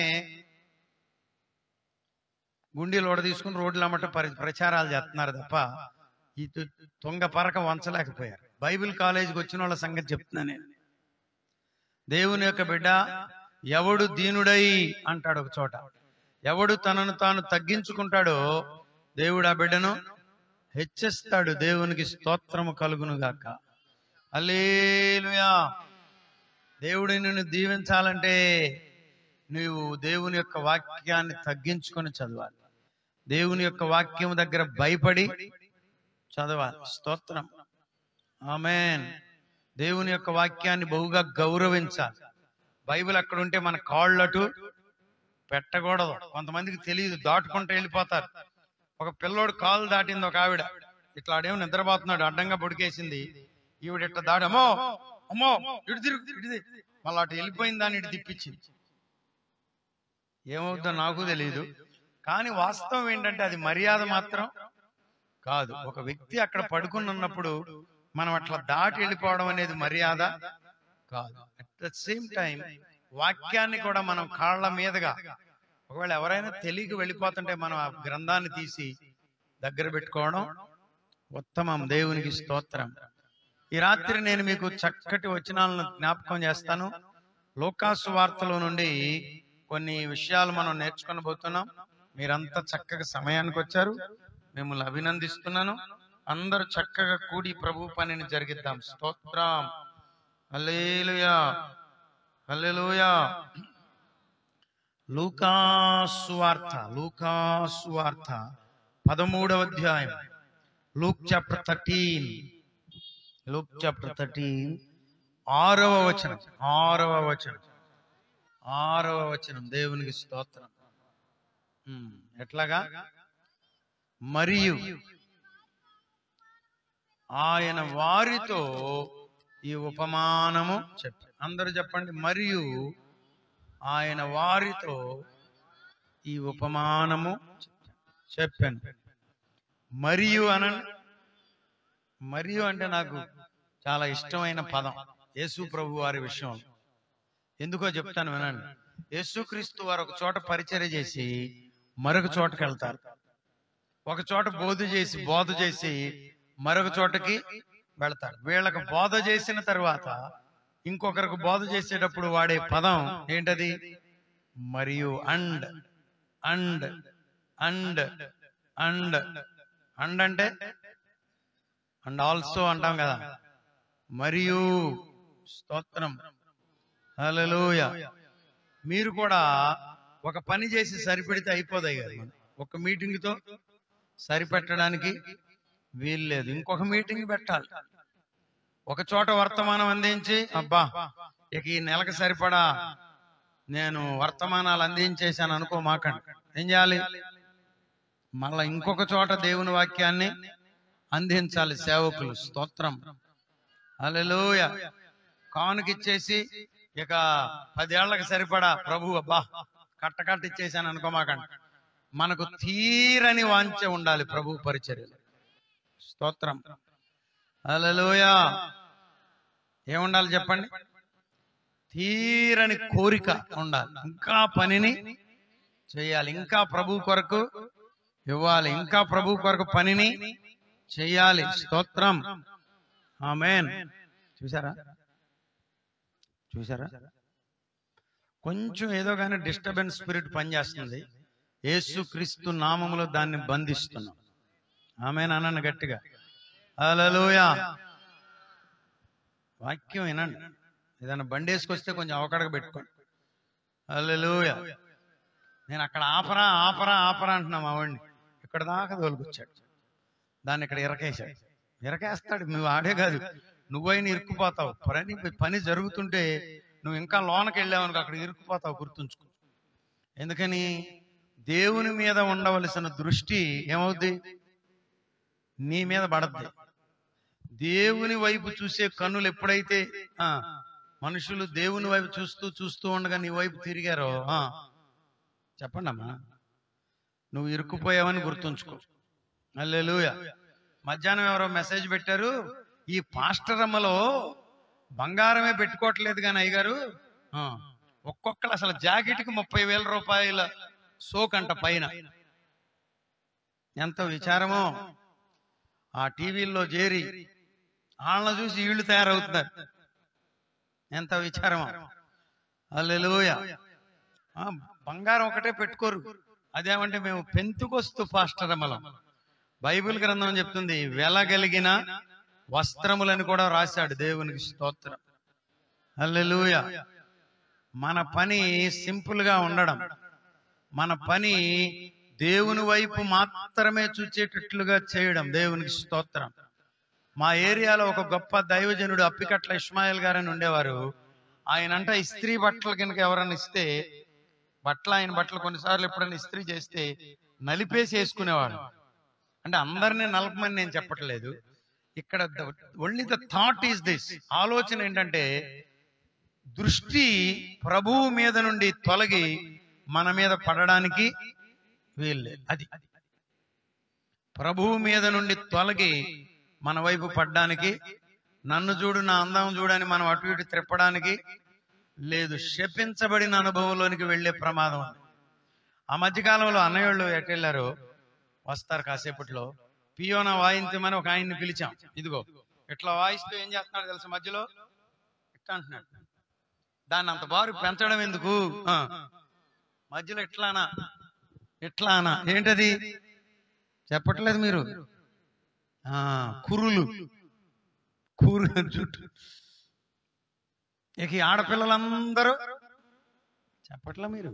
గుండీలు ఓడ తీసుకుని రోడ్లు అమ్మట పరి- ప్రచారాలు చేస్తున్నారు తప్ప ఈ తు- తుంగ పరక వంచలేకపోయారు బైబిల్ కాలేజీకి వచ్చిన వాళ్ళ సంగతి చెప్తున్నా నేను దేవుని యొక్క బిడ్డ ఎవడు దీనుడై అంటాడు ఒక చోట ఎవడు తనను తాను తగ్గించుకుంటాడో దేవుడు ఆ బిడ్డను హెచ్చిస్తాడు దేవునికి స్తోత్రము కలుగును గాక అల్లేలుయా దేవుడు నిన్ను దీవించాలంటే నువ్వు దేవుని యొక్క వాక్యాన్ని తగ్గించుకొని చదవాలి దేవుని యొక్క వాక్యం దగ్గర భయపడి చదవాలి స్తోత్రం ఆమెన్ దేవుని యొక్క వాక్యాన్ని బహుగా గౌరవించాలి బైబిల్ అక్కడ ఉంటే మన కాళ్ళటు పెట్టకూడదు కొంతమందికి తెలియదు దాటుకుంటూ వెళ్ళిపోతారు ఒక పిల్లోడు కాలు దాటింది ఒక ఆవిడ ఇట్లా ఆడేమో నిద్రపోతున్నాడు అడ్డంగా పొడికేసింది ఈవిడ ఇట్లా దాడి అమ్మో అమ్మో ఇటు తిరుగు ఇటు తిరుగు." మళ్ళీ అటు వెళ్ళిపోయిన దాన్ని ఇటు తిప్పించింది ఏమవుతుందో నాకు తెలియదు కానీ వాస్తవం ఏంటంటే అది మర్యాద మాత్రం కాదు ఒక వ్యక్తి అక్కడ పడుకుని ఉన్నప్పుడు మనం అట్లా దాటి వెళ్ళిపోవడం అనేది మర్యాద కాదు అట్ ద సేమ్ టైం వాక్యాన్ని కూడా మనం కాళ్ళ మీదుగా ఒకవేళ ఎవరైనా తెలియక వెళ్ళిపోతుంటే మనం ఆ గ్రంథాన్ని తీసి దగ్గర పెట్టుకోవడం ఉత్తమం దేవునికి స్తోత్రం ఈ రాత్రి నేను మీకు చక్కటి వచనాలను జ్ఞాపకం చేస్తాను లోకాసు వార్తలో నుండి కొన్ని విషయాలు మనం నేర్చుకొని పోతున్నాం మీరంతా చక్కగా సమయానికి వచ్చారు మిమ్మల్ని అభినందిస్తున్నాను అందరూ చక్కగా కూడి ప్రభు పనిని జరిగిద్దాం స్తోత్రం హల్లెలూయా హల్లెలూయా లూకాసు వార్త లూకాసు వార్త పదమూడవ అధ్యాయం Luke chapter thirteen Luke chapter thirteen ఆరవ వచనం ఆరవ వచనం ఆరవ వచనం దేవునికి స్తోత్రం ఉమ్, ఎట్లాగా మరియు ఆయన వారితో ఈ ఉపమానము చెప్పి అందరూ చెప్పండి మరియు ఆయన వారితో ఈ ఉపమానము చెప్పాను మరియు అనండి మరియు అంటే నాకు చాలా ఇష్టమైన పదం యేసు ప్రభు వారి విషయం ఎందుకో చెప్తాను వినండి యేసుక్రీస్తు వారు ఒక చోట పరిచర్య చేసి మరొక చోటకి వెళ్తారు ఒక చోట బోధ చేసి బోధ చేసి మరొక చోటకి వెళ్తారు వీళ్ళకి బోధ చేసిన తర్వాత ఇంకొకరికి బోధ చేసేటప్పుడు వాడే పదం ఏంటది మరియు and and and and and అంటే అండ్ ఆల్సో అంటాం కదా మరియు స్తోత్రం హల్లెలూయా మీరు కూడా ఒక పని చేసి సరిపెడితే అయిపోదాయి కదా మనం. ఒక మీటింగ్ తో సరిపెట్టడానికి వీలు లేదు ఇంకొక మీటింగ్ పెట్టాలి ఒక చోట వర్తమానం అందించి అబ్బా ఇక ఈ నెలకు సరిపడా నేను వర్తమానాలు అందించేశాను అనుకో మాకండి ఏం చేయాలి మళ్ళా ఇంకొక చోట దేవుని వాక్యాన్ని అందించాలి సేవకులు స్తోత్రం హల్లెలూయ కానుకిచ్చేసి ఇక పదేళ్లకు సరిపడా ప్రభు అబ్బా కట్ట కట్ట ఇచ్చేసాను అనుకోమాకండి మనకు తీరని వాంఛ ఉండాలి ప్రభు పరిచర్యలు స్తోత్రం హల్లెలూయ ఏముండాలి చెప్పండి తీరని కోరిక ఉండాలి ఇంకా పనిని చేయాలి ఇంకా ప్రభు కొరకు ఇవ్వాలి ఇంకా ప్రభు కొరకు పనిని చేయాలి స్తోత్రం ఆమెన్ చూసారా చూసారా కొంచెం ఏదో కానీ డిస్టర్బెన్స్ స్పిరిట్ పనిచేస్తుంది యేసు క్రీస్తు నామములో దాన్ని బంధిస్తున్నాం ఆమె అనండి గట్టిగా హల్లెలూయ వాక్యం వినండి ఏదైనా బండి వేసుకొస్తే కొంచెం అవకడగా పెట్టుకోండి హల్లెలూయ నేను అక్కడ ఆపరా ఆపరా ఆపరా అంటున్నా మా వాడిని ఇక్కడ దాకా తోలుకొచ్చాడు దాన్ని ఇక్కడ ఇరకేశాడు ఇరకేస్తాడు నువ్వు ఆడే కాదు నువ్వైనా ఇరుక్కుపోతావు పని పని జరుగుతుంటే నువ్వు ఇంకా లోనకి వెళ్ళావు అనుకో అక్కడ ఇరుక్కుపోతావు గుర్తుంచుకో ఎందుకని దేవుని మీద ఉండవలసిన దృష్టి ఏమవుద్ది నీ మీద పడద్ది దేవుని వైపు చూసే కన్నులు ఎప్పుడైతే ఆ మనుషులు దేవుని వైపు చూస్తూ చూస్తూ ఉండగా నీ వైపు తిరిగారో ఆ, చెప్పండి అమ్మా నువ్వు ఇరుక్కుపోయావని గుర్తుంచుకో అల్లెలుయ మధ్యాహ్నం ఎవరో మెసేజ్ పెట్టారు ఈ పాస్టర్ అమ్మలో బంగారమే పెట్టుకోవట్లేదు కానీ అయ్యగారు ఆ, ఒక్కొక్కరు అసలు జాకెట్కి ముప్పై వేల రూపాయల సోకంట పైన ఎంత విచారమో ఆ టీవీల్లో చేరి వాళ్ళని చూసి వీళ్ళు తయారవుతున్నారు ఎంత విచారమో అల్లెలుయ ఆ, బంగారం ఒకటే పెట్టుకోరు అదేమంటే మేము పెంతుకొస్తూ పాస్టర్ అమ్మలం బైబిల్ గ్రంథం చెప్తుంది వెలగలిగిన వస్త్రములని కూడా రాశాడు దేవునికి స్తోత్రం హల్లెలూయ మన పని సింపుల్ గా ఉండడం మన పని దేవుని వైపు మాత్రమే చూచేటట్లుగా చేయడం దేవునికి స్తోత్రం మా ఏరియాలో ఒక గొప్ప దైవజనుడు అప్పికట్ల ఇస్మాయిల్ గారని ఉండేవారు ఆయన అంట ఇస్త్రీ బట్టలు కనుక ఎవరైనా ఇస్తే బట్టలు ఆయన బట్టలు కొన్నిసార్లు ఎప్పుడైనా ఇస్త్రీ చేస్తే నలిపేసి వేసుకునేవాడు అంటే అందరినీ నలపమని నేను చెప్పట్లేదు ఇక్కడ only the thought is this ఆలోచన ఏంటంటే దృష్టి ప్రభువు మీద నుండి తొలగి మన మీద పడడానికి వీళ్ళే అది ప్రభువు మీద నుండి తొలగి మన వైపు పడ్డానికి నన్ను చూడు నా అందం చూడని మనం అటు ఇటు త్రిప్పడానికి లేదు శపించబడిన అనుభవంలోనికి వెళ్ళే ప్రమాదం ఉంది ఆ మధ్యకాలంలో అన్నయ్యోళ్ళు ఎటెళ్ళారు వస్తారు కాసేపట్లో పియోన వాయించమని ఒక ఆయన్ని పిలిచాం ఇదిగో ఇట్లా వాయిస్తూ ఏం చేస్తున్నాడు తెలుసా మధ్యలో ఇట్లా అంటున్నాడు దాన్ని అంత బారు పెంచడం ఎందుకు ఆ. మధ్యలో ఇట్లానా ఇట్లానా ఏంటది చెప్పట్లేదు మీరు ఆ కురులు కూరు చుట్టూ ఇక ఈ ఆడపిల్లలందరూ చెప్పట్లా మీరు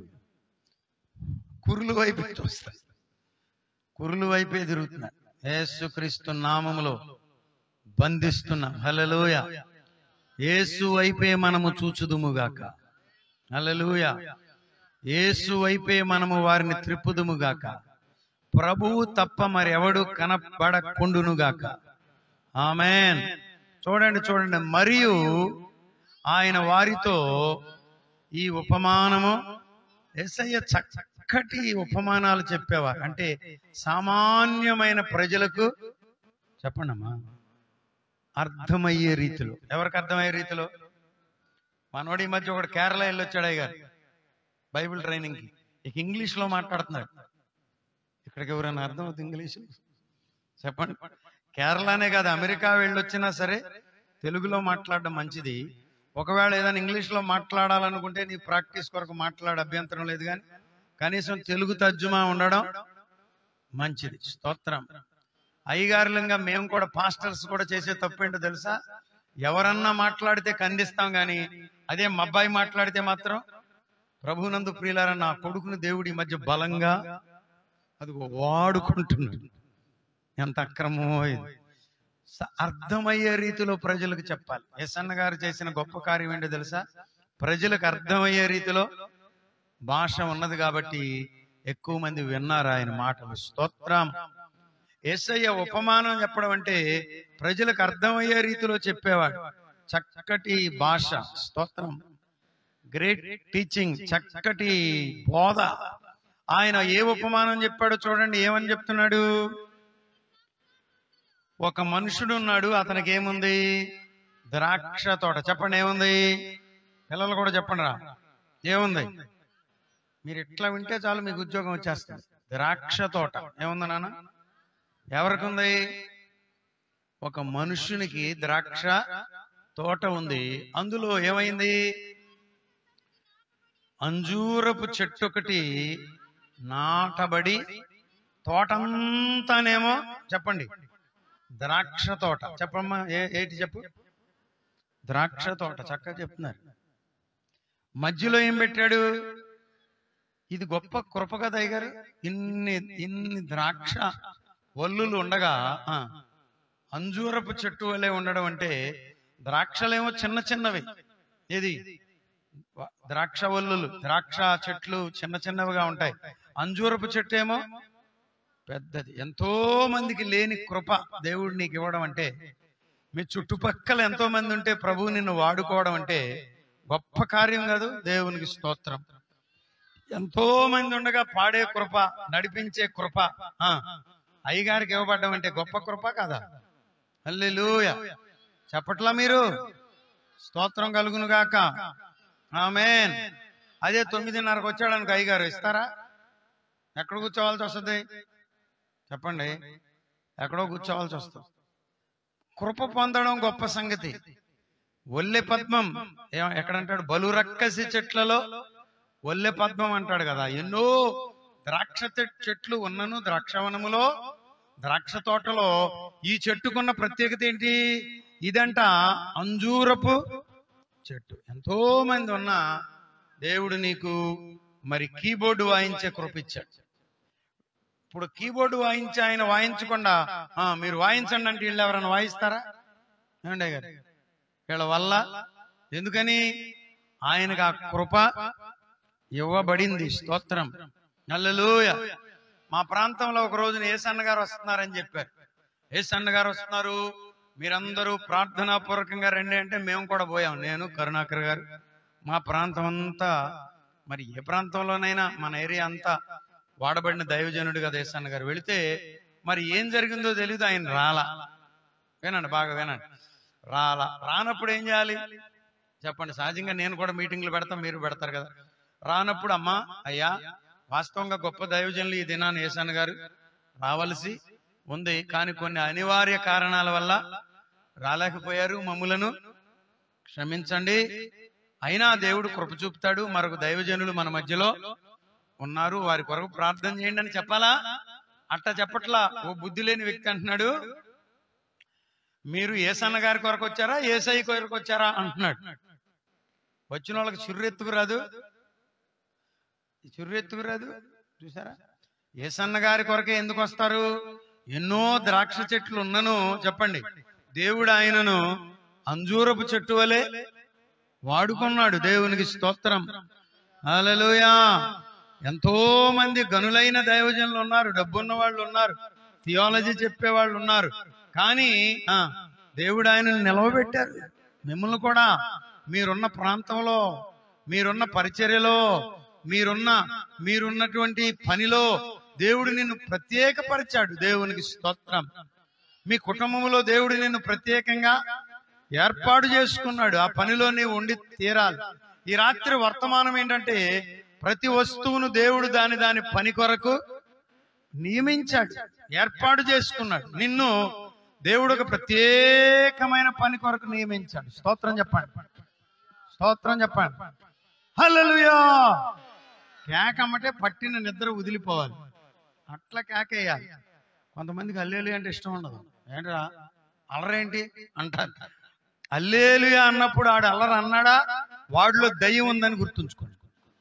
కురులు వైపు చూస్తారు కురులు వైపే తిరుగుతున్నారు యేసుక్రీస్తు నామములో బంధిస్తున్న హలలోయ యేసు వైపే మనము చూచుదుముగాక హలలోయ యేసు వైపే మనము వారిని త్రిప్పుదుముగాక ప్రభువు తప్ప మరెవడు కనపడకుండునుగాక ఆమెన్ చూడండి చూడండి మరియు ఆయన వారితో ఈ ఉపమానము ఎస్ఐ చక్కటి ఉపమానాలు చెప్పేవారు అంటే సామాన్యమైన ప్రజలకు చెప్పండి అమ్మా అర్థమయ్యే రీతిలో ఎవరికి అర్థమయ్యే రీతిలో మనోడి ఈ మధ్య ఒకడు కేరళ వెళ్ళి వచ్చాడు అయ్య గారు బైబిల్ ట్రైనింగ్ కి ఇక ఇంగ్లీష్ లో మాట్లాడుతున్నాడు ఇక్కడికి ఎవరైనా అర్థం అవుతుంది ఇంగ్లీష్ చెప్పండి కేరళనే కాదు అమెరికా వెళ్ళొచ్చినా సరే తెలుగులో మాట్లాడడం మంచిది ఒకవేళ ఏదైనా ఇంగ్లీష్ లో మాట్లాడాలనుకుంటే నీ ప్రాక్టీస్ కొరకు మాట్లాడే అభ్యంతరం లేదు కానీ కనీసం తెలుగు తర్జుమా ఉండడం మంచిది స్తోత్రం అయ్యగారులంగా మేము కూడా పాస్టర్స్ కూడా చేసే తప్పేంటో తెలుసా ఎవరన్నా మాట్లాడితే ఖండిస్తాం గాని అదే మా అబ్బాయి మాట్లాడితే మాత్రం ప్రభునందు ప్రియులారా నా కొడుకుని దేవుడి మధ్య బలంగా అది వాడుకుంటున్నాడు ఎంత అక్రమమో ఇది స- అర్థమయ్యే రీతిలో ప్రజలకు చెప్పాలి ఎస్ఎన్న గారు చేసిన గొప్ప కార్యం ఏంటో తెలుసా ప్రజలకు అర్థమయ్యే రీతిలో భాష ఉన్నది కాబట్టి ఎక్కువ మంది విన్నారు ఆయన మాటలు స్తోత్రం ఏసయ్య ఉపమానం చెప్పడం అంటే ప్రజలకు అర్థమయ్యే రీతిలో చెప్పేవాడు చక్కటి భాష స్తోత్రం గ్రేట్ టీచింగ్ చక్కటి బోధ ఆయన ఏ ఉపమానం చెప్పాడో చూడండి ఏమని చెప్తున్నాడు ఒక మనుషుడు ఉన్నాడు అతనికి ఏముంది ద్రాక్ష తోట చెప్పండి ఏముంది పిల్లలు కూడా చెప్పండి రా ఏముంది మీరు ఇట్లా వింటే చాలు మీకు ఉద్యోగం వచ్చేస్తుంది ద్రాక్ష తోట ఏముంది నాన్న ఎవరికి ఉంది ఒక మనుషునికి ద్రాక్ష తోట ఉంది అందులో ఏమైంది అంజూరపు చెట్టు ఒకటి నాటబడి తోటంతానేమో చెప్పండి ద్రాక్ష తోట చెప్పమ్మా ఏ ఏంటి చెప్పు ద్రాక్ష తోట చక్కగా చెప్తున్నారు మధ్యలో ఏం పెట్టాడు ఇది గొప్ప కృప కదా అయ్య గారు ఇన్ని ఇన్ని ద్రాక్ష వల్లులు ఉండగా ఆ, అంజూరపు చెట్టు వలె ఉండడం అంటే ద్రాక్షలేమో చిన్న చిన్నవి ఏది వ- ద్రాక్ష వల్లులు ద్రాక్ష చెట్లు చిన్న చిన్నవిగా ఉంటాయి అంజూరపు చెట్టు ఏమో పెద్దది ఎంతో మందికి లేని కృప దేవుడు నీకు ఇవ్వడం అంటే మీ చుట్టుపక్కల ఎంతో మంది ఉంటే ప్రభువు నిన్ను వాడుకోవడం అంటే గొప్ప కార్యం కాదు దేవునికి స్తోత్రం ఎంతో మంది ఉండగా పాడే కృప నడిపించే కృప ఆ అయ్యగారికి ఇవ్వబడ్డం అంటే గొప్ప కృప కదా హల్లెలూయా చెప్పట్లా మీరు స్తోత్రం కలుగును గాక ఆమేన్ అదే తొమ్మిదిన్నరకు వచ్చాడు అనుకో అయ్యగారు ఇస్తారా ఎక్కడ కూర్చోవాల్సి వస్తుంది చెప్పండి ఎక్కడో కూర్చోవాల్సి వస్తుంది కృప పొందడం గొప్ప సంగతి ఒల్లె పద్మం ఏ- ఎక్కడంటాడు బలు రక్కసి చెట్లలో ఒల్లె పద్మం అంటాడు కదా ఎన్నో ద్రాక్ష చె- చెట్లు ఉన్నను ద్రాక్షవనములో ద్రాక్ష తోటలో ఈ చెట్టుకున్న ప్రత్యేకత ఏంటి ఇదంట అంజూరపు చెట్టు ఎంతో మంది ఉన్న దేవుడు నీకు మరి కీబోర్డు వాయించే కృప ఇచ్చాడు ఇప్పుడు కీబోర్డు వాయించి ఆయన వాయించకుండా "ఆ, మీరు వాయించండి అంటే వీళ్ళు ఎవరైనా వాయిస్తారా ఏమండే గారు వీళ్ళ వల్ల ఎందుకని ఆయనకు ఆ కృప ఇవ్వబడింది స్తోత్రం నల్లలోయ మా ప్రాంతంలో ఒక రోజున ఏసన్న గారు వస్తున్నారని చెప్పారు ఏసన్న గారు వస్తున్నారు మీరందరూ ప్రార్థనా పూర్వకంగా రండి అంటే మేము కూడా పోయాం నేను కరుణాకర్ గారు మా ప్రాంతం అంతా మరి ఏ ప్రాంతంలోనైనా మన ఏరియా అంతా వాడబడిన దైవజనుడిగా దేశాన్న గారు వెళితే మరి ఏం జరిగిందో తెలియదు ఆయన రాలా వినండి బాగా వినండి రాలా రానప్పుడు ఏం చేయాలి చెప్పండి సహజంగా నేను కూడా మీటింగ్లు పెడతాం మీరు పెడతారు కదా రానప్పుడు అమ్మా అయ్యా వాస్తవంగా గొప్ప దైవజనులు ఈ దినాన్ని ఏసాన్ గారు రావలసి ఉంది కానీ కొన్ని అనివార్య కారణాల వల్ల రాలేకపోయారు మమ్ములను క్షమించండి అయినా దేవుడు కృప చూపుతాడు మరొక దైవజనులు మన మధ్యలో ఉన్నారు వారి కొరకు ప్రార్థన చేయండి అని చెప్పాలా అట్ట చెప్పట్లా ఓ బుద్ధి లేని వ్యక్తి అంటున్నాడు మీరు ఏసన్న గారి కొరకు వచ్చారా ఏసఐ కొరకు వచ్చారా అంటున్నాడు వచ్చిన వాళ్ళకి చుర్రెత్తుకు రాదు చుర్రెత్తుకు రాదు చూసారా ఏసన్న గారి కొరకే ఎందుకు వస్తారు ఎన్నో ద్రాక్ష చెట్లు ఉన్నను చెప్పండి దేవుడు ఆయనను అంజూరపు చెట్టు వలె వాడుకున్నాడు దేవునికి స్తోత్రం హల్లెలూయా ఎంతో మంది గనులైన దైవజనులు ఉన్నారు డబ్బున్న వాళ్ళు ఉన్నారు థియాలజీ చెప్పే వాళ్ళు ఉన్నారు కానీ ఆ దేవుడు ఆయనను నిలవబెట్టారు మిమ్మల్ని కూడా మీరున్న ప్రాంతంలో మీరున్న పరిచర్యలో మీరున్న మీరున్నటువంటి పనిలో దేవుడు నిన్ను ప్రత్యేకపరిచాడు దేవునికి స్తోత్రం మీ కుటుంబంలో దేవుడు నిన్ను ప్రత్యేకంగా ఏర్పాటు చేసుకున్నాడు ఆ పనిలో నీవు ఉండి తీరాలి ఈ రాత్రి వర్తమానం ఏంటంటే ప్రతి వస్తువును దేవుడు దాని దాని పని కొరకు నియమించాడు ఏర్పాటు చేసుకున్నాడు నిన్ను దేవుడు ఒక ప్రత్యేకమైన పని కొరకు నియమించాడు స్తోత్రం చెప్పండి స్తోత్రం చెప్పండి హల్లెలూయా కేకమ్మటే పట్టిన నిద్ర వదిలిపోవాలి అట్లా కేకేయాలి కొంతమందికి అల్లేలు అంటే ఇష్టం ఉండదు ఏంట్రా అల్లరేంటి అంటారు అల్లేలుయా అన్నప్పుడు ఆడు అల్లరి అన్నాడా వాడిలో దయ్యం ఉందని గుర్తుంచుకోండి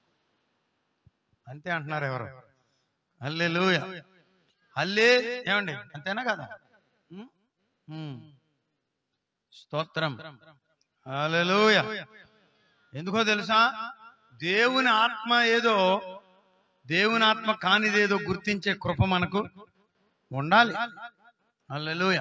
అంతే అంటున్నారు ఎవరు అల్లెలుయ అల్లే ఏమండి అంతేనా కదా ఉం? ఉం. స్తోత్రం హల్లెలూయా ఎందుకో తెలుసా దేవుని ఆత్మ ఏదో దేవుని ఆత్మ కానిదేదో గుర్తించే కృప మనకు ఉండాలి హల్లెలూయా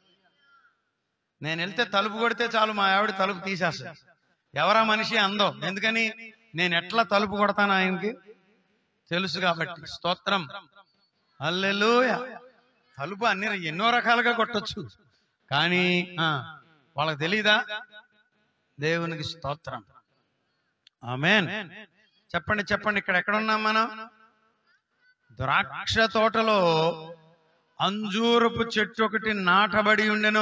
నేను వెళ్తే తలుపు కొడితే చాలు మా ఆవిడ తలుపు తీసేస్తుంది ఎవరా మనిషి అందో ఎందుకని నేను ఎట్లా తలుపు కొడతాను ఆయనకి తెలుసు కాబట్టి స్తోత్రం అల్లెలుయ తలుపు అన్ని ఎన్నో రకాలుగా కొట్టొచ్చు కానీ ఆ, వాళ్ళకి తెలీదా దేవునికి స్తోత్రం ఆమెన్ చెప్పండి చెప్పండి ఇక్కడ ఎక్కడ ఉన్నాం మనం ద్రాక్ష తోటలో అంజూరపు చెట్టు ఒకటి నాటబడి ఉండెను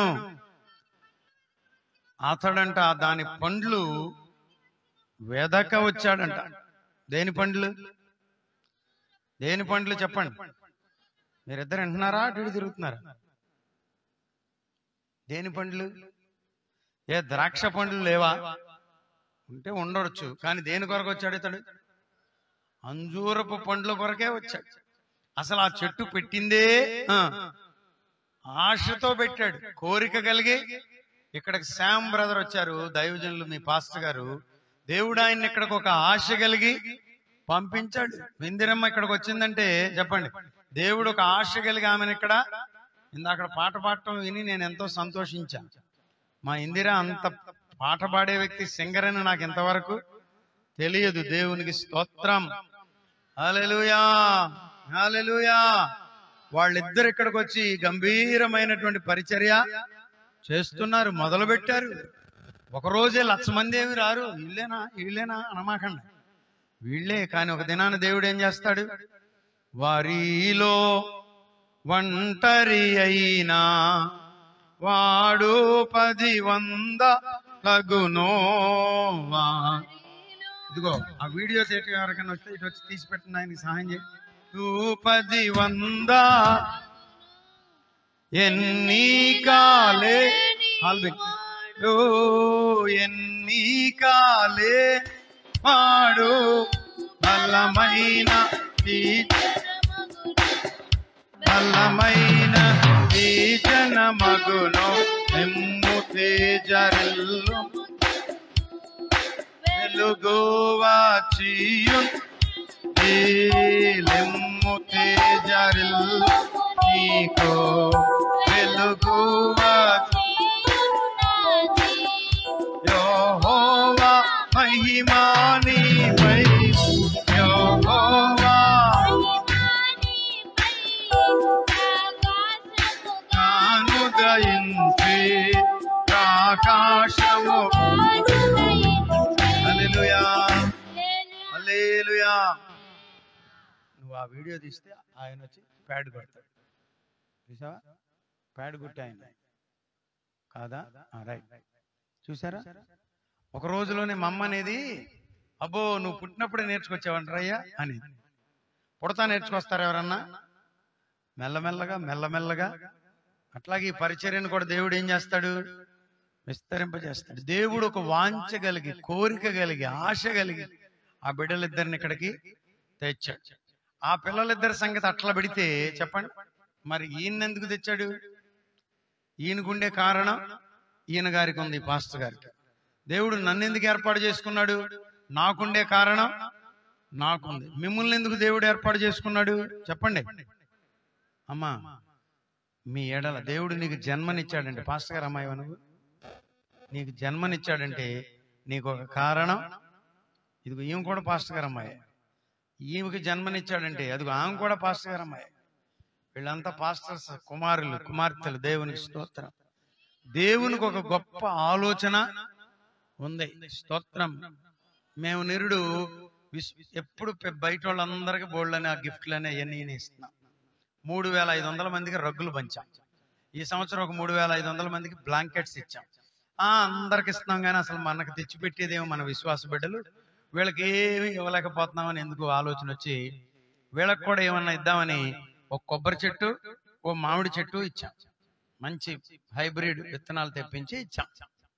అతడంట దాని పండ్లు వెదక వచ్చాడంట దేని పండ్లు దేని పండ్లు చెప్పండి మీరిద్దరు వింటున్నారా అటు ఇటు తిరుగుతున్నారా దేని పండ్లు ఏ ద్రాక్ష పండ్లు లేవా ఉంటే ఉండవచ్చు కానీ దేని కొరకు వచ్చాడు ఇతడు అంజూరపు పండ్ల కొరకే వచ్చాడు అసలు ఆ చెట్టు పెట్టిందే ఆ, ఆశతో పెట్టాడు కోరిక కలిగి ఇక్కడికి శామ్ బ్రదర్ వచ్చారు దైవజనులు మీ పాస్టర్ గారు దేవుడు ఆయన ఇక్కడికి ఒక ఆశ కలిగి పంపించాడు ఇందిరమ్మ ఇక్కడికి వచ్చిందంటే చెప్పండి దేవుడు ఒక ఆశ కలిగి ఆమెను ఇక్కడ ఇందాక పాట పాడటం విని నేను ఎంతో సంతోషించాను మా ఇందిర అంత పాట పాడే వ్యక్తి సింగర్ అని నాకు ఎంతవరకు తెలియదు దేవునికి స్తోత్రం హల్లెలూయా హల్లెలూయా వాళ్ళిద్దరు ఇక్కడికి వచ్చి గంభీరమైనటువంటి పరిచర్య చేస్తున్నారు మొదలు పెట్టారు ఒక రోజే లక్ష మంది ఏమి రారు వీళ్ళేనా వీళ్ళేనా అనమాకండి వీళ్ళే కానీ ఒక దినాన దేవుడు ఏం చేస్తాడు వారిలో ఒంటరి అయినా వాడు పది వంద లగునోవా ఇదిగో ఆ వీడియో థియేటర్ ఎవరికైనా వస్తే ఇటు వచ్చి తీసి పెట్టండి ఆయనకి సహాయం చేయి నువ్వు పది వంద ఎన్ని కాలే ఆల్బిక్ ఓ ఎన్ని కాలే పాడు బలమైన ఈ బలమైన ఈ జన మగును ఎమ్ము తేజరిల్లు వెలుగువాచియు లెమ్ము తేజరిల్లు నీకో వెలుగువాచి యెహోవా మహిమానిపై యెహోవా హల్లేలుయా నువ్వు ఆ వీడియో తీస్తే ఆయన వచ్చి ప్యాడ్ కొడతాడు చూసావా ప్యాడ్ కొట్టి ఆయన కాదా ఆ, రైట్ చూసారా ఒక రోజులోనే మా అమ్మ అనేది అబ్బో నువ్వు పుట్టినప్పుడే నేర్చుకొచ్చావంటారయ్యా అని పుడతా నేర్చుకొస్తారు ఎవరన్నా మెల్లమెల్లగా మెల్లమెల్లగా అట్లాగే ఈ పరిచర్యను కూడా దేవుడు ఏం చేస్తాడు విస్తరింపజేస్తాడు దేవుడు ఒక వాంఛ కలిగి కోరిక కలిగి ఆశ కలిగి ఆ బిడ్డలిద్దరిని ఇక్కడికి తెచ్చాడు ఆ పిల్లలిద్దరి సంగతి అట్లా పెడితే చెప్పండి మరి ఈయన ఎందుకు తెచ్చాడు ఈయనకుండే కారణం ఈయన గారికి ఉంది పాస్టర్ గారికి దేవుడు నన్ను ఎందుకు ఏర్పాటు చేసుకున్నాడు నాకుండే కారణం నాకుంది మిమ్మల్ని ఎందుకు దేవుడు ఏర్పాటు చేసుకున్నాడు చెప్పండి అమ్మా మీ ఎడల దేవుడు నీకు జన్మనిచ్చాడంటే పాస్టర్ గారు అమ్మాయి నువ్వు నీకు జన్మనిచ్చాడంటే నీకు ఒక కారణం ఇదిగో ఈమె కూడా పాస్టర్ గారు అమ్మాయి ఈమెకి జన్మనిచ్చాడంటే అదిగో ఆమె కూడా పాస్టర్ గారు అమ్మాయి వీళ్ళంతా పాస్టర్స్ కుమారులు కుమార్తెలు దేవునికి స్తోత్రం దేవునికి ఒక గొప్ప ఆలోచన ఉంది స్తోత్రం మేము నిరుడు విస్- ఎప్పుడు పె- బయట వాళ్ళందరికీ బోళ్ళని ఆ గిఫ్ట్లని అవన్నీ నేను ఇస్తున్నాం మూడు వేల ఐదు వందల మందికి రగ్గులు పంచాం ఈ సంవత్సరం ఒక మూడు వేల ఐదు వందల మందికి బ్లాంకెట్స్ ఇచ్చాం ఆ అందరికి ఇస్తున్నాం కానీ అసలు మనకు తెచ్చిపెట్టేదేమో మన విశ్వాస బిడ్డలు వీళ్ళకి ఏమి ఇవ్వలేకపోతున్నామని ఎందుకు ఆలోచన వచ్చి వీళ్ళకి కూడా ఏమన్నా ఇద్దామని ఒక కొబ్బరి చెట్టు ఓ మామిడి చెట్టు ఇచ్చాం మంచి హైబ్రిడ్ విత్తనాలు తెప్పించి ఇచ్చాం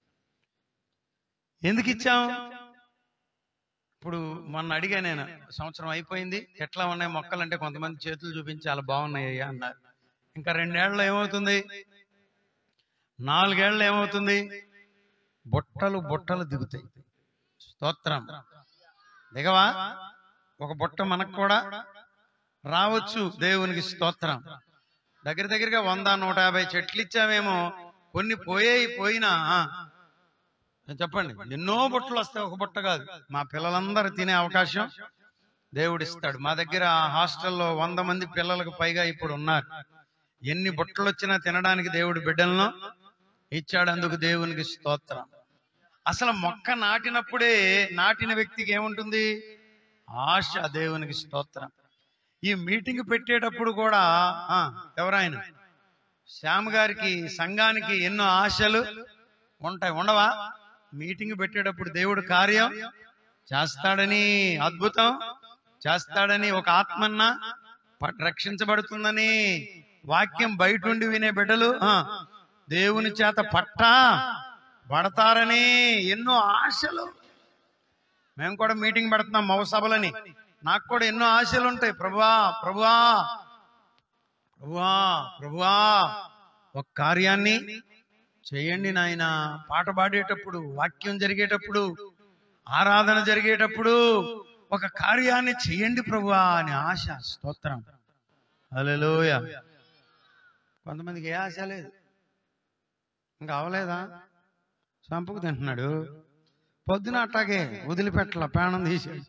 ఎందుకు ఇచ్చాం ఇప్పుడు మొన్న అడిగా నేను సంవత్సరం అయిపోయింది ఎట్లా ఉన్నాయి మొక్కలు అంటే కొంతమంది చేతులు చూపించి చాలా బాగున్నాయి అయ్యా అన్నారు ఇంకా రెండేళ్లలో ఏమవుతుంది నాలుగేళ్లు ఏమవుతుంది బుట్టలు బుట్టలు దిగుతాయి స్తోత్రం దిగవా ఒక బుట్ట మనకు కూడా రావచ్చు దేవునికి స్తోత్రం దగ్గర దగ్గరగా వంద నూట యాభై చెట్లు ఇచ్చామేమో కొన్ని పోయాయి పోయినా చెప్పండి ఎన్నో బుట్టలు వస్తాయి ఒక బుట్ట కాదు మా పిల్లలందరూ తినే అవకాశం దేవుడు ఇస్తాడు మా దగ్గర హాస్టల్లో వంద మంది పిల్లలకు పైగా ఇప్పుడు ఉన్నారు ఎన్ని బుట్టలు వచ్చినా తినడానికి దేవుడు బిడ్డలను ఇచ్చాడు అందుకు దేవునికి స్తోత్రం అసలు మొక్క నాటినప్పుడే నాటిన వ్యక్తికి ఏముంటుంది ఆశ దేవునికి స్తోత్రం ఈ మీటింగ్ పెట్టేటప్పుడు కూడా ఆ, ఎవరాయన శ్యామ్ గారికి సంఘానికి ఎన్నో ఆశలు ఉంటాయి ఉండవా మీటింగ్ పెట్టేటప్పుడు దేవుడు కార్యం చేస్తాడని అద్భుతం చేస్తాడని ఒక ఆత్మన్న ప- రక్షించబడుతుందని వాక్యం బయట ఉండి వినే బిడ్డలు ఆ, దేవుని చేత పట్ట పడతారని ఎన్నో ఆశలు మేము కూడా మీటింగ్ పెడుతున్నాం మవ సభలని నాకు కూడా ఎన్నో ఆశలు ఉంటాయి ప్రభువా ప్రభువా ప్రభువా ప్రభువా ఒక కార్యాన్ని చేయండి నాయన పాట పాడేటప్పుడు వాక్యం జరిగేటప్పుడు ఆరాధన జరిగేటప్పుడు ఒక కార్యాన్ని చేయండి ప్రభువా అని ఆశ స్తోత్రం హల్లెలూయా కొంతమందికి ఏ ఆశ లేదు ఇంకా అవలేదా చంపుకు తింటున్నాడు పొద్దున అట్టాగే వదిలిపెట్టల ప్రాణం తీసాడు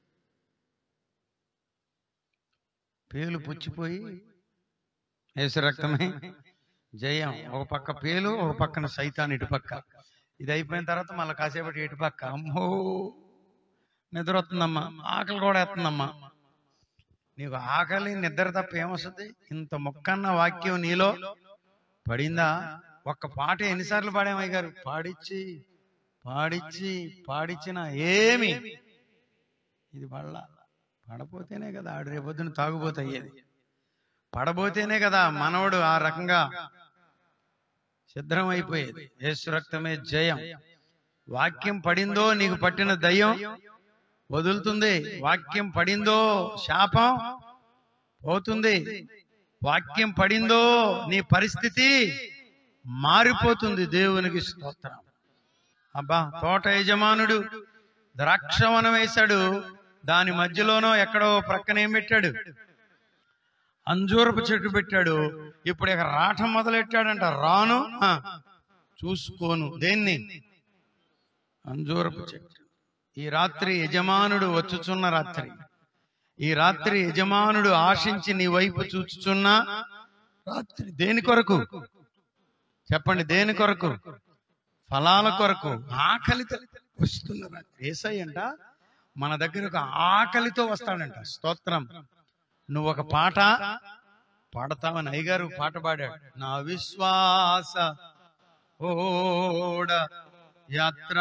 పేలు పుచ్చిపోయి యేసు రక్తమే జయం ఒక పక్క పేలు ఒక పక్కన సైతాన్ ఇటు పక్క ఇది అయిపోయిన తర్వాత మళ్ళీ కాసేపటి ఇటు పక్క అమ్మో నిద్ర వస్తుందమ్మా ఆకలి కూడా వేస్తుందమ్మా నీకు ఆకలి నిద్ర తప్ప ఏమొస్తుంది ఇంత మొక్కన్న వాక్యం నీలో పడిందా ఒక్క పాట ఎన్నిసార్లు పాడామయ్య గారు పాడిచ్చి పాడిచ్చి పాడిచ్చిన ఏమి ఇది మళ్ళా పడపోతేనే కదా ఆడు రేపొద్దున తాగుబోతు అయ్యేది పడబోతేనే కదా మనవడు ఆ రకంగా సిద్ధం అయిపోయేది యేసు రక్తమే జయం వాక్యం పడిందో నీకు పట్టిన దయ్యం వదులుతుంది వాక్యం పడిందో శాపం పోతుంది వాక్యం పడిందో నీ పరిస్థితి మారిపోతుంది దేవునికి స్తోత్రం అబ్బా తోట యజమానుడు ద్రాక్షవనం వేశాడు దాని మధ్యలోనో ఎక్కడో ప్రక్కన ఏం పెట్టాడు అంజూరపు చెట్టు పెట్టాడు ఇప్పుడు ఇక రాట మొదలెట్టాడంట రాను ఆ, చూసుకోను దేన్ని అంజూరపు చెట్టు ఈ రాత్రి యజమానుడు వచ్చుచున్న రాత్రి ఈ రాత్రి యజమానుడు ఆశించి నీ వైపు చూచుచున్న రాత్రి దేని కొరకు చెప్పండి దేని కొరకు ఫలాల కొరకు ఆకలితో వస్తున్న రాత్రి ఏసై అంట మన దగ్గర ఒక ఆకలితో వస్తాడంట స్తోత్రం నువ్వు ఒక పాట పాడతావని అయ్యగారు పాట పాడాడు నా విశ్వాస ఓడ యాత్ర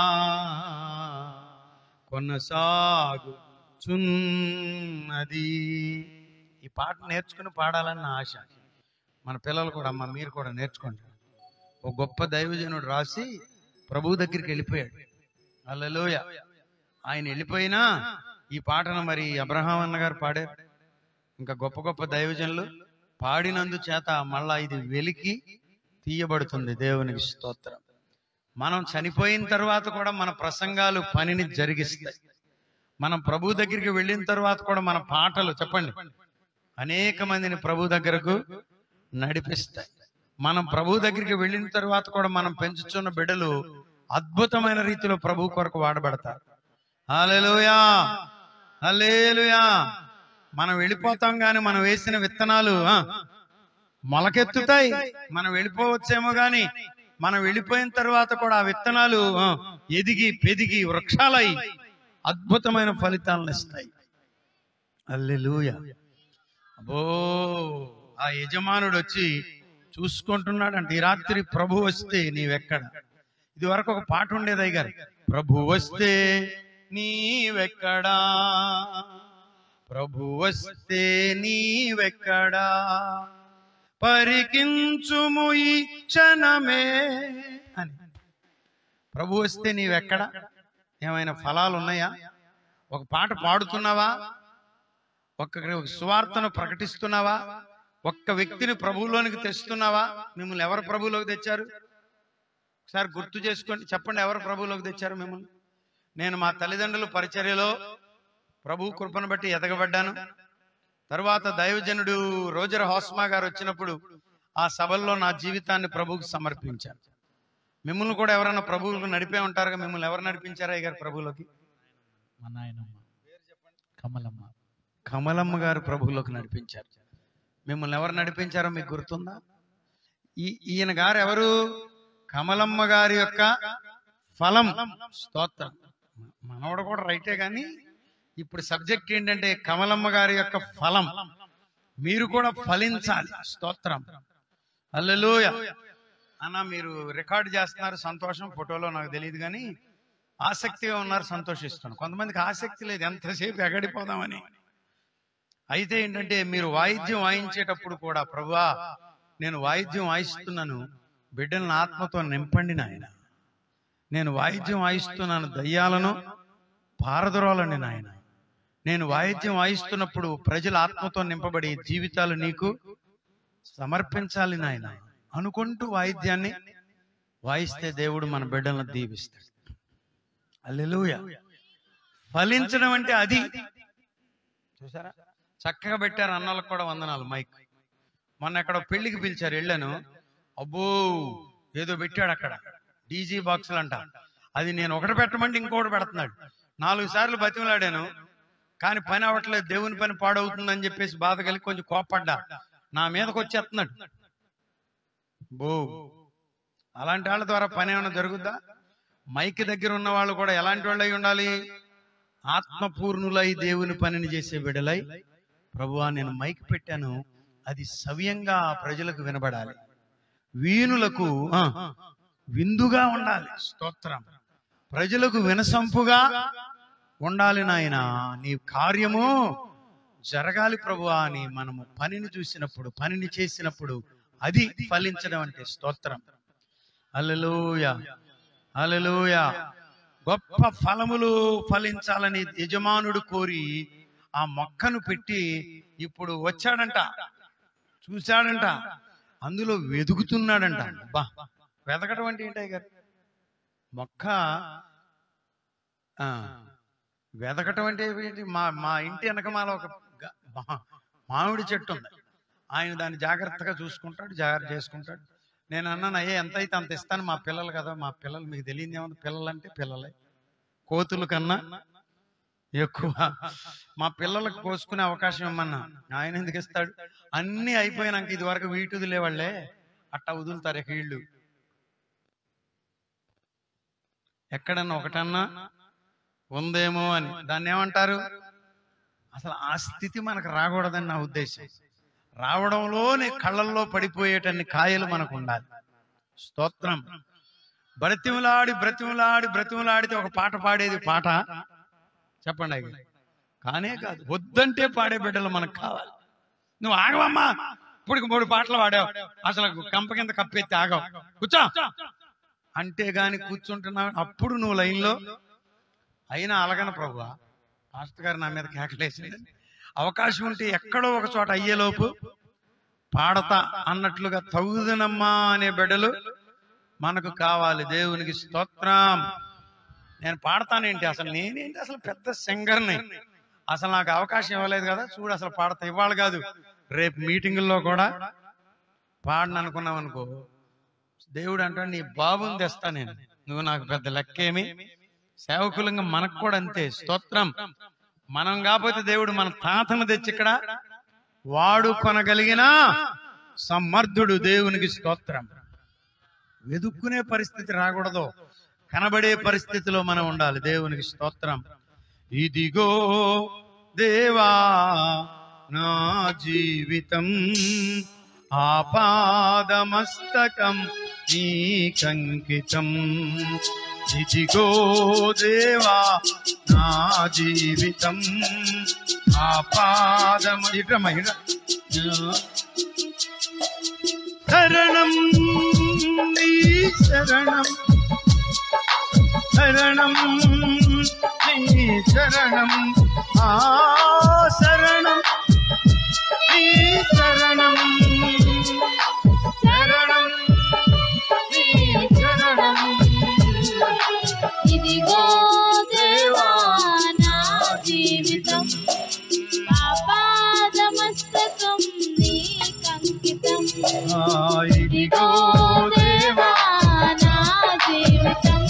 కొనసాగు చున్నది ఈ పాట నేర్చుకుని పాడాలని నా ఆశ మన పిల్లలు కూడా అమ్మ మీరు కూడా నేర్చుకోండి ఒక గొప్ప దైవజనుడు రాసి ప్రభు దగ్గరికి వెళ్ళిపోయాడు అల్లలోయ ఆయన వెళ్ళిపోయినా ఈ పాటను మరి అబ్రహాం అన్న గారు పాడారు ఇంకా గొప్ప గొప్ప దైవజనులు పాడినందు చేత మళ్ళా ఇది వెలికి తీయబడుతుంది దేవునికి స్తోత్రం మనం చనిపోయిన తర్వాత కూడా మన ప్రసంగాలు పనిని జరిగిస్తాయి మనం ప్రభు దగ్గరికి వెళ్ళిన తర్వాత కూడా మన పాటలు చెప్పండి అనేక మందిని ప్రభు దగ్గరకు నడిపిస్తాయి మనం ప్రభు దగ్గరికి వెళ్ళిన తర్వాత కూడా మనం పెంచుతున్న బిడ్డలు అద్భుతమైన రీతిలో ప్రభు కొరకు వాడబడతారు హల్లెలూయా హల్లెలూయా మనం వెళ్ళిపోతాం గాని మనం వేసిన విత్తనాలు ఆ, మొలకెత్తుతాయి మనం వెళ్ళిపోవచ్చేమో గాని మనం వెళ్ళిపోయిన తర్వాత కూడా ఆ విత్తనాలు ఆ, ఎదిగి పెదిగి వృక్షాలై అద్భుతమైన ఫలితాలను ఇస్తాయి అల్లెలూయా అబ్బో ఆ యజమానుడు వచ్చి చూసుకుంటున్నాడంట ఈ రాత్రి ప్రభు వస్తే నీవెక్కడ ఇది వరకు ఒక పాట ఉండేది అయ్యారు ప్రభు వస్తే నీవెక్కడా ప్రభు వస్తే నీవెక్కడా పరికించుము ఈ క్షణమే అని ప్రభు వస్తే నీవెక్కడా ఏమైనా ఫలాలు ఉన్నాయా ఒక పాట పాడుతున్నావా ఒక్క ఒక సువార్తను ప్రకటిస్తున్నావా ఒక్క వ్యక్తిని ప్రభువులోనికి తెస్తున్నావా మిమ్మల్ని ఎవరు ప్రభువులోకి తెచ్చారు ఒకసారి గుర్తు చేసుకోండి చెప్పండి ఎవరు ప్రభువులోకి తెచ్చారు మిమ్మల్ని నేను మా తల్లిదండ్రుల పరిచర్యలో ప్రభు కృపను బట్టి ఎదగబడ్డాను తర్వాత దైవజనుడు రోజర్ హోస్మా గారు వచ్చినప్పుడు ఆ సభల్లో నా జీవితాన్ని ప్రభువుకు సమర్పించాను మిమ్మల్ని కూడా ఎవరైనా ప్రభువులకు నడిపే ఉంటారుగా మిమ్మల్ని ఎవరు నడిపించారా గారు ప్రభువులోకి మా నాయనమ్మ కమలమ్మ కమలమ్మ గారు ప్రభువులోకి నడిపించారు మిమ్మల్ని ఎవరు నడిపించారో మీకు గుర్తుందా ఈ ఈయన గారు ఎవరు కమలమ్మ గారి యొక్క ఫలం స్తోత్రం మనవడు కూడా రైటే కానీ ఇప్పుడు సబ్జెక్ట్ ఏంటంటే కమలమ్మ గారి యొక్క ఫలం మీరు కూడా ఫలించాలి స్తోత్రం అల్లెలూయ అన్న మీరు రికార్డ్ చేస్తున్నారు సంతోషం ఫోటోలో నాకు తెలియదు కానీ ఆసక్తిగా ఉన్నారు సంతోషిస్తున్నాను కొంతమందికి ఆసక్తి లేదు ఎంతసేపు ఎగడిపోదామని అయితే ఏంటంటే మీరు వాయిద్యం వాయించేటప్పుడు కూడా ప్రభువా నేను వాయిద్యం వాయిస్తున్నాను బిడ్డలను ఆత్మతో నింపండి నాయన నేను వాయిద్యం వాయిస్తున్నాను దయ్యాలను పారదరోలండి నాయన నేను వాయిద్యం వాయిస్తున్నప్పుడు ప్రజల ఆత్మతో నింపబడి జీవితాలు నీకు సమర్పించాలి నాయన అనుకుంటూ వాయిద్యాన్ని వాయిస్తే దేవుడు మన బిడ్డలను దీవిస్తాడు అల్లెలూయ ఫలించడం అంటే అది చూసారా చక్కగా పెట్టారు అన్నలకు కూడా వందనాలు మైక్ మొన్న ఎక్కడో పెళ్లికి పిలిచారు వెళ్ళాను అబ్బో ఏదో పెట్టాడు అక్కడ డీజీ బాక్సులు అంట అది నేను ఒకటి పెట్టమంటే ఇంకోటి పెడుతున్నాడు నాలుగు సార్లు బతిమలాడాను కానీ పని అవ్వట్లేదు దేవుని పని పాడవుతుందని చెప్పేసి బాధ కలిగి కొంచెం కోప్పడ్డా నా మీదకి వచ్చేస్తున్నాడు బో అలాంటి వాళ్ళ ద్వారా పని ఏమైనా జరుగుద్దా మైక్ దగ్గర ఉన్న వాళ్ళు కూడా ఎలాంటి వాళ్ళు అయి ఉండాలి ఆత్మపూర్ణులై దేవుని పనిని చేసే బిడలై ప్రభువా నేను మైక్ పెట్టాను అది సవ్యంగా ప్రజలకు వినబడాలి వీణులకు ఆ, విందుగా ఉండాలి స్తోత్రం ప్రజలకు వినసంపుగా ఉండాలి నాయన నీ కార్యము జరగాలి ప్రభువా అని మనము పనిని చూసినప్పుడు పనిని చేసినప్పుడు అది ఫలించడం అంటే స్తోత్రం అల్లెలూయ అల్లెలూయ గొప్ప ఫలములు ఫలించాలని యజమానుడు కోరి ఆ మొక్కను పెట్టి ఇప్పుడు వచ్చాడంట చూశాడంట అందులో వెతుకుతున్నాడంట బా వెతకడం అంటే ఏంటి గారు మొక్క ఆ, వెతకటం అంటే ఏంటి మా మా ఇంటి వెనకమాల ఒక గ- మా- మామిడి చెట్టు ఉంది ఆయన దాన్ని జాగ్రత్తగా చూసుకుంటాడు జాగ్రత్త చేసుకుంటాడు నేను అన్నాను అయ్యే ఎంత అయితే అంత ఇస్తాను మా పిల్లలు కదా మా పిల్లలు మీకు తెలియదు ఏమన్నా పిల్లలు అంటే పిల్లలే కోతుల కన్నా ఎక్కువ మా పిల్లలకు కోసుకునే అవకాశం ఇమ్మన్నా ఆయన ఎందుకు ఇస్తాడు అన్ని అయిపోయినాక ఇది వరకు వీటి వదిలేవాళ్లే అట్టా వదులుతారు ఇక వీళ్ళు ఎక్కడన్నా ఒకటన్నా ఉందేమో అని దాన్ని ఏమంటారు అసలు ఆ స్థితి మనకు రాకూడదని నా ఉద్దేశం రావడంలోనే కళ్ళల్లో పడిపోయేటన్ని కాయలు మనకు ఉండాలి స్తోత్రం బ్రతిములాడి బ్రతిములాడి బ్రతిములాడితే ఒక పాట పాడేది పాట చెప్పండి అయ్య. కానే కాదు వద్దంటే పాడే బిడ్డలు మనకు కావాలి నువ్వు ఆగవమ్మా ఇప్పుడు మూడు పాటలు పాడావు అసలు కంప కింద కప్పెత్తి ఆగవు కూర్చో అంటే గాని కూర్చుంటున్నావు అప్పుడు నువ్వు లైన్లో అయినా అలగన ప్రభు మాస్టర్ గారు నా మీద కేకలేసింది అవకాశం ఉంటే ఎక్కడో ఒక చోట అయ్యేలోపు పాడతా అన్నట్లుగా తగుదనమ్మా అనే బిడ్డలు మనకు కావాలి దేవునికి స్తోత్రం నేను పాడతానేంటి అసలు నేనేంటి అసలు పెద్ద సింగర్ని అసలు నాకు అవకాశం ఇవ్వలేదు కదా చూడు అసలు పాడతా ఇవ్వాలి కాదు రేపు మీటింగుల్లో కూడా పాడను అనుకున్నావు అనుకో దేవుడు అంటాడు నీ బాబుని తెస్తా నేను నువ్వు నాకు పెద్ద లెక్కేమి సేవకులంగా మనకు కూడా అంతే స్తోత్రం మనం కాకపోతే దేవుడు మన తాతను తెచ్చి ఇక్కడ వాడు కొనగలిగిన సమర్థుడు దేవునికి స్తోత్రం వెదుక్కునే పరిస్థితి రాకూడదు కనబడే పరిస్థితిలో మనం ఉండాలి దేవునికి స్తోత్రం ఇదిగో దేవా నా జీవితం ఆపాదమస్తకం నీకంకితం ఇదిగో దేవా నా జీవితం ఆపాదమ ఇటమ ఇట శరణం నీ శరణం శరణం నీ శరణం ఆ శరణం నీ శరణం శరణం నీ శరణం ఇదిగో దేవా నా జీవితం ఆపాదమస్తకం నీకంకితం ఆ, ఇదిగో దేవా నా జీవితం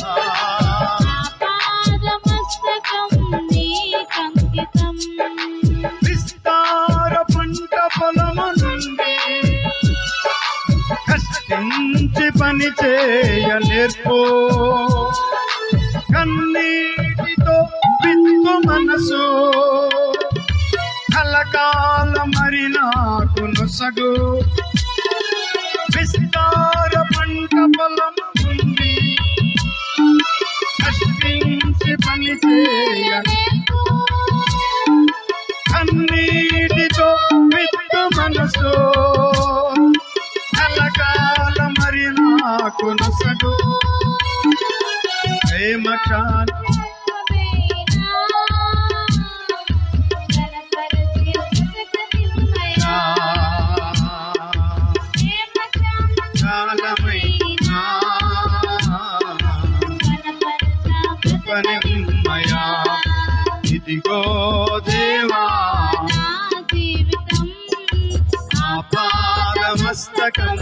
ఆపాదమస్తకం నీకంకితం విస్తార పంట పొలము నుండి కష్టించి పని చేయ నేర్పు కన్నీటితో విత్తు మనసు కలకాల మరి నాకు నొసగు విస్తార పంట పొలము నుండి కష్టించి పని చేయ కన్నీటితో విత్తు మనసు కలకాల మరి నాకు నొసగు ప్రేమ శాంతి కాలమైనా కృపనిమ్మయా ఇదిగో దేవా ఆపాదమస్తకం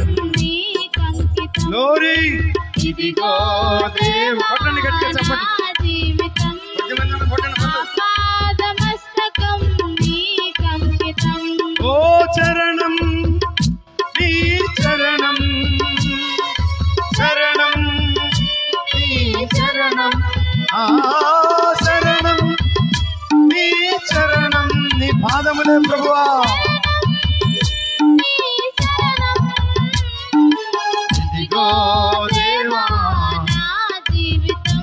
గ్లోరీ ఇదిగో దేవ కొట్టండి గట్టిగా చెప్పండి కొద్దిమంది అన్న కొట్టండి కొట్టండి. పాదమస్తకం నీకంకితం ఓ చరణం నీ చరణం శరణం నీ చరణం ఆ శరణం నీ చరణం నీ పాదములే ప్రభువా ఇదిగో దేవా నా జీవితం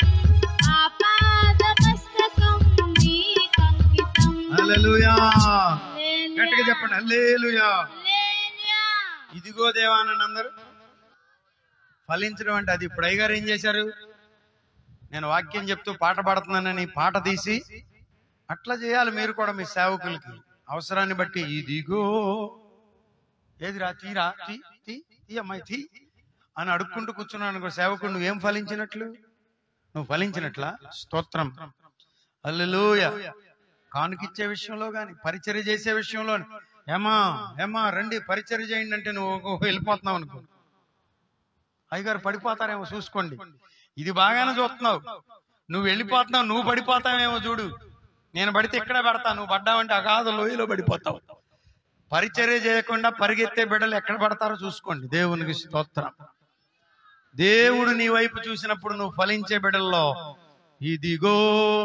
ఆపాదమస్తకం నీకంకితం హల్లెలూయా హల్లెలూయా. గట్టిగా చెప్పండి హల్లెలూయా హల్లెలూయా. ఇదిగో దేవా అని అందరు ఫలించడం అంటే అది ఇప్పుడు అయ్యగారు ఏం చేశారు నేను వాక్యం చెప్తూ పాట పాడుతున్నానని పాట తీసి అట్లా చేయాలి మీరు కూడా మీ సేవకులకి అవసరాన్ని బట్టి ఇదిగో ఏదిరా తీరా తీ తీ తీ అమ్మాయి తీ అని అడుక్కుంటూ కూర్చున్నాను అనుకో సేవకుడు నువ్వేం ఫలించినట్లు నువ్వు ఫలించినట్లా స్తోత్రం అల్లెలూయ కానుకిచ్చే విషయంలో గాని పరిచర్య చేసే విషయంలో ఏమా ఏమా రండి పరిచర్య చేయండి అంటే నువ్వు ఒక- వెళ్ళిపోతున్నావు అనుకో అయ్యగారు పడిపోతారేమో చూసుకోండి ఇది బాగానే చూస్తున్నావు నువ్వు వెళ్ళిపోతున్నావు నువ్వు పడిపోతావేమో చూడు నేను పడితే ఇక్కడే పడతా నువ్వు పడ్డావంటే అగాధ లోయలో పడిపోతావు పరిచర్య చేయకుండా పరిగెత్తే బిడ్డలు ఎక్కడ పడతారో చూసుకోండి దేవునికి స్తోత్రం దేవుడు నీ వైపు చూసినప్పుడు నువ్వు ఫలించే బిడ్డల్లో ఇదిగో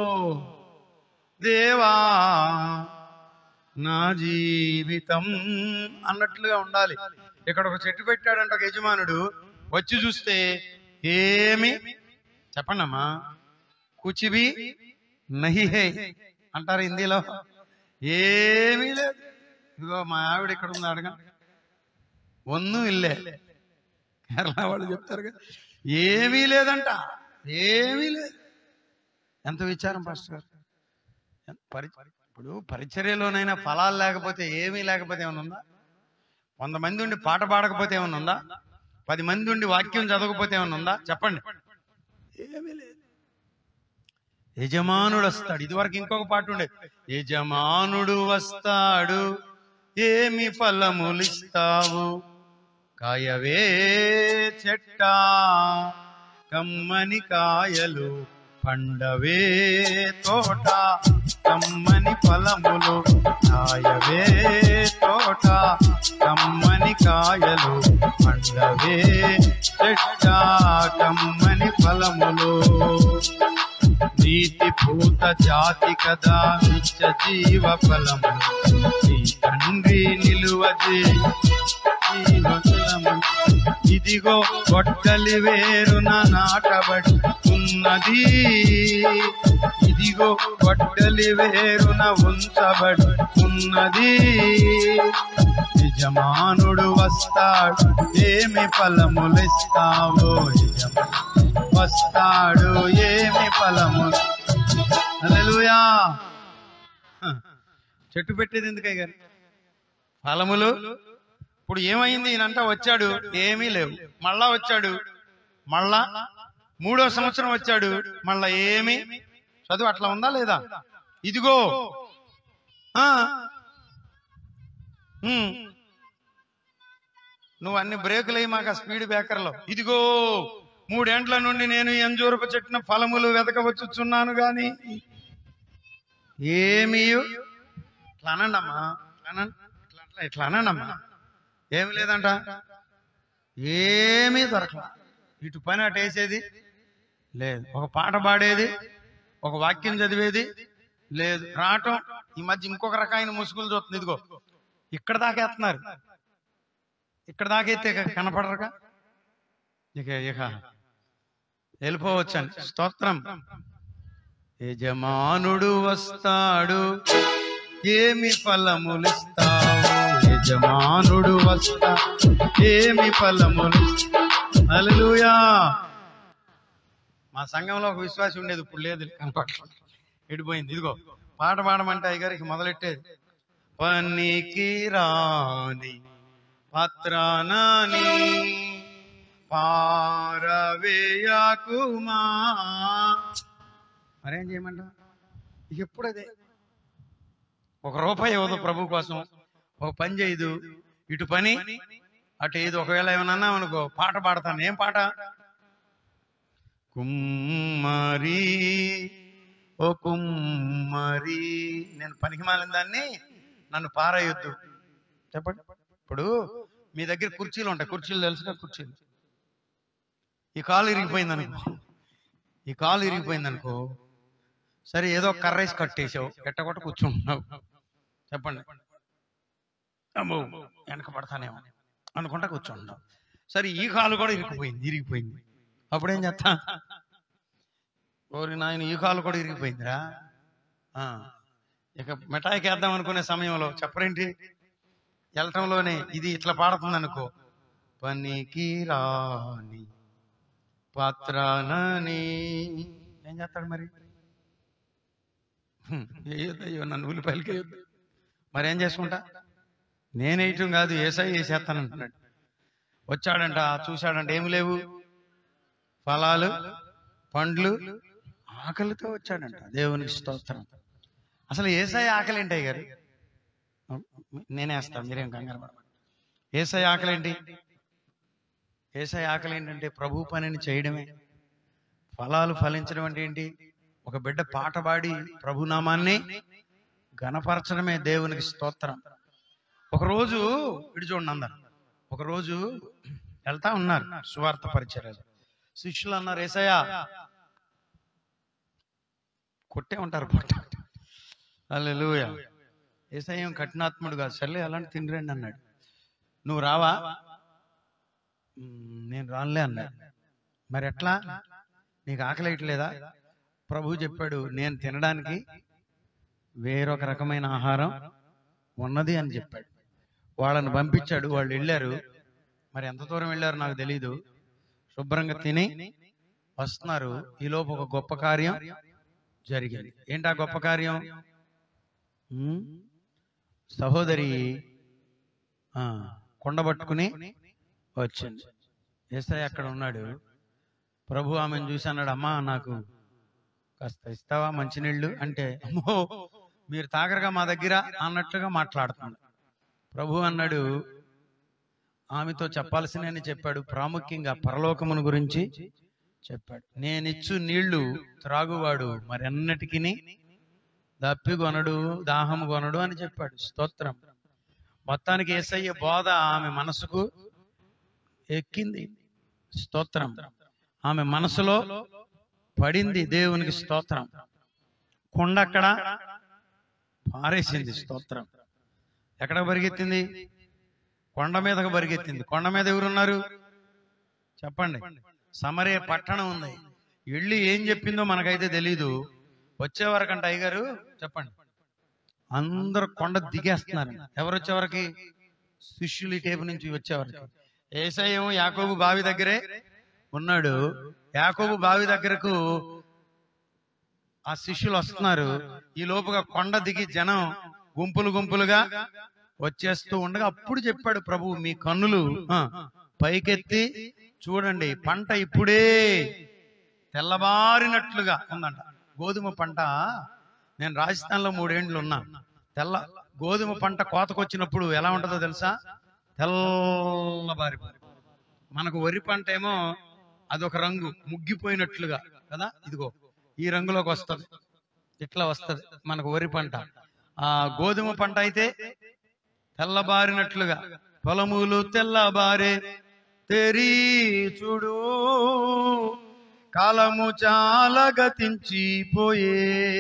దేవా నా జీవితం అన్నట్లుగా ఉండాలి ఇక్కడ ఒక చెట్టు పెట్టాడంట ఒక యజమానుడు వచ్చి చూస్తే ఏమి చెప్పండి అమ్మా కుచిబి నహి హే అంటారు హిందీలో ఏమీ లేదు ఇదిగో మా ఆవిడ ఇక్కడ ఉంది అడగ ఒన్ను ఇల్లే కేరళ వాళ్ళు చెప్తారు కదా ఏమీ లేదంట ఏమీ లేదు ఎంత విచారం పాస్టర్ గారు ఎంత పరి ఇప్పుడు పరిచర్యలోనైనా ఫలాలు లేకపోతే ఏమీ లేకపోతే ఏమైనా ఉందా వంద మంది ఉండి పాట పాడకపోతే ఏమైనా ఉందా పది మంది ఉండి వాక్యం చదవకపోతే ఏమైనా ఉందా చెప్పండి ఏమీ లేదు యజమానుడు వస్తాడు ఇదివరకు ఇంకొక పాట ఉండేది యజమానుడు వస్తాడు ఏమి ఫలములిస్తావు కాయవే చెట్ట కమ్మని కాయలు పండవే తోట కమ్మని ఫలములు కాయవే తోట కమ్మని కాయలు పండవే చెట్ట కమ్మని ఫలములు నీతి భూత జాతి కదా నిత్య జీవ ఫలము నీ తండ్రి నిలువది జీవఫలము ఇదిగో గొడ్డలి వేరున నాటబడి ఉన్నది ఇదిగో గొడ్డలి వేరున ఉంచబడి ఉన్నది యజమానుడు వస్తాడు ఏమి ఫలములిస్తావో యజమానుడు వస్తాడు ఏమి ఫలము హల్లెలూయా హ. చెట్టు పెట్టేది ఎందుకై గారు ఫలములు ఇప్పుడు ఏమైంది ఈయనంట వచ్చాడు ఏమీ లేవు మళ్ళా వచ్చాడు మళ్ళా మూడో సంవత్సరం వచ్చాడు మళ్ళా ఏమి చదువు అట్లా ఉందా లేదా ఇదిగో ఆ. ఉమ్. నువ్వు అన్ని బ్రేకులు అయ్యి మాకు స్పీడ్ బ్రేకర్లో ఇదిగో మూడేండ్ల నుండి నేను ఈ అంజూరపు చెట్టున ఫలములు వెతకవచ్చుచున్నాను గాని ఏమీ ఇట్లా అనండమ్మా ఇట్లా అనండి. ఇట్లా అట్లా ఇట్లా అనండమ్మా ఏమి లేదంట ఏమీ దొరకల ఇటు పని అటు వేసేది లేదు ఒక పాట పాడేది ఒక వాక్యం చదివేది లేదు రావటం ఈ మధ్య ఇంకొక రకమైన ముసుగులు చూస్తుంది ఇదిగో ఇక్కడ దాకా వేస్తున్నారు ఇక్కడ దాకా అయితే ఇక కనపడరుగా ఇక ఇక వెళ్ళిపోవచ్చండి స్తోత్రం యజమానుడు వస్తాడు ఏమి ఫలములిస్తావు యజమానుడు వస్తా ఏమి ఫలములు హల్లెలూయా మా సంఘంలో ఒక విశ్వాసం ఉండేది ఇప్పుడు లేదు కనపట్ల ఎడిపోయింది ఇదిగో పాట పాడమంటే అయ్యగారికి మొదలెట్టేది పనికి రాని పత్రానని పారవేయకుమా మరేం చేయమంటావు ఇక ఎప్పుడు అదే ఒక రూపాయి ఇవ్వదు ప్రభు కోసం ఒక పని చేయదు ఇటు పని అటు ఏది ఒకవేళ ఏమైనా అన్నాం అనుకో పాట పాడతాను ఏం పాట కుమ్మరి ఓ కుమ్మరి నేను పనికి మాలిన దాన్ని నన్ను పారేయొద్దు చెప్పండి ఇప్పుడు మీ దగ్గర కుర్చీలు ఉంటాయి కుర్చీలు తెలుసుగా కుర్చీలు ఈ కాలు ఇరిగిపోయింది అనుకో ఈ కాలు ఇరిగిపోయింది అనుకో సరే ఏదో కర్రేసి కట్టేసావు ఎట్టగొట్ట కూర్చుంటున్నావు చెప్పండి అమ్మో వెనక పడతానేమో అనుకుంటా కూర్చుంటున్నావు సరే ఈ కాలు కూడా ఇరిగిపోయింది ఇరిగిపోయింది అప్పుడేం చేస్తా ఓరి నాయన ఈ కాలు కూడా ఇరిగిపోయిందిరా ఆ, ఇక మిఠాయికి వేద్దాం అనుకునే సమయంలో చెప్పరేంటి వెళ్ళటంలోనే ఇది ఇట్లా పాడుతుంది అనుకో పనికి రాని పాత్రానని ఏం చేస్తాడు మరి హ్మ్, వేయొద్దు అయ్యో నన్ను ఉల్లిపాయలకి వేయొద్దు మరి ఏం చేసుకుంటా నేనేయటం కాదు ఏసై వేసేస్తాను అంటున్నాడు వచ్చాడంట చూశాడంట ఏమి లేవు ఫలాలు పండ్లు ఆకలితో వచ్చాడంట దేవునికి స్తోత్రం అసలు ఏసై ఆకలి ఏంటి గారు నేనే వేస్తాను మీరేం కంగారు పడకండి. ఏసై ఆకలి ఏంటి ఏసై ఆకలి ఏంటంటే ప్రభు పనిని చేయడమే ఫలాలు ఫలించడం అంటే ఏంటి ఒక బిడ్డ పాట పాడి ప్రభునామాన్ని గణపరచడమే దేవునికి స్తోత్రం ఒకరోజు ఇటు చూడండి అందరు ఒకరోజు వెళ్తా ఉన్నారు సువార్త పరిచర్యలు శిష్యులు అన్నారు ఏసయ్య కొట్టే ఉంటారు పొట్ట అల్లెలుయ ఏసయ్యం కఠినాత్ముడు కాదు సర్లే అలాంటి తిండిరండి అన్నాడు నువ్వు రావా "మ్మ్, నేను రానులే అన్నాడు మరి ఎట్లా నీకు ఆకలి వేయట్లేదా ప్రభు చెప్పాడు నేను తినడానికి వేరొక రకమైన ఆహారం ఉన్నది అని చెప్పాడు వాళ్ళని పంపించాడు వాళ్ళు వెళ్ళారు మరి ఎంత దూరం వెళ్ళారు నాకు తెలీదు శుభ్రంగా తిని వస్తున్నారు ఈలోపు ఒక గొప్ప కార్యం జరిగింది ఏంటి ఆ గొప్ప కార్యం ఉమ్, సహోదరి ఆ, కొండ పట్టుకుని వచ్చింది ఏసై అక్కడ ఉన్నాడు ప్రభు ఆమెను చూసి అన్నాడు అమ్మా నాకు కాస్త ఇస్తావా మంచినీళ్ళు అంటే అమ్మో మీరు తాగరగా మా దగ్గర అన్నట్టుగా మాట్లాడుతున్నాడు ప్రభు అన్నాడు ఆమెతో చెప్పాల్సినని చెప్పాడు ప్రాముఖ్యంగా పరలోకమును గురించి చెప్పాడు నేనిచ్చు నీళ్లు త్రాగువాడు మరెన్నటికి దప్పి కొనడు దాహము కొనడు అని చెప్పాడు స్తోత్రం మొత్తానికి ఏసయ్య బోధ ఆమె మనసుకు ఎక్కింది స్తోత్రం ఆమె మనసులో పడింది దేవునికి స్తోత్రం కొండ అక్కడ పారేసింది స్తోత్రం ఎక్కడ పరిగెత్తింది కొండ మీదకు పరిగెత్తింది కొండ మీద ఎవరున్నారు చెప్పండి సమరే పట్టణం ఉంది వెళ్ళి ఏం చెప్పిందో మనకైతే తెలీదు వచ్చేవరకంట అయ్యగారు చెప్పండి అందరు కొండ దిగేస్తున్నారు ఎవరు వచ్చేవరకి శిష్యులు ఈ టేపు నుంచి వచ్చేవరకి ఏసయ్యం యాకోబు బావి దగ్గరే ఉన్నాడు యాకోబు బావి దగ్గరకు ఆ శిష్యులు వస్తున్నారు ఈ లోపుగా కొండ దిగి జనం గుంపులు గుంపులుగా వచ్చేస్తూ ఉండగా అప్పుడు చెప్పాడు ప్రభు మీ కన్నులు ఆ, పైకెత్తి చూడండి పంట ఇప్పుడే తెల్లబారినట్లుగా ఉందంట గోధుమ పంట నేను రాజస్థాన్లో మూడేండ్లు ఉన్నా తెల్ల గోధుమ పంట కోతకొచ్చినప్పుడు ఎలా ఉంటుందో తెలుసా తెల్లబారి మనకు వరి పంట ఏమో అదొక రంగు ముగ్గిపోయినట్లుగా కదా ఇదిగో ఈ రంగులోకి వస్తుంది ఇట్లా వస్తది మనకు వరి పంట ఆ గోధుమ పంట అయితే తెల్లబారినట్లుగా పొలములు తెల్లబారే తెరీ చూడు కాలము చాలా గతించిపోయే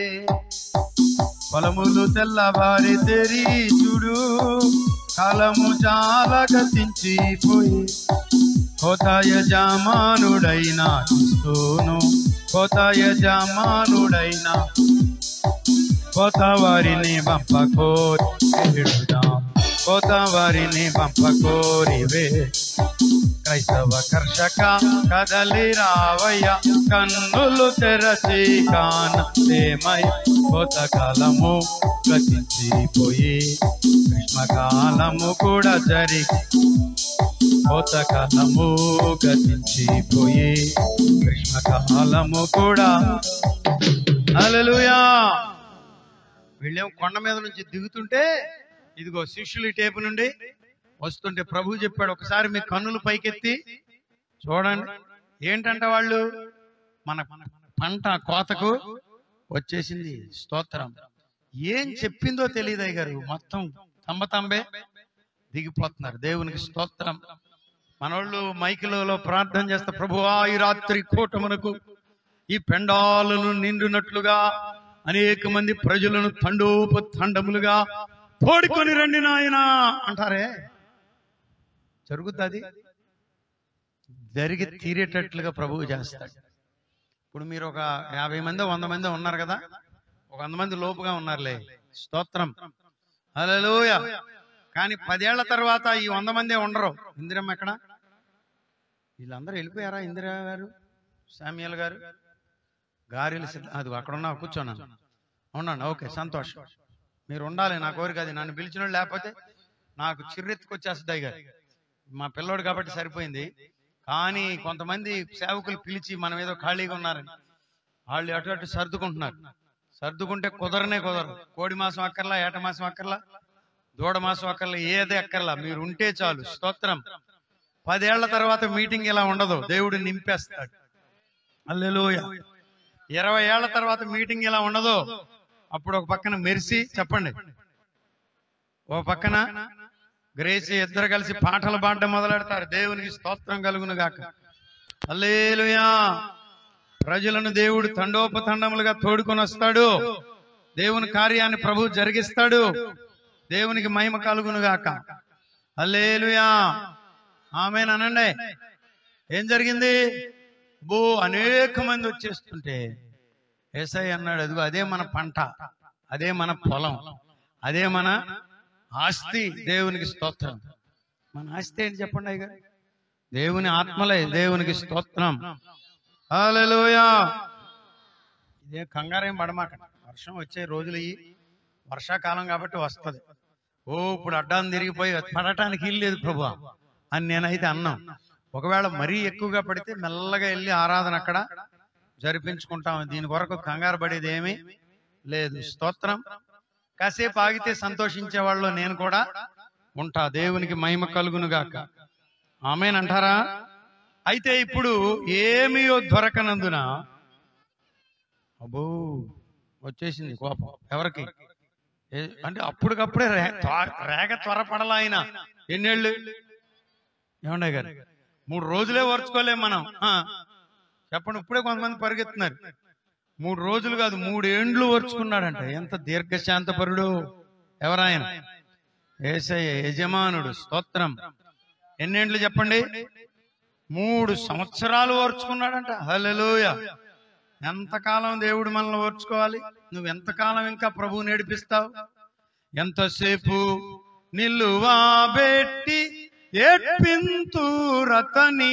పొలములు తెల్లబారి తెరీ చూడు కాలము చాలా గతించిపోయే కోత యజమానుడైన క్రీస్తును కోత యజమానుడైన కోత వారిని పంపకోరి వేడుదాం కోత వారిని పంపకోరి వే క్రైస్తవ కర్షక కదలి రావయ్య కన్నులు తెరచి కానమై కోత కాలము గతించిపోయి గ్రీష్మకాలము కూడా జరిగి కోత కాలము గతించిపోయి గ్రీష్మకాలము కూడా హల్లెలూయా వీళ్ళేం కొండ మీద నుంచి దిగుతుంటే ఇదిగో శిష్యులు ఈ టేపు నుండి వస్తుంటే ప్రభు చెప్పాడు ఒకసారి మీ కన్నులు పైకెత్తి చూడండి ఏంటంట వాళ్ళు మన పంట కోతకు వచ్చేసింది స్తోత్రం ఏం చెప్పిందో తెలియదు అయ్య గారు మొత్తం తంబ తంబే దిగిపోతున్నారు దేవునికి స్తోత్రం మనోళ్ళు మైకిలలో ప్రార్థన చేస్తే ప్రభువా ఈ రాత్రి కూటమునకు ఈ పెండాలను నిండునట్లుగా అనేక మంది ప్రజలను తండోప తండములుగా తోడుకొని రండి నాయనా అంటారే జరుగుతుంది జరిగి తీరేటట్లుగా ప్రభువు చేస్తాడు ఇప్పుడు మీరు ఒక యాభై మంది వంద మంది ఉన్నారు కదా ఒక వంద మంది లోపుగా ఉన్నారులే స్తోత్రం హల్లెలూయా కానీ పదేళ్ల తర్వాత ఈ వంద మందే ఉండరు ఇందిరమ్మ ఎక్కడ వీళ్ళందరూ వెళ్ళిపోయారా ఇందిరా గారు శామ్యుల్ గారు గారెలు సిద్ధ- అది అక్కడ ఉన్నా కూర్చోన్నాను అవునండి ఓకే సంతోషం మీరు ఉండాలి నా కోరిక అది నన్ను పిలిచిన వాళ్ళు లేకపోతే నాకు చిర్రెత్తుకొచ్చేస్తుంది అయ్య గారు మా పిల్లోడు కాబట్టి సరిపోయింది కానీ కొంతమంది సేవకులు పిలిచి మనం ఏదో ఖాళీగా ఉన్నారని వాళ్ళు అటు అటు సర్దుకుంటున్నారు సర్దుకుంటే కుదరనే కుదరదు కోడి మాసం అక్కర్లా ఏట మాసం అక్కర్లా దూడ మాసం అక్కర్లా ఏది అక్కర్లా మీరు ఉంటే చాలు స్తోత్రం పదేళ్ల తర్వాత మీటింగ్ ఇలా ఉండదు దేవుడు నింపేస్తాడు అల్లెలుయ ఇరవై ఏళ్ల తర్వాత మీటింగ్ ఇలా ఉండదు అప్పుడు ఒక పక్కన మెరిసి చెప్పండి ఓ పక్కన గ్రేసి ఇద్దరు కలిసి పాటలు పాడడం మొదలెడతారు దేవునికి స్తోత్రం కలుగును గాక అల్లేలుయా ప్రజలను దేవుడు తండోపతండములుగా తోడుకొని వస్తాడు దేవుని కార్యాన్ని ప్రభు జరిగిస్తాడు దేవునికి మహిమ కలుగును గాక అల్లేలుయా ఆమెనండి ఏం జరిగింది బో అనేక మంది వచ్చేస్తుంటే ఏసై అన్నాడు అదిగో అదే మన పంట అదే మన పొలం అదే మన ఆస్తి దేవునికి స్తోత్రం మన ఆస్తి ఏంటి చెప్పండి అయ్య దేవుని ఆత్మలే దేవునికి స్తోత్రం హల్లెలూయా ఇదే కంగారేం పడమాక వర్షం వచ్చే రోజులు ఇవి వర్షాకాలం కాబట్టి వస్తది ఓ ఇప్పుడు అడ్డాన్ని తిరిగిపోయి పడటానికి ఇల్లు లేదు ప్రభు అని నేనైతే అన్నాం ఒకవేళ మరీ ఎక్కువగా పడితే మెల్లగా వెళ్ళి ఆరాధన అక్కడ జరిపించుకుంటాం దీని కొరకు కంగారు పడేది ఏమీ లేదు స్తోత్రం కాసేపు ఆగితే సంతోషించే వాళ్ళు నేను కూడా ఉంటా దేవునికి మహిమ కలుగును గాక ఆమెనంటారా అయితే ఇప్పుడు ఏమీయో దొరకనందున అబ్బో వచ్చేసింది కోపం ఎవరికి ఏ- అంటే అప్పటికప్పుడే రే- త్వ- రేగ త్వరపడలా ఆయన ఎన్నేళ్ళు ఏమండే గారు మూడు రోజులే ఓర్చుకోలేం మనం ఆ. చెప్పండి ఇప్పుడే కొంతమంది పరిగెత్తున్నారు మూడు రోజులు కాదు మూడు ఏండ్లు ఓర్చుకున్నాడంట ఎంత దీర్ఘశాంతపరుడు ఎవరాయన ఏసయ్య యజమానుడు స్తోత్రం ఎన్నేండ్లు చెప్పండి మూడు సంవత్సరాలు ఓర్చుకున్నాడంట హల్లెలూయ ఎంతకాలం దేవుడు మనల్ని ఓర్చుకోవాలి నువ్వు ఎంతకాలం ఇంకా ప్రభువు నేర్పిస్తావు ఎంతసేపు నిలువా పెట్టి ఏడ్పింతు రతని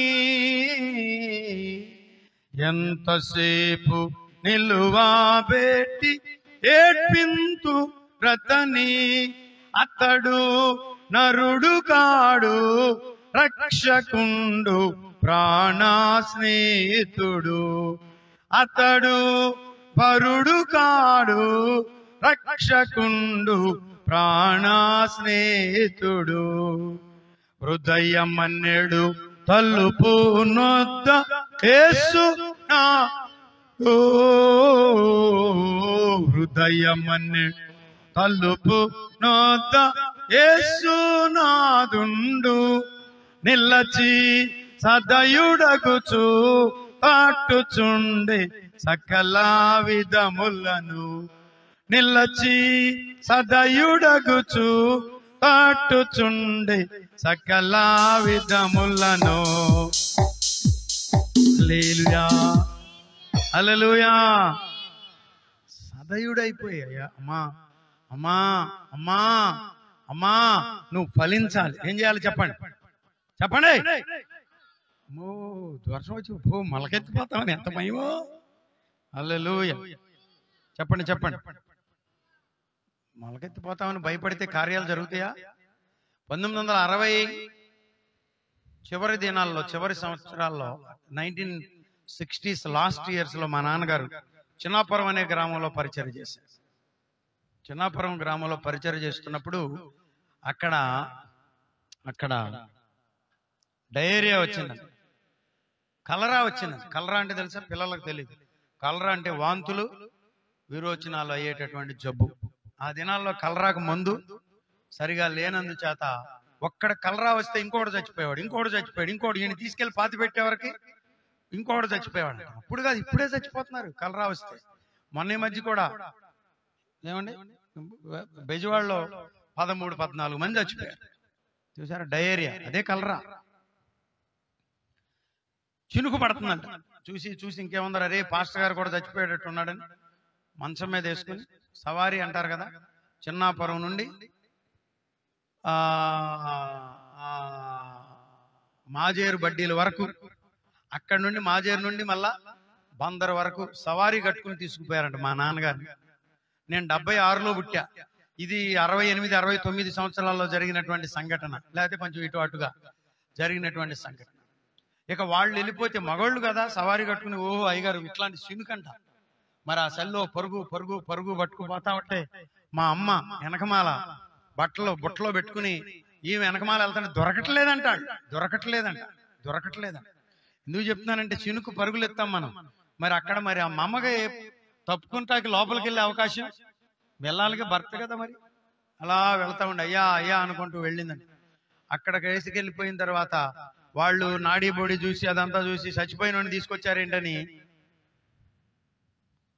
ఎంతసేపు నిలువా పెట్టి ఏడ్పింతు రతని అతడు నరుడు కాడు రక్షకుండు ప్రాణా స్నేహితుడు అతడు పరుడు కాడు రక్షకుండు ప్రాణా స్నేహితుడు హృదయమన్నెడు తలుపు నొద్ద యేసు నా ఓ హృదయమన్నె తలుపు నొద్ద యేసు నాదుండు నిల్లచి సదయుడగుచు పాటుచుండే సకల విధములను నిల్లచి సదయుడగుచు పాటుచుండే సకల విధములను హల్లెలూయా హల్లెలూయా సదయుడైపోయాయా అమ్మా అమ్మా అమ్మా అమ్మా నువ్వు ఫలించాలి ఏం చేయాలి చెప్పండి చెప్పండి అమ్మో వర్షం వచ్చి ఓ మొలకెత్తిపోతామని ఎంత భయమో హల్లెలూయా చెప్పండి చెప్పండి మొలకెత్తిపోతామని భయపడితే కార్యాలు జరుగుతాయా పంతొమ్మిది వందల అరవై చివరి దినాల్లో చివరి సంవత్సరాల్లో నైన్టీన్ సిక్స్టీస్ లాస్ట్ ఇయర్స్ లో మా నాన్నగారు చిన్నాపురం అనే గ్రామంలో పరిచయం చేశారు చిన్నాపురం గ్రామంలో పరిచయం చేస్తున్నప్పుడు అక్కడ అక్కడ డయేరియా వచ్చింది కలరా వచ్చింది కలరా అంటే తెలుసా పిల్లలకు తెలియదు కలరా అంటే వాంతులు విరోచనాలు అయ్యేటటువంటి జబ్బు ఆ దినాల్లో కలరాకు మందు సరిగా లేనందు చేత ఒక్కడ కలరా వస్తే ఇంకోటి చచ్చిపోయేవాడు ఇంకోటి చచ్చిపోయాడు ఇంకోటి ఈయన తీసుకెళ్లి పాతి పెట్టేవరకు ఇంకోటి చచ్చిపోయేవాడు అప్పుడు కాదు ఇప్పుడే చచ్చిపోతున్నారు కలరా వస్తే మొన్న ఈ మధ్య కూడా ఏమండి బెజవాడలో పదమూడు పద్నాలుగు మంది చచ్చిపోయారు చూసారా డయేరియా అదే కలరా చినుకు పడుతుందంట చూసి చూసి ఇంకేముందరు అరే పాస్టర్ గారు కూడా చచ్చిపోయేటట్టు ఉన్నాడని మంచం మీద వేసుకుని సవారీ అంటారు కదా చిన్నాపురం నుండి ఆ ఆ, మాజేరు బడ్డీల వరకు అక్కడి నుండి మాజేరు నుండి మళ్ళా బందర్ వరకు సవారీ కట్టుకుని తీసుకుపోయారంట మా నాన్నగారు నేను డెబ్బై ఆరులో పుట్టా ఇది అరవై ఎనిమిది అరవై తొమ్మిది సంవత్సరాల్లో జరిగినటువంటి సంఘటన లేకపోతే కొంచెం ఇటు అటుగా జరిగినటువంటి సంఘటన ఇక వాళ్ళు వెళ్ళిపోతే మగోళ్ళు కదా సవారీ కట్టుకుని ఓ అయ్యగారు ఇట్లాంటి సినుకంట మరి ఆ సెల్లో పరుగు పరుగు పరుగు పట్టుకుపోతా ఉంటే మా అమ్మ వెనకమాల బట్టలు బుట్టలో పెట్టుకుని ఈమె వెనకమాల వెళ్తానే దొరకట్లేదంట దొరకట్లేదంట దొరకట్లేదంట ఎందుకు చెప్తున్నానంటే చినుకు పరుగులు ఎత్తాం మనం మరి అక్కడ మరి ఆ మమ్మగా తప్పుకుంటాకి లోపలికి వెళ్ళే అవకాశం వెళ్ళాలిగా భర్త కదా మరి అలా వెళ్తా ఉండి అయ్యా అయ్యా అనుకుంటూ వెళ్ళిందండి అక్కడ కేసుకెళ్ళిపోయిన తర్వాత వాళ్ళు నాడీ బొడి చూసి అదంతా చూసి చచ్చిపోయిన తీసుకొచ్చారేంటని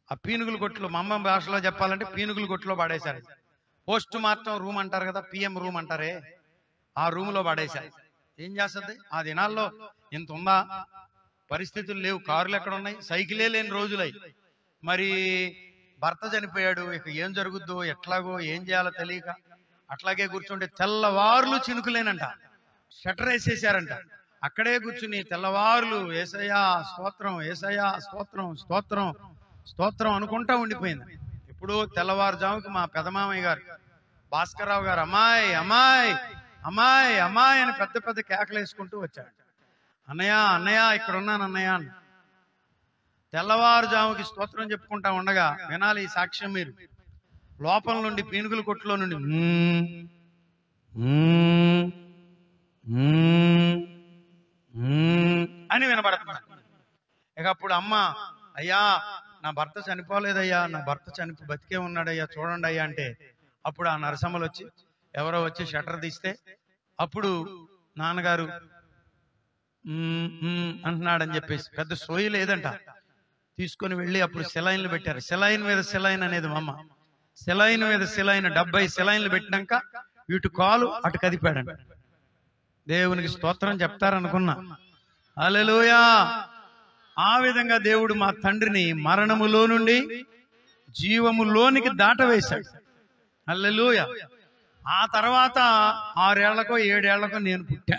ఆ పీనుగుల కొట్లో మా అమ్మ భాషలో చెప్పాలంటే పీనుగుల కొట్లో పడేశారు పోస్ట్ మార్టం రూమ్ అంటారు కదా పిఎం రూమ్ అంటారే ఆ రూమ్ లో పడేశారు ఏం చేస్తుంది ఆ దినాల్లో ఇంత ఉందా పరిస్థితులు లేవు కార్లు ఎక్కడ ఉన్నాయి సైకిలే లేని రోజులై మరి భర్త చనిపోయాడు ఇక ఏం జరుగుద్దో ఎట్లాగో ఏం చేయాలో తెలియక అట్లాగే కూర్చుంటే తెల్లవారులు చినుకులేనంట షటర్ వేసేసారంట అక్కడే కూర్చుని తెల్లవారులు ఏసయ్యా స్తోత్రం ఏసయ్యా స్తోత్రం స్తోత్రం స్తోత్రం అనుకుంటా ఉండిపోయింది ఇప్పుడు తెల్లవారుజాముకి మా పెదమామయ్య గారు భాస్కర్రావు గారు అమ్మాయి అమ్మాయి అమ్మాయి అమ్మాయి అని పెద్ద పెద్ద కేకలు వేసుకుంటూ వచ్చాడు అన్నయ్య అన్నయ్య ఇక్కడ ఉన్నాను అన్నయ్య అన్న తెల్లవారుజాముకి స్తోత్రం చెప్పుకుంటా ఉండగా వినాలి ఈ సాక్ష్యం మీరు లోపల నుండి పీనుగుల కొట్టులో నుండి "మ్మ్, మ్మ్, మ్మ్, మ్మ్" అని వినబడుతుంది ఇక అప్పుడు అమ్మ అయ్యా నా భర్త చనిపోలేదయ్యా నా భర్త చనిపో బతికే ఉన్నాడయ్యా చూడండి అయ్యా అంటే అప్పుడు ఆ నరసమ్మలు వచ్చి ఎవరో వచ్చి షటర్ తీస్తే అప్పుడు నాన్నగారు "మ్మ్, మ్మ్" అంటున్నాడని చెప్పేసి పెద్ద సోయి లేదంట తీసుకొని వెళ్ళి అప్పుడు సెలైన్లు పెట్టారు సెలైన్ మీద సెలైన్ అనేది మా అమ్మ సెలైన్ మీద సెలైన్ డెబ్బై సెలైన్లు పెట్టినాక ఇటు కాలు అటు కదిపాడంట దేవునికి స్తోత్రం చెప్తారనుకున్నా అలెలుయా ఆ విధంగా దేవుడు మా తండ్రిని మరణములో నుండి జీవములోనికి దాటవేశాడు అల్లెలుయ ఆ తర్వాత ఆరేళ్లకో ఏడేళ్లకో నేను పుట్టా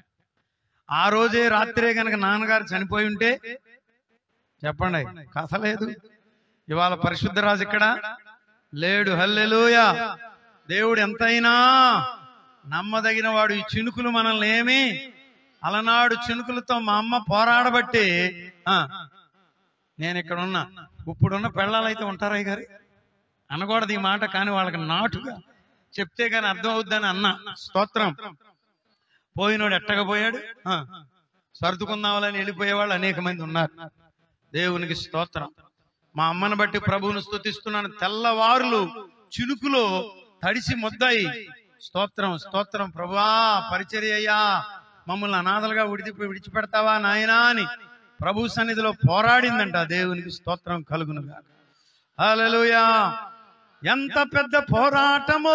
ఆ రోజే రాత్రే గనక నాన్నగారు చనిపోయి ఉంటే చెప్పండి కథ లేదు ఇవాళ పరిశుద్ధరాజు ఇక్కడ లేడు హల్లెలూయ దేవుడు ఎంతైనా నమ్మదగిన వాడు ఈ చినుకులు మనల్ని ఏమి అలనాడు చినుకులతో మా అమ్మ పోరాడబట్టి ఆ, నేను ఇక్కడ ఉన్నా ఇప్పుడున్న పెళ్ళాలైతే ఉంటారా ఈ గారి అనకూడదు ఈ మాట కానీ వాళ్ళకి నాటుగా చెప్తే గాని అర్థం అవుద్దని అన్న స్తోత్రం పోయినోడు ఎట్టకపోయాడు ఆ, సర్దుకుందామని వెళ్ళిపోయేవాళ్ళు అనేక మంది ఉన్నారు దేవునికి స్తోత్రం మా అమ్మను బట్టి ప్రభువును స్తుతిస్తున్నాను తెల్లవారులు చినుకులో తడిసి ముద్దాయి స్తోత్రం స్తోత్రం ప్రభువా పరిచర్య అయ్యా మమ్మల్ని అనాథలుగా విడిచి విడిచిపెడతావా నాయనా అని ప్రభు సన్నిధిలో పోరాడిందంట దేవునికి స్తోత్రం కలుగునుగా హల్లెలూయా ఎంత పెద్ద పోరాటమో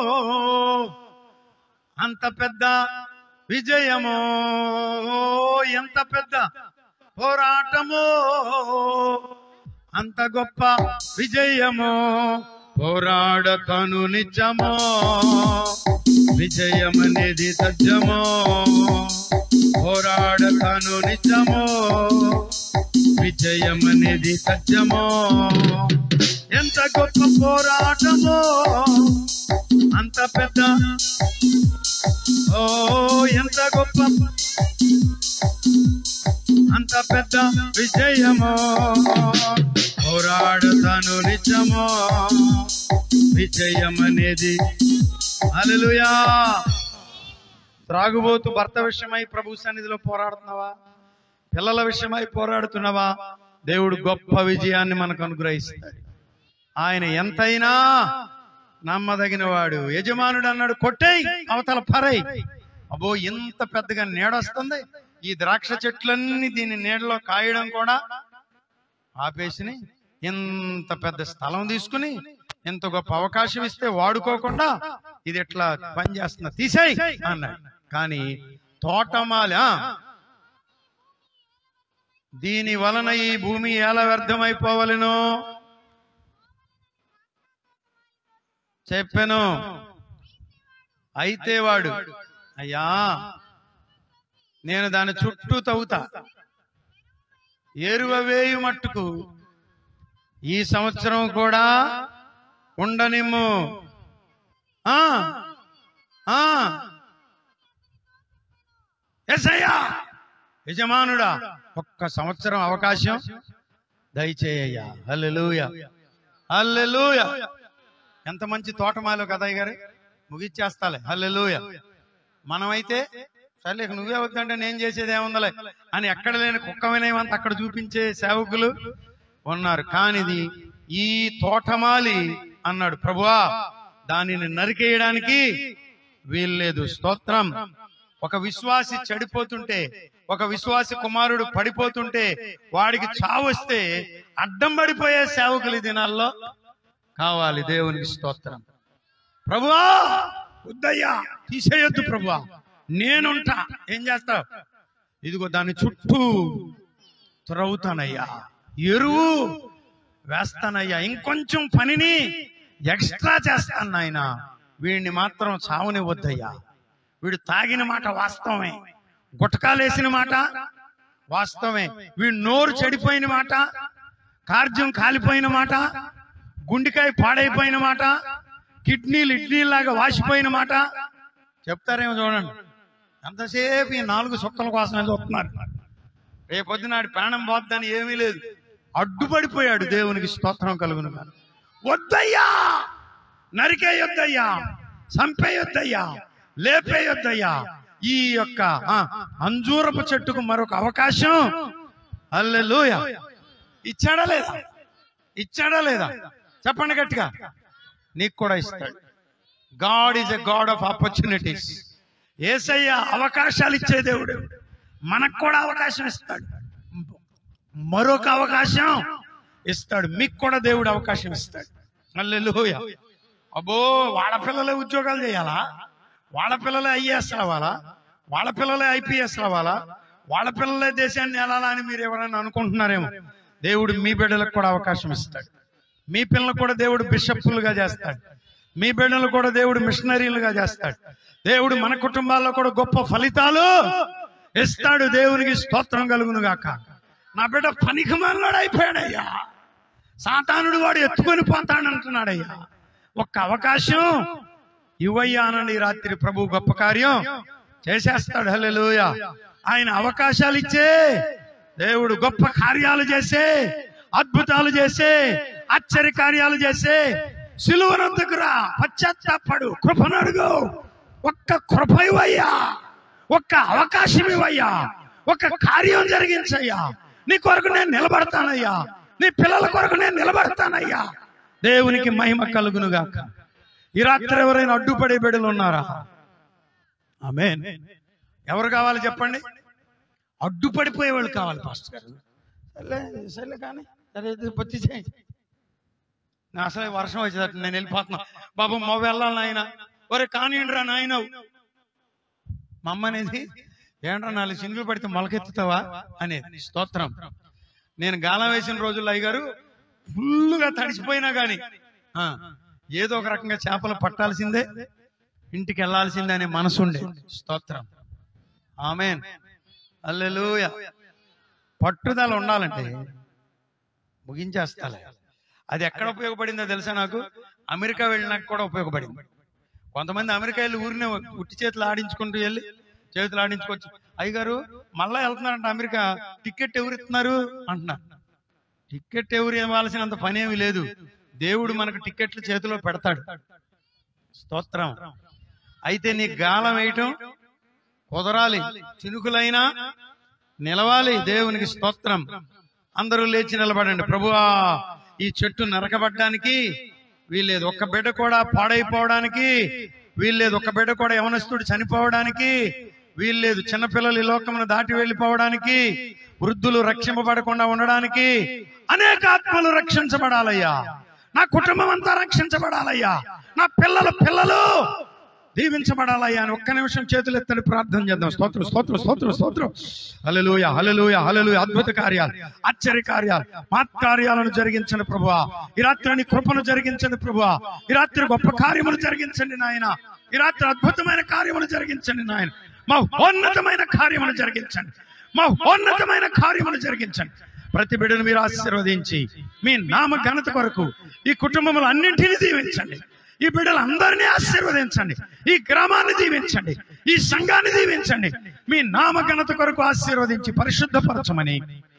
అంత పెద్ద విజయమో ఎంత పెద్ద పోరాటమో అంత గొప్ప విజయమో పోరాడతను నిజమో విజయమనేది తజ్జమో పోరాడతను నిజమో విజయమనేది సత్యమో ఎంత గొప్ప పోరాటమో అంత పెద్ద ఓ ఎంత గొప్ప అంత పెద్ద విజయమో పోరాడతాను నిజమో విజయమనేది హల్లెలూయా త్రాగుబోతు భర్త విషయమై ప్రభు సన్నిధిలో పోరాడుతున్నావా పిల్లల విషయమై పోరాడుతున్నావా దేవుడు గొప్ప విజయాన్ని మనకు అనుగ్రహిస్తాడు ఆయన ఎంతైనా నమ్మదగిన వాడు యజమానుడు అన్నాడు కొట్టేయ్ అవతల పరై అబ్బో ఇంత పెద్దగా నీడొస్తుంది ఈ ద్రాక్ష చెట్లన్నీ దీని నీడలో కాయడం కూడా ఆపేసిని ఇంత పెద్ద స్థలం తీసుకుని ఇంత గొప్ప అవకాశం ఇస్తే వాడుకోకుండా ఇది ఎట్లా పనిచేస్తున్నా తీసేయ్ అన్నాడు కానీ తోటమాలి ఆ, దీని వలన ఈ భూమి ఎలా వ్యర్థమైపోవలను చెప్పాను అయితే వాడు అయ్యా నేను దాని చుట్టూ తవ్వుతా ఎరువ వేయు మట్టుకు ఈ సంవత్సరం కూడా ఉండనిమ్ము ఆ ఆ ఎస్ఐయా యజమానుడా ఒక్క సంవత్సరం అవకాశం దయచేయ్యా హల్లెలూయ హల్లెలూయ ఎంత మంచి తోటమాలో కదయ్య గారు ముగిచ్చేస్తాలే హల్లెలూయ మనమైతే సర్లే ఇక నువ్వే వద్దంటే నేను చేసేది ఏముందలే అని ఎక్కడ లేని కుక్క వినయమంత అక్కడ చూపించే సేవకులు ఉన్నారు కానిది ఈ తోటమాలి అన్నాడు ప్రభువా దానిని నరికేయడానికి వీల్లేదు స్తోత్రం ఒక విశ్వాసి చెడిపోతుంటే ఒక విశ్వాసి కుమారుడు పడిపోతుంటే వాడికి చావు వస్తే అడ్డం పడిపోయే సేవకులు ఈ దినాల్లో కావాలి దేవునికి స్తోత్రం ప్రభువా వద్దయ్యా తీసేయొద్దు ప్రభువా నేనుంటా ఏం చేస్తావు ఇదిగో దాని చుట్టూ త్రవ్వుతానయ్యా ఎరువు వేస్తానయ్యా ఇంకొంచెం పనిని ఎక్స్ట్రా చేస్తాను నాయన వీడిని మాత్రం చావునివ్వద్దయ్యా వీడు తాగిన మాట వాస్తవమే గుటకాలేసిన మాట వాస్తవమే వీడు నోరు చెడిపోయిన మాట కార్జ్యం కాలిపోయిన మాట గుండెకాయ పాడైపోయిన మాట కిడ్నీలు ఇడ్లీలాగా వాసిపోయిన మాట చెప్తారేమో చూడండి ఎంతసేపు ఈ నాలుగు సుక్కల కోసమే చూస్తున్నారు రేపొద్దునాడు ప్రాణం పోద్దని ఏమీ లేదు అడ్డుపడిపోయాడు దేవునికి స్తోత్రం కలుగును గాక. వద్దయ్యా నరికేయొద్దయ్యా చంపేయొద్దయ్యా లేపేయొద్దయ్యా ఈ యొక్క ఆ, అంజూరపు చెట్టుకు మరొక అవకాశం అల్లెలూయ ఇచ్చాడా లేదా ఇచ్చాడా లేదా చెప్పండి గట్టిగా నీకు కూడా ఇస్తాడు God is a God of opportunities Yesayya అవకాశాలు ఇచ్చే దేవుడు మనకు కూడా అవకాశం ఇస్తాడు మరొక అవకాశం ఇస్తాడు మీకు కూడా దేవుడు అవకాశం ఇస్తాడు అల్లెలూయ అబ్బో వాళ్ళ పిల్లలే ఉద్యోగాలు చేయాలా వాళ్ళ పిల్లలే ఐఏఎస్ అవ్వాలా వాళ్ళ పిల్లలే ఐపీఎస్ అవ్వాలా వాళ్ళ పిల్లలే దేశాన్ని వెళ్ళాలా అని మీరు ఎవరైనా అనుకుంటున్నారేమో దేవుడు మీ బిడ్డలకు కూడా అవకాశం ఇస్తాడు మీ పిల్లలు కూడా దేవుడు బిషప్పులుగా చేస్తాడు మీ బిడ్డలు కూడా దేవుడు మిషనరీలుగా చేస్తాడు దేవుడు మన కుటుంబాల్లో కూడా గొప్ప ఫలితాలు ఇస్తాడు దేవునికి స్తోత్రం కలుగును గాక నా బిడ్డ పనికి మన్నాడు అయిపోయాడయ్యా సాతానుడు వాడు ఎత్తుకొని పోతాడంటున్నాడయ్యా ఒక్క అవకాశం ఇవ్వయ్యా అనండి ఈ రాత్రి ప్రభు గొప్ప కార్యం చేసేస్తాడు హల్లెలూయ ఆయన అవకాశాలు ఇచ్చే దేవుడు గొప్ప కార్యాలు చేసే అద్భుతాలు చేసే ఆశ్చర్య కార్యాలు చేసే సిలువనందుకురా పశ్చాత్తాపడు కృపను అడుగు ఒక్క కృప ఇవ్వయ్యా ఒక్క అవకాశం ఇవ్వయ్యా ఒక్క కార్యం జరిగించయ్యా నీ కొరకు నేను నిలబడతానయ్యా నీ పిల్లల కొరకు నేను నిలబడతానయ్యా దేవునికి మహిమ కలుగునుగాక ఈ రాత్రి ఎవరైనా అడ్డుపడే బిడ్డలు ఉన్నారా ఆమె ఎవరు కావాలి చెప్పండి అడ్డుపడిపోయే వాళ్ళు కావాలి పాస్టర్ గారు సర్లే సర్లే కానీ సరే ఇది పొత్తి చేయి నా అసలు వర్షం వచ్చేటట్టు నేను వెళ్ళిపోతున్నా బాబు మొవ్వ వెళ్ళాలి నాయన ఒరే కానివ్వండి రా నాయన మా అమ్మ అనేది ఏంట్రా నాలుగు సింగులు పడితే మొలకెత్తుతావా అనేది స్తోత్రం నేను గాలం వేసిన రోజుల్లో అయ్యగారు ఫుల్లుగా తడిసిపోయినా గాని ఆ, ఏదో ఒక రకంగా చేపలు పట్టాల్సిందే ఇంటికి వెళ్ళాల్సిందే అనే మనసు ఉండే స్తోత్రం ఆమెన్ అల్లెలూయ పట్టుదల ఉండాలంటే ముగించేస్తాలే అది ఎక్కడ ఉపయోగపడిందో తెలుసా నాకు అమెరికా వెళ్ళినాక కూడా ఉపయోగపడింది కొంతమంది అమెరికా వెళ్ళి ఊరినే ఉట్టి చేతులు ఆడించుకుంటూ వెళ్ళి చేతులు ఆడించుకోవచ్చు అయ్యగారు మళ్ళా వెళ్తున్నారంట అమెరికా టికెట్ ఎవరు ఇస్తున్నారు అంటున్నారు టికెట్ ఎవరు ఇవ్వాల్సినంత పని ఏమీ లేదు దేవుడు మనకు టికెట్లు చేతిలో పెడతాడు స్తోత్రం అయితే నీ గాలం వేయటం కుదరాలి చినుకులైనా నిలవాలి దేవునికి స్తోత్రం అందరూ లేచి నిలబడండి ప్రభువా ఈ చెట్టు నరకబడ్డానికి వీల్లేదు ఒక్క బిడ్డ కూడా పాడైపోవడానికి వీల్లేదు ఒక్క బిడ్డ కూడా యవనస్తుడు చనిపోవడానికి వీల్లేదు చిన్నపిల్లలు ఈ లోకమును దాటి వెళ్ళిపోవడానికి వృద్ధులు రక్షింపబడకుండా ఉండడానికి అనేక ఆత్మలు రక్షించబడాలయ్యా నా కుటుంబం అంతా రక్షించబడాలయ్యా నా పిల్లల పిల్లలు దీవించబడాలయ్యా అని ఒక్క నిమిషం చేతులు ఎత్తని ప్రార్థన చేద్దాం స్తోత్రం స్తోత్రం స్తోత్రం స్తోత్రం హల్లెలూయా హల్లెలూయా హల్లెలూయా అద్భుత కార్యాలు ఆశ్చర్య కార్యాలు మాత్కార్యాలను జరిగించండి ప్రభువా ఈ రాత్రి నీ కృపను జరిగించండి ప్రభువా ఈ రాత్రి గొప్ప కార్యములు జరిగించండి నాయన ఈ రాత్రి అద్భుతమైన కార్యములు జరిగించండి నాయన మా ఉన్నతమైన కార్యములు జరిగించండి మా ఉన్నతమైన కార్యములు జరిగించండి ప్రతి బిడ్డను మీరు ఆశీర్వదించి మీ నామ ఘనత కొరకు ఈ కుటుంబములు అన్నింటినీ దీవించండి ఈ బిడ్డలందరినీ ఆశీర్వదించండి ఈ గ్రామాన్ని దీవించండి ఈ సంఘాన్ని దీవించండి మీ నామ ఘనత కొరకు ఆశీర్వదించి పరిశుద్ధపరచమని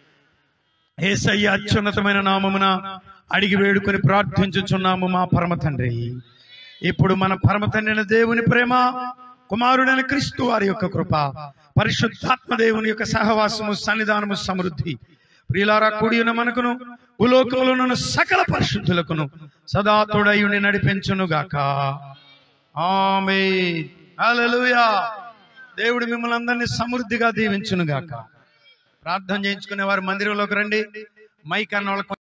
ఏసయ్య అత్యున్నతమైన నామమున అడిగి వేడుకొని ప్రార్థించుచున్నాము మా పరమ తండ్రి ఇప్పుడు మన పరమ తండ్రి దేవుని ప్రేమ కుమారుడైన క్రీస్తు వారి యొక్క కృప పరిశుద్ధాత్మ దేవుని యొక్క సహవాసము సన్నిధానము సమృద్ధి ప్రియులారా కూడి ఉన్న మనకును భూలోకములను సకల పరిశుద్ధులకును సదా తోడయుని నడిపించును గాక ఆమె హల్లెలూయా దేవుడు మిమ్మల్ని అందరినీ సమృద్ధిగా దీవించును గాక ప్రార్థన చేయించుకునే వారు మందిరంలోకి రండి మైక్ అన్న వాళ్ళకి